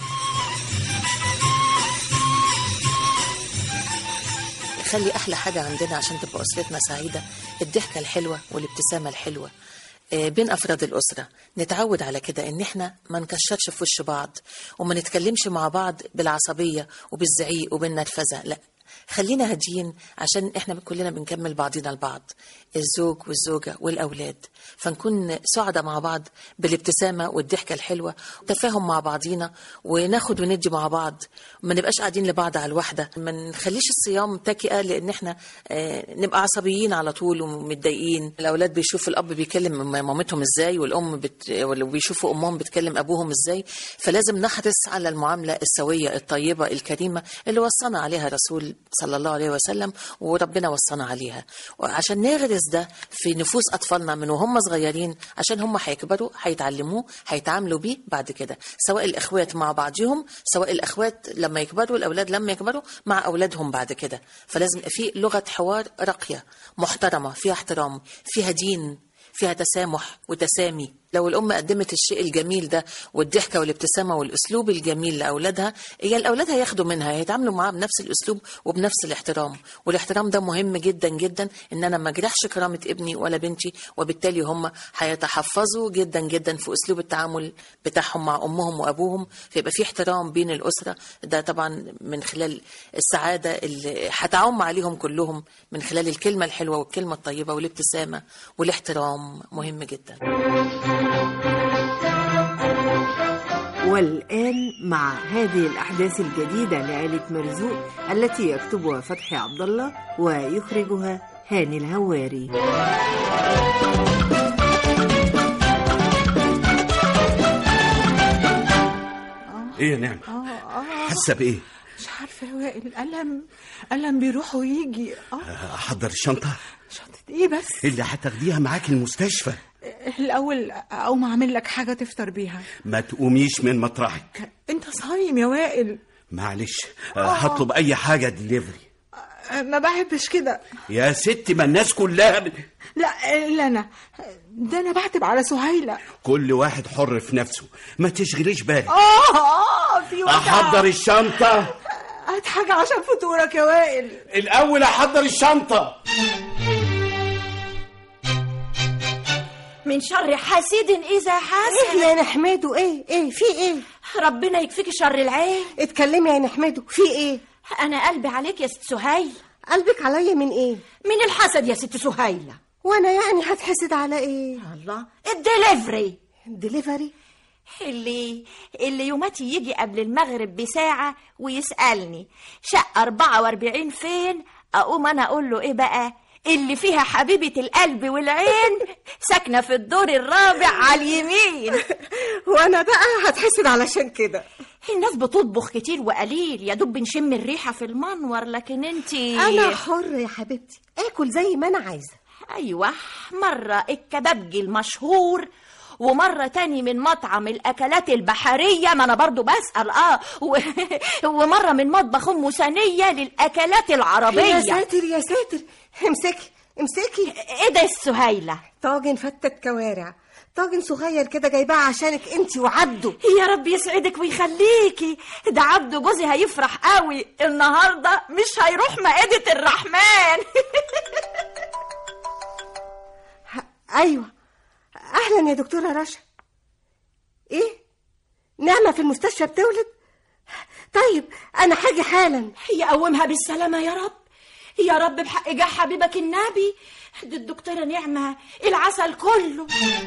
خلي احلى حاجه عندنا عشان تبقى اسرتنا سعيده الضحكه الحلوه والابتسامه الحلوه آه، بين افراد الاسره نتعود على كده ان احنا ما نكشرش في وش بعض وما نتكلمش مع بعض بالعصبيه وبالزعيق وبالنرفزه لا خلينا هاديين عشان احنا كلنا بنكمل بعضنا البعض الزوج والزوجة والأولاد فنكون سعداء مع بعض بالابتسامة والضحكة الحلوة والتفاهم مع بعضينا وناخد وندي مع بعض ما نبقاش قاعدين لبعض على الواحدة ما نخليش الصيام تكئة لأن احنا آه، نبقى عصبيين على طول ومتضايقين الأولاد بيشوفوا الأب بيكلم مامتهم ازاي والأم بت... ولا بيشوفوا أمهم بتكلم أبوهم ازاي فلازم نحرص على المعاملة السوية الطيبة الكريمة اللي وصانا عليها رسول صلى الله عليه وسلم وربنا وصانا عليها وعشان نغرس ده في نفوس أطفالنا من وهم صغيرين عشان هم هيكبروا هيتعلموه هيتعاملوا بيه بعد كده سواء الإخوات مع بعضهم سواء الأخوات لما يكبروا الأولاد لما يكبروا مع أولادهم بعد كده فلازم يبقى في لغة حوار راقية محترمة فيها احترام فيها دين فيها تسامح وتسامي لو الأم قدمت الشيء الجميل ده والضحكة والابتسامة والأسلوب الجميل لأولادها هي الأولاد هياخدوا منها هيتعاملوا معاها بنفس الأسلوب وبنفس الاحترام والاحترام ده مهم جدا جدا إن أنا ما أجرحش كرامة ابني ولا بنتي وبالتالي هم هيتحفظوا جدا جدا في أسلوب التعامل بتاعهم مع أمهم وأبوهم فيبقى في احترام بين الأسرة ده طبعا من خلال السعادة اللي هتعم عليهم كلهم من خلال الكلمة الحلوة والكلمة الطيبة والابتسامة والاحترام مهم جدا والآن مع هذه الأحداث الجديدة لعائلة مرزوق التي يكتبها فتحي عبد الله ويخرجها هاني الهواري ايه يا نعمة حاسة بايه مش عارفة يا وائل ألم ألم بيروح ويجي اه احضر الشنطة ايه بس اللي هتاخديها معاك المستشفى الأول أقوم أعمل لك حاجة تفطر بيها ما تقوميش من مطرحك أنت صايم يا وائل معلش آه، هطلب اي حاجة دليفري آه، ما بحبش كده يا ستي ما الناس كلها ب... لا لا أنا ده أنا بعتب على سهيلة كل واحد حر في نفسه ما تشغليش بالك آه آه في وجع احضر الشنطة هات حاجة عشان فطورك يا وائل الاول احضر الشنطة من شر حاسد إذا حسد ايه يا نحمده ايه ايه في ايه ربنا يكفيك شر العين اتكلمي يا نحمده في ايه أنا قلبي عليك يا ست سهيل قلبك عليا من ايه من الحسد يا ست سهيلة وانا يعني هتحسد على ايه الله الدليفري دليفري اللي اللي يوماتي يجي قبل المغرب بساعة ويسألني شقة 44 فين أقوم أنا أقول له إيه بقى اللي فيها حبيبة القلب والعين ساكنة في الدور الرابع على اليمين وانا بقى هتحسد علشان كده الناس بتطبخ كتير وقليل يا دوب بنشم الريحة في المنور لكن انتي انا حر يا حبيبتي اكل زي ما انا عايزه أيوة مرة الكبابجي المشهور ومرة تاني من مطعم الأكلات البحرية ما أنا برضو بسأل آه و... ومرة من مطبخ أم ثانية للأكلات العربية يا ساتر يا ساتر امسكي امسكي إيه ده السهيلة طاجن فتة كوارع طاجن صغير كده جايباه عشانك انت وعبده يا رب يسعدك ويخليكي ده عبده جوزي هيفرح قوي النهارده مش هيروح مائدة الرحمن ايوه اهلا يا دكتوره رشا ايه نعمه في المستشفى بتولد طيب انا حاجه حالا يقومها بالسلامة يا رب يا رب بحق جاه حبيبك النبي دي الدكتورة نعمة العسل كله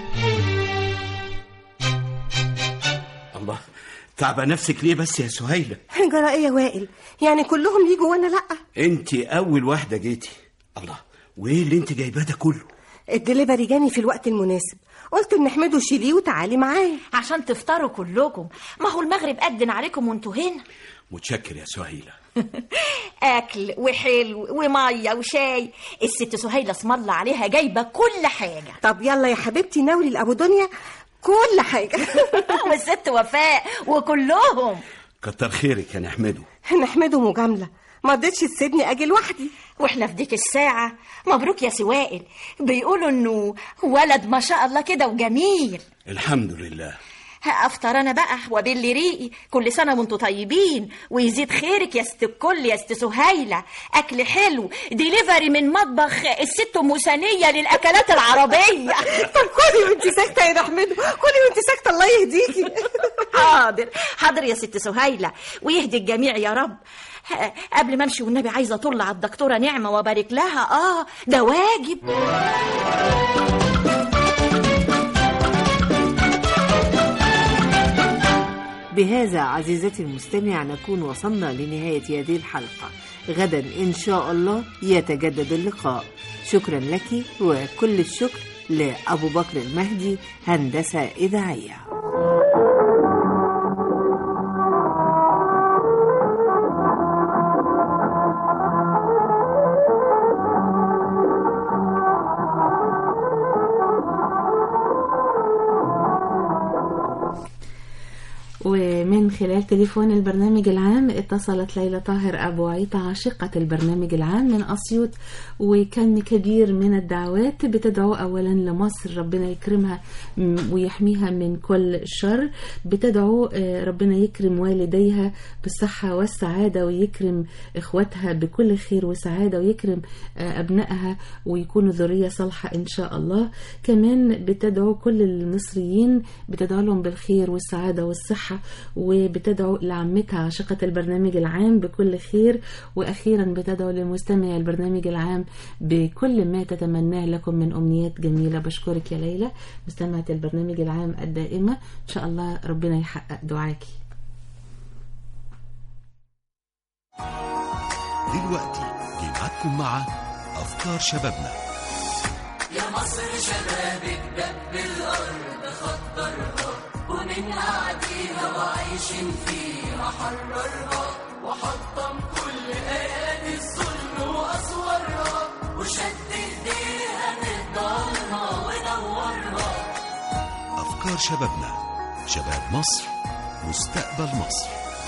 الله تعبى نفسك ليه بس يا سهيلة جرى ايه يا وائل يعني كلهم يجوا وانا لا انت اول واحدة جيتي الله وايه اللي انت جايباه ده كله الدليفري جاني في الوقت المناسب قلت نحمده شيليه وتعالي معايا عشان تفطروا كلكم ما هو المغرب أدن عليكم وانتوا هنا متشكر يا سهيلة أكل وحلو ومية وشاي الست سهيلة اسم الله عليها جايبة كل حاجة طب يلا يا حبيبتي ناولي لابو دنيا كل حاجه والست وفاء وكلهم كتر خيرك يا نحمده نحمده مجامله ما رضيتش تسيبني اجي لوحدي واحنا في ديك الساعة مبروك يا سوائل بيقولوا انه ولد ما شاء الله كده وجميل الحمد لله افطر انا بقى وباللي ريقي كل سنه وانتوا طيبين ويزيد خيرك يا ست الكل يا ست سهيله اكل حلو ديليفري من مطبخ الست ام ثانيه للاكلات العربيه طب كلي وانت ساكته يا نحمده كلي وانت ساكته الله يهديكي حاضر حاضر يا ست سهيله ويهدي الجميع يا رب ه- قبل ما امشي والنبي عايزه اطل على الدكتوره نعمه وابارك لها اه ده واجب بهذا عزيزتي المستمع نكون وصلنا لنهاية هذه الحلقة غدا إن شاء الله يتجدد اللقاء شكرا لك وكل الشكر لأبو بكر المهدي هندسة إذاعية ومن من خلال تليفون البرنامج العام اتصلت ليلى طاهر أبو عيطة عاشقة البرنامج العام من أسيوط وكم كبير من الدعوات بتدعو أولا لمصر ربنا يكرمها م- ويحميها من كل شر بتدعو آه، ربنا يكرم والديها بالصحة والسعادة ويكرم إخواتها بكل خير وسعادة ويكرم آه، أبنائها ويكونوا ذرية صالحة إن شاء الله كمان بتدعو كل المصريين بتدعو لهم بالخير والسعادة والصحة وبتدعو لعمتها عاشقة البرنامج العام بكل خير وأخيرا بتدعو لمستمعي البرنامج العام بكل ما تتمناه لكم من أمنيات جميلة بشكرك يا ليلى مستمعة البرنامج العام الدائمة إن شاء الله ربنا يحقق دعاكي دلوقتي جمعتكم مع أفكار شبابنا يا مصر شبابك دب الأرض خطرها ومن أعديها وعايشين فيها حررها وحطم كل آيات الظلم وأسوارها وشد إيديها من ضلها ونورها أفكار شبابنا شباب مصر مستقبل مصر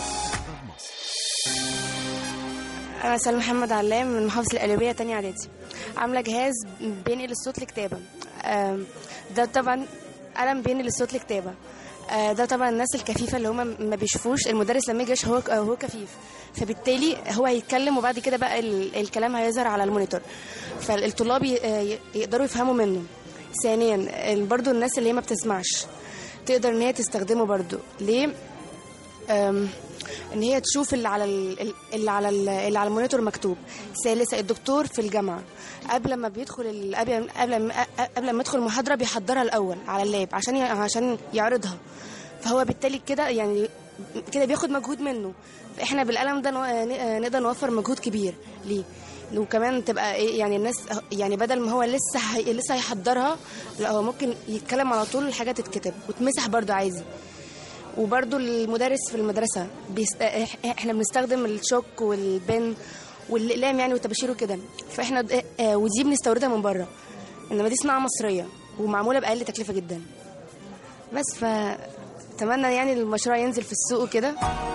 أنا سلمى محمد علام من محافظة القليوبية تانية إعدادي عاملة جهاز بينقل الصوت لكتابة آم، ده طبعا قلم بينقل الصوت لكتابة آه، ده طبعا الناس الكفيفة اللي هم ما بيشوفوش المدرس لما يجي يشرح هو هو كفيف فبالتالي هو هيتكلم وبعد كده بقى ال- الكلام هيظهر على المونيتور فالطلاب ي- آه، يقدروا يفهموا منه ثانيا ال- برضو الناس اللي هي ما بتسمعش تقدر ان هي تستخدمه برضو ليه أم، ان هي تشوف اللي على ال- اللي على ال- اللي على المونيتور مكتوب ثالثا الدكتور في الجامعه قبل ما بيدخل ال- قبل قبل ما قبل ما يدخل المحاضره بيحضرها الاول على اللاب عشان ي- عشان يعرضها فهو بالتالي كده يعني كده بياخد مجهود منه احنا بالقلم ده نو- ن- نقدر نوفر مجهود كبير ليه وكمان تبقى ايه يعني الناس يعني بدل ما هو لسه هي لسه هيحضرها لا هو ممكن يتكلم على طول الحاجه تتكتب وتمسح برضو عادي وبرضو المدرس في المدرسة بيست... إح- احنا بنستخدم الشوك والبن والأقلام يعني والطباشير وكده فاحنا د- آه، ودي بنستوردها من بره انما دي صناعة مصرية ومعمولة بأقل تكلفة جدا بس فتمنى يعني المشروع ينزل في السوق وكده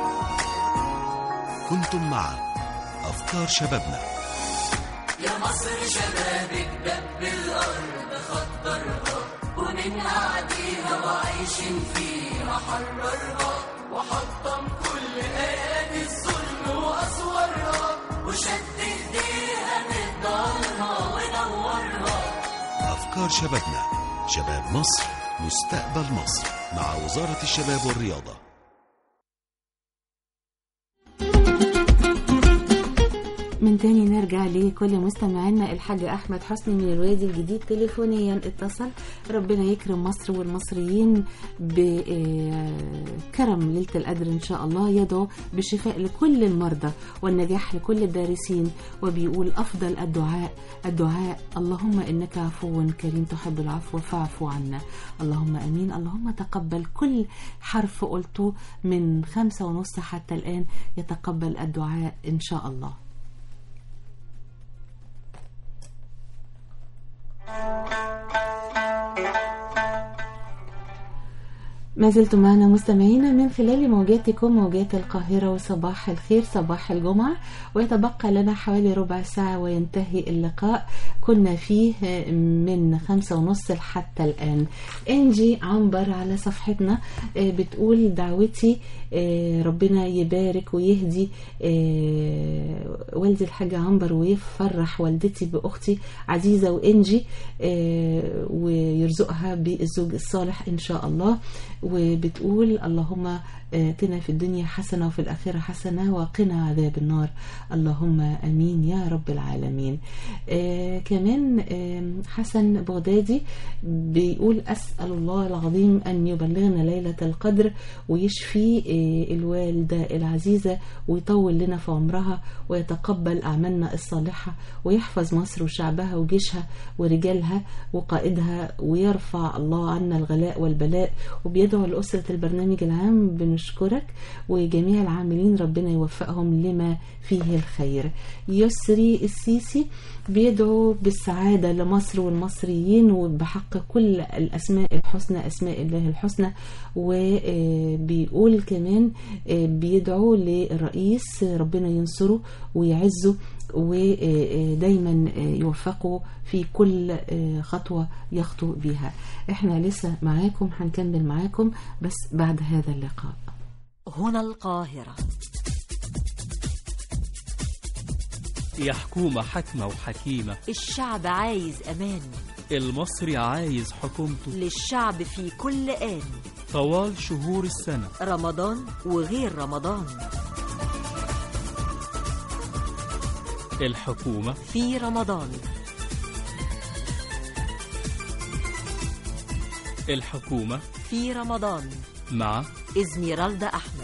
كنتم مع أفكار شبابنا يا مصر شبابك دب الأرض خطرها ومن أعديها وعايشين فيها حررها وحطم كل آيات الظلم وأسوارها وشد إيديها من ضلها ونورها أفكار شبابنا شباب مصر مستقبل مصر مع وزارة الشباب والرياضة من تاني نرجع لكل مستمعينا الحاج احمد حسني من الوادي الجديد تليفونيا اتصل ربنا يكرم مصر والمصريين بكرم ليله القدر ان شاء الله يدعو بالشفاء لكل المرضى والنجاح لكل الدارسين وبيقول افضل الدعاء الدعاء اللهم انك عفو كريم تحب العفو فاعف عنا اللهم امين اللهم تقبل كل حرف قلته من خمسة ونص حتى الان يتقبل الدعاء ان شاء الله ما زلتم معنا مستمعينا من خلال موجاتكم موجات القاهرة وصباح الخير صباح الجمعة ويتبقى لنا حوالي ربع ساعة وينتهي اللقاء كنا فيه من خمسة ونص حتى الآن إنجي عنبر على صفحتنا آه، بتقول دعوتي آه، ربنا يبارك ويهدي آه، والدي الحاج عنبر ويفرح والدتي بأختي عزيزة وإنجي آه، ويرزقها بالزوج الصالح إن شاء الله وبتقول اللهم آتنا في الدنيا حسنة وفي الآخرة حسنة وقنا عذاب النار اللهم أمين يا رب العالمين آه كمان آه حسن بغدادي بيقول أسأل الله العظيم أن يبلغنا ليلة القدر ويشفي آه الوالدة العزيزة ويطول لنا في عمرها ويتقبل أعمالنا الصالحة ويحفظ مصر وشعبها وجيشها ورجالها وقائدها ويرفع الله عنا الغلاء والبلاء وبيدعو مستوى لأسرة البرنامج العام بنشكرك وجميع العاملين ربنا يوفقهم لما فيه الخير يسري السيسي بيدعو بالسعادة لمصر والمصريين وبحق كل الأسماء الحسنى أسماء الله الحسنى وبيقول كمان آه، بيدعو للرئيس ربنا ينصره ويعزه ودايما يوفقه في كل آه، خطوة يخطو بيها احنا لسه معاكم هنكمل معاكم بس بعد هذا اللقاء هنا القاهرة يا حكومة حكمة وحكيمة الشعب عايز أمان المصري عايز حكومته للشعب في كل آن طوال شهور السنة رمضان وغير رمضان الحكومة في رمضان الحكومة في رمضان مع إزميرالدا أحمد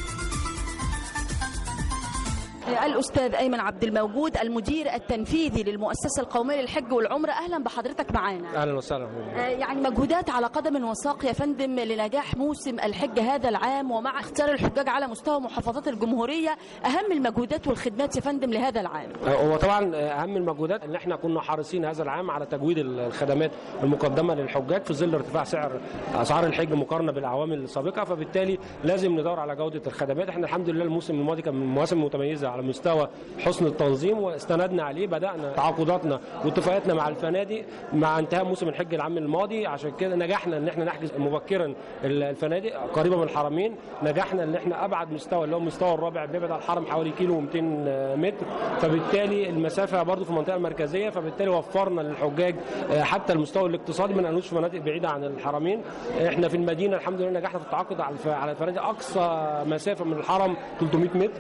الأستاذ أيمن عبد الموجود المدير التنفيذي للمؤسسة القومية للحج والعمرة أهلا بحضرتك معانا اهلا وسهلا آه، يعني مجهودات على قدم وساق يا فندم لنجاح موسم الحج هذا العام ومع اختيار الحجاج على مستوى محافظات الجمهورية أهم المجهودات والخدمات يا فندم لهذا العام هو طبعا اهم المجهودات ان احنا كنا حريصين هذا العام على تجويد الخدمات المقدمه للحجاج في ظل ارتفاع سعر اسعار الحج مقارنه بالاعوام السابقه فبالتالي لازم ندور على جوده الخدمات احنا الحمد لله الموسم الماضي كان من المواسم المتميزه على مستوى حسن التنظيم واستندنا عليه بدانا تعاقداتنا واتفاقاتنا مع الفنادق مع انتهاء موسم الحج العام الماضي عشان كده نجحنا ان احنا نحجز مبكرا الفنادق قريبه من الحرمين نجحنا ان احنا ابعد مستوى اللي هو المستوى الرابع بيبعد عن الحرم حوالي كيلو و200 متر فبالتالي المسافه برضو في المنطقه المركزيه فبالتالي وفرنا للحجاج آه، حتى المستوى الاقتصادي ما نقلوش في مناطق بعيده عن الحرمين احنا في المدينه الحمد لله نجحنا في التعاقد على الف- على الفنادق اقصى مسافه من الحرم 300 متر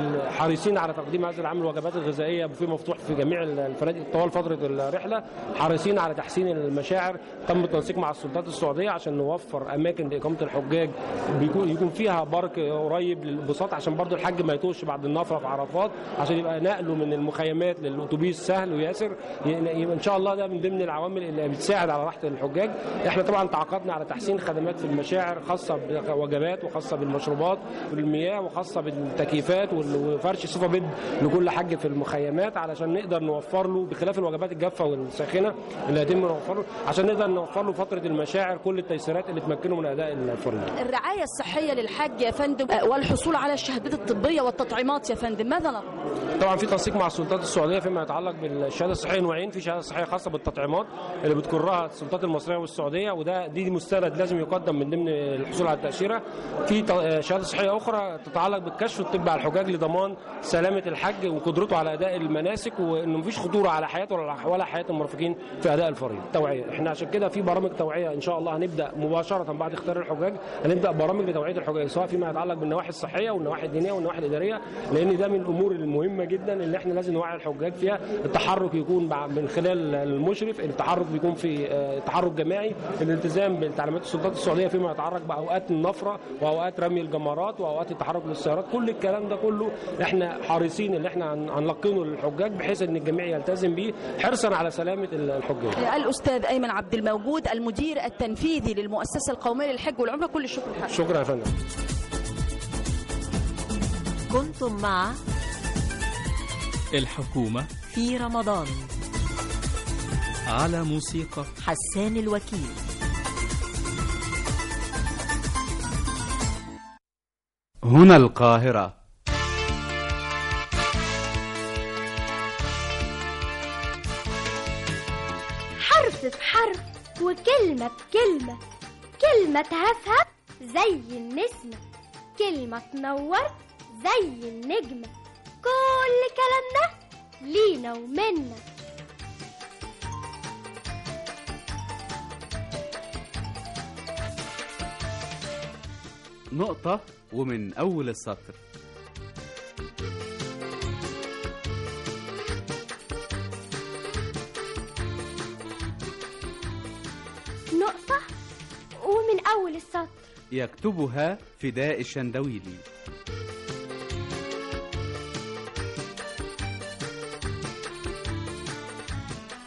حريصين على تقديم هذا العام الوجبات الغذائيه بوفيه مفتوح في جميع الفنادق طوال فتره الرحله حريصين على تحسين المشاعر تم التنسيق مع السلطات السعوديه عشان نوفر اماكن لاقامه الحجاج بيكون يكون فيها بارك قريب للبساط عشان برضو الحج ما يتوهش بعد النفره في عرفات عشان يبقى نقله من المخيمات للاتوبيس سهل ويسر يبقى ان شاء الله ده من ضمن العوامل اللي بتساعد على راحه الحجاج احنا طبعا تعاقدنا على تحسين خدمات في المشاعر خاصه بوجبات وخاصه بالمشروبات والمياه وخاصه بالتكييفات وال- وفرش سوفا بيد لكل حج في المخيمات علشان نقدر نوفر له بخلاف الوجبات الجافه والساخنه اللي هيتم نوفر له عشان نقدر نوفر له فتره المشاعر كل التيسيرات اللي تمكنه من اداء الفريضه الرعاية الصحية للحج يا فندم آه، والحصول على الشهادات الطبية والتطعيمات يا فندم ماذا نقول؟ طبعا في تنسيق مع السلطات السعوديه فيما يتعلق بالشهاده الصحيه نوعين في شهاده صحيه خاصه بالتطعيمات اللي بتقرها السلطات المصريه والسعوديه وده دي مستند لازم يقدم من ضمن الحصول على التاشيره في ت- شهاده صحيه اخرى تتعلق بالكشف الطبي على الحجاج لضمان سلامه الحج وقدرته على اداء المناسك وانه مفيش خطوره على حياته ولا ولا حياه المرافقين في اداء الفريضه توعيه احنا عشان كده في برامج توعيه ان شاء الله هنبدا مباشره بعد اختيار الحجاج هنبدا برامج لتوعيه الحجاج سواء فيما يتعلق بالنواحي الصحيه والنواحي الدينيه والنواحي الاداريه لان ده من الامور المهمه جدا اللي احنا لازم نوعي الحجاج فيها التحرك يكون مع- من خلال المشرف التحرك بيكون في آه، تحرك جماعي الالتزام بتعليمات السلطات السعوديه فيما يتعلق باوقات النفره واوقات رمي الجمرات واوقات التحرك للسيارات كل الكلام ده كله احنا حريصين ان احنا هن- هنلقنه للحجاج بحيث ان الجميع يلتزم بيه حرصا على سلامه الحجاج الأستاذ أيمن عبد الموجود المدير التنفيذي للمؤسسة القومية للحج والعمرة كل الشكر لحضرتك شكرا يا فندم كنتم مع الحكومة في رمضان على موسيقى حسان الوكيل هنا القاهرة حرف بحرف وكلمة بكلمة كلمة تهفهف زي النسمة كلمة تنور زي النجمة كل كلامنا لينا ومنا نقطة ومن أول السطر نقطة ومن أول السطر يكتبها فداء الشندويلي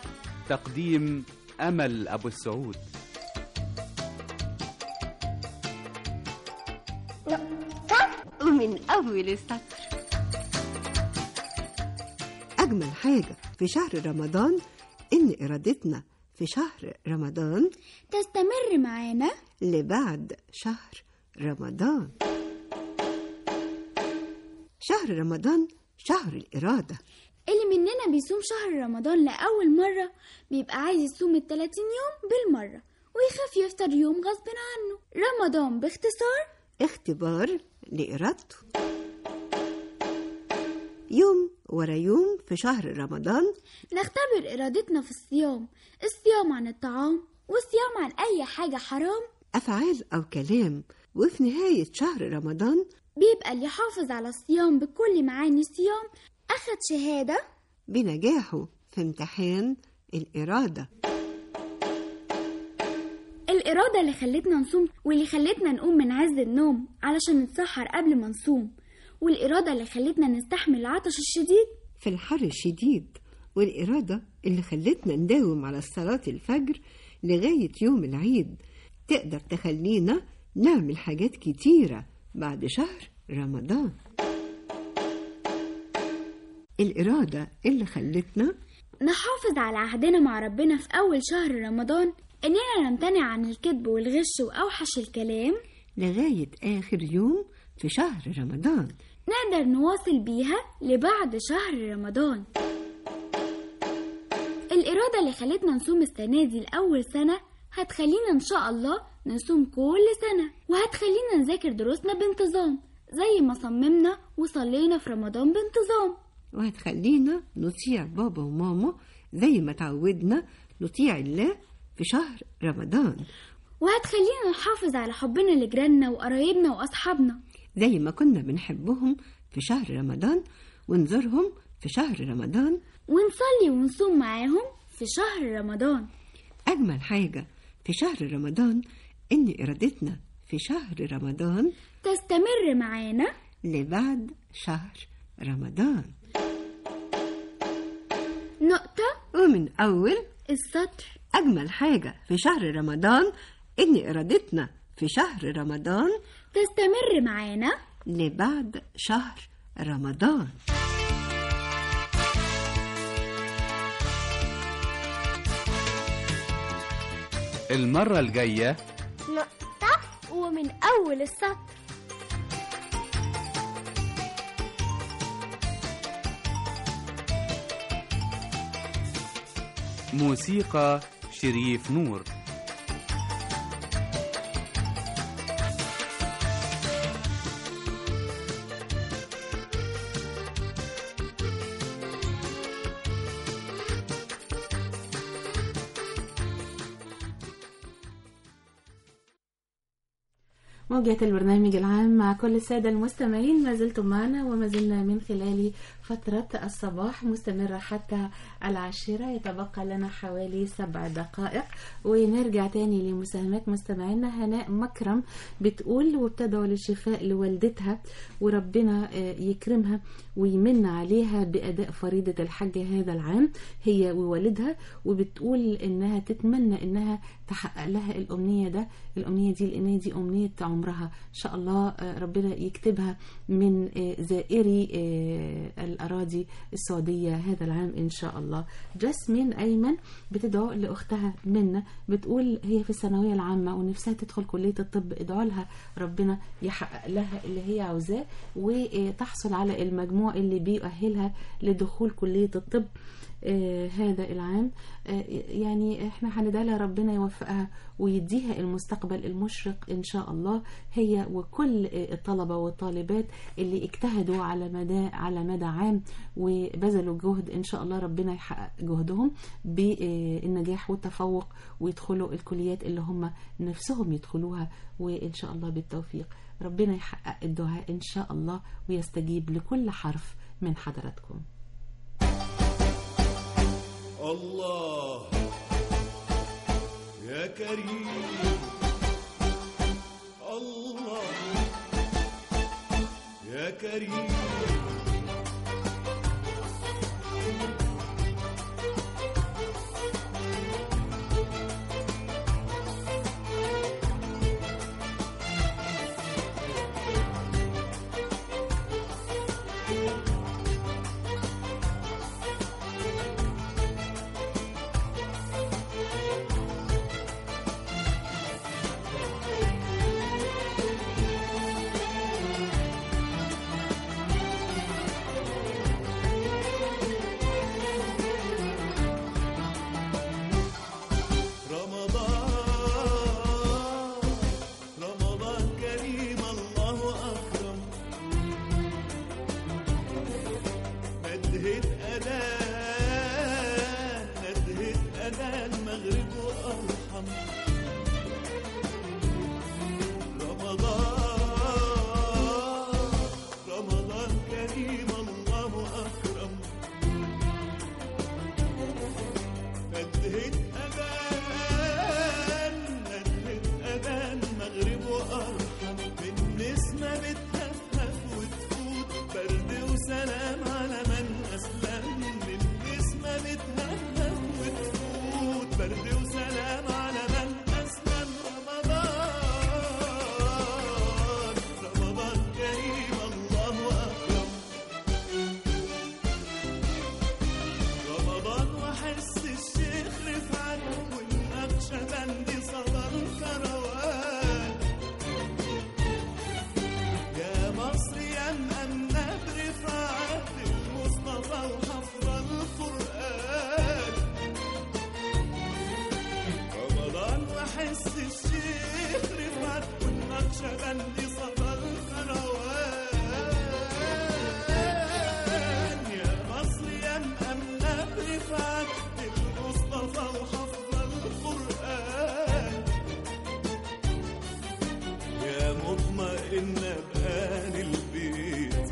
تقديم أمل أبو السعود أول السطر أجمل حاجة في شهر رمضان إن إرادتنا في شهر رمضان تستمر معانا لبعد شهر رمضان شهر رمضان شهر الإرادة اللي مننا بيصوم شهر رمضان لأول مرة بيبقى عايز يصوم التلاتين يوم بالمرة ويخاف يفطر يوم غصب عنه رمضان باختصار اختبار لإرادته يوم ورا يوم في شهر رمضان نختبر إرادتنا في الصيام الصيام عن الطعام والصيام عن أي حاجة حرام أفعال أو كلام وفي نهاية شهر رمضان بيبقى اللي حافظ على الصيام بكل معاني الصيام أخد شهادة بنجاحه في امتحان الإرادة الإرادة اللي خلتنا نصوم واللي خلتنا نقوم من عز النوم علشان نتسحر قبل ما نصوم والإرادة اللي خلتنا نستحمل العطش الشديد في الحر الشديد والإرادة اللي خلتنا نداوم على صلاة الفجر لغاية يوم العيد تقدر تخلينا نعمل حاجات كتيرة بعد شهر رمضان الإرادة اللي خلتنا نحافظ على عهدنا مع ربنا في أول شهر رمضان إننا نمتنع عن الكذب والغش وأوحش الكلام لغاية آخر يوم في شهر رمضان نقدر نواصل بيها لبعد شهر رمضان الإرادة اللي خلتنا نصوم السنة دي لأول سنة هتخلينا إن شاء الله نصوم كل سنة وهتخلينا نذاكر دروسنا بانتظام زي ما صممنا وصلينا في رمضان بانتظام وهتخلينا نطيع بابا وماما زي ما تعودنا نطيع الله في شهر رمضان وهتخلينا نحافظ على حبنا لجيراننا وقرايبنا وأصحابنا زي ما كنا بنحبهم في شهر رمضان ونزورهم في شهر رمضان ونصلي ونصوم معاهم في شهر رمضان أجمل حاجة في شهر رمضان إن إرادتنا في شهر رمضان تستمر معانا لبعد شهر رمضان نقطة ومن أول السطر أجمل حاجة في شهر رمضان إن إرادتنا في شهر رمضان تستمر معانا لبعد شهر رمضان المرة الجاية نقطة ومن أول السطر موسيقى شريف نور موجة البرنامج العام مع كل السادة المستمعين ما زلتم معنا وما زلنا من خلال فترة الصباح مستمرة حتى العاشرة يتبقى لنا حوالي سبع دقائق ونرجع تاني لمساهمات مستمعينا هناء مكرم بتقول وبتدعو للشفاء لوالدتها وربنا يكرمها ويمن عليها بأداء فريضة الحج هذا العام هي ووالدها وبتقول إنها تتمنى إنها تحقق لها الأمنية ده الأمنية دي لأن دي أمنية عمرها إن شاء الله ربنا يكتبها من زائري الأراضي السعودية هذا العام إن شاء الله جاسمين أيمن بتدعو لأختها منى بتقول هي في الثانوية العامة ونفسها تدخل كلية الطب ادعوا لها ربنا يحقق لها اللي هي عاوزاه وتحصل على المجموع اللي بيؤهلها لدخول كلية الطب آه هذا العام آه يعني احنا هندعي لها ربنا يوفقها ويديها المستقبل المشرق ان شاء الله هي وكل آه الطلبه والطالبات اللي اجتهدوا على مدى على مدى عام وبذلوا جهد ان شاء الله ربنا يحقق جهدهم بالنجاح والتفوق ويدخلوا الكليات اللي هم نفسهم يدخلوها وان شاء الله بالتوفيق ربنا يحقق الدعاء ان شاء الله ويستجيب لكل حرف من حضراتكم الله يا كريم الله يا كريم الشيخ رفعت والنقشبندي صفى الكروان يا مصر يا مأمنة رفعت المصطفى وحفظ القرآن يا مطمئنة بآل البيت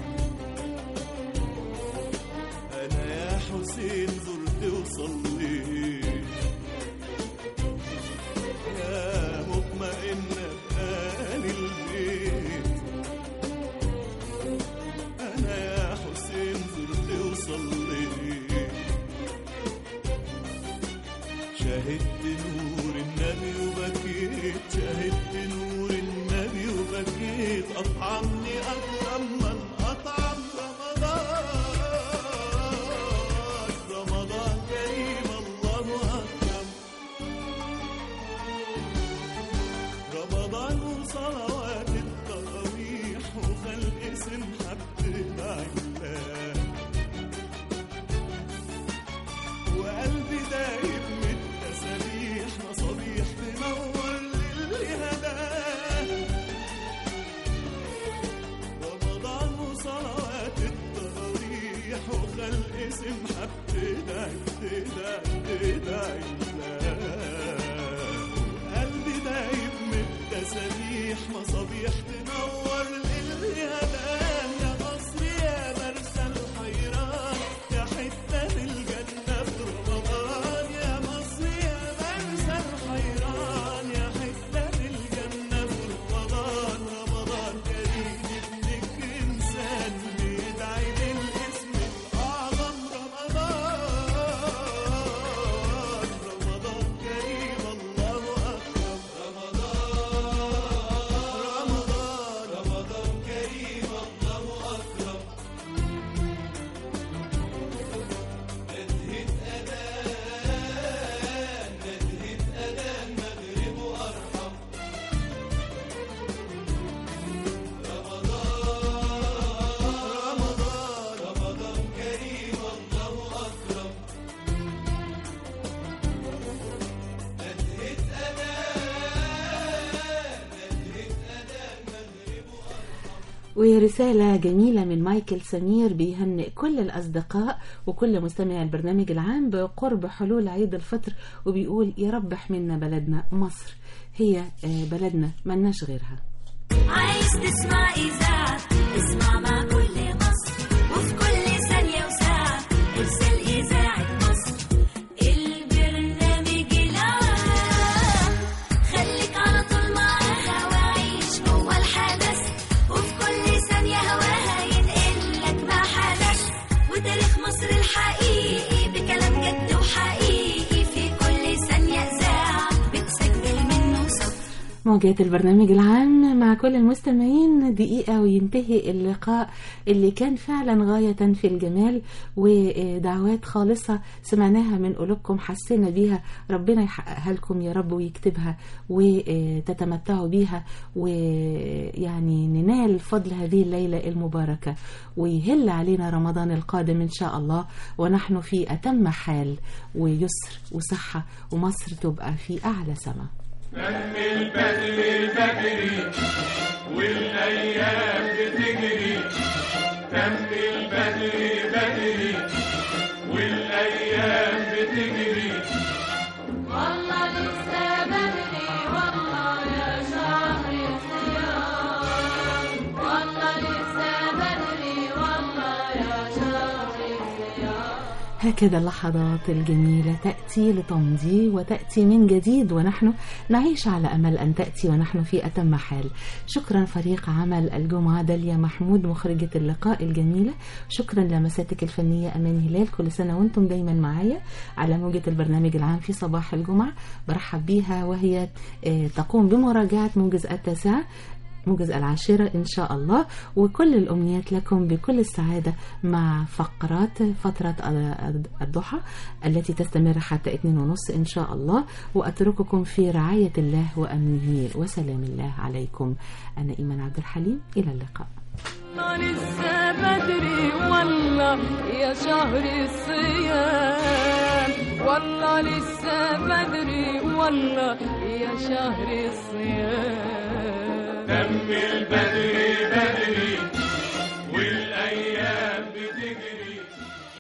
أنا يا حسين زرت وصليت يا مطمئنة بآل البيت أنا يا حسين زرت وصليت شاهدت نور النبي وبكيت شاهدت نور النبي وبكيت أطعمني أكرم من أطعم رمضان رمضان كريم الله أكرم رمضان وصلوات التراويح وخلق سمحة بتدعي الله وقلبي دايب من التسابيح مصابيح تنور للي هداه رمضان وصلوات التراويح وخلق سمحة بتدعي بتدعي بتدعي الله قلبي دايب من التسابيح مصابيح تنور للي هداه يا مصر يا مرسى الحيران يا حتة في الجنة في رمضان يا مصر يا مرسى الحيران يا حتة في الجنة في رمضان رمضان كريم ابنك إنسان بيدعي بالاسم الأعظم رمضان رمضان كريم الله أكرم رمضان رمضان رمضان كريم الله أكرم ندهت أذان ندهت أذان مغرب أرحم رمضان رمضان كريم الله أكرم ندهت ورسالة جميلة من مايكل سمير بيهنئ كل الأصدقاء وكل مستمعي البرنامج العام بقرب حلول عيد الفطر وبيقول يا رب احملنا بلدنا مصر هي آه، بلدنا ملناش غيرها عايز تسمع إذاعة اسمع مع كل مصر وفي كل ثانية وساعة ارسل إذاعة مصر البرنامج العام خليك على طول معاها وعيش جوه الحدث وفي كل ثانية هواها ينقل لك ما حدث وتاريخ مصر الحقيقي بكلام جد وحقيقي في كل ثانية إذاعة بتسجل منه صوت موجات البرنامج العام مع كل المستمعين دقيقة وينتهي اللقاء اللي كان فعلا غاية في الجمال ودعوات خالصة سمعناها من قلوبكم حسينا بيها ربنا يحققها لكم يا رب ويكتبها وتتمتعوا بيها ويعني ننال فضل هذه الليلة المباركة ويهل علينا رمضان القادم إن شاء الله ونحن في أتم حال ويسر وصحة ومصر تبقى في أعلى سما دم البدر البدري والايام بتجري دم البدر بدري والايام بتجري والله لسه بدري والله يا شهر الصيام والله لسه بدري والله يا شهر الصيام هكذا اللحظات الجميلة تأتي لتمضي وتأتي من جديد ونحن نعيش على أمل أن تأتي ونحن في أتم حال شكرا فريق عمل الجمعة داليا محمود مخرجة اللقاء الجميلة شكرا لمساتك الفنية أمان هلال كل سنة وانتم دايما معايا على موجة البرنامج العام في صباح الجمعة برحب بيها وهي آه، تقوم بمراجعة موجز التاسعة موجز العاشرة إن شاء الله وكل الأمنيات لكم بكل السعادة مع فقرات فترة الضحى التي تستمر حتى اتنين ونص إن شاء الله وأترككم في رعاية الله وأمنه وسلام الله عليكم أنا إيمان عبد الحليم إلى اللقاء والله لسه بدري والله يا شهر الصيام والله لسه بدري والله يا شهر الصيام دم البلد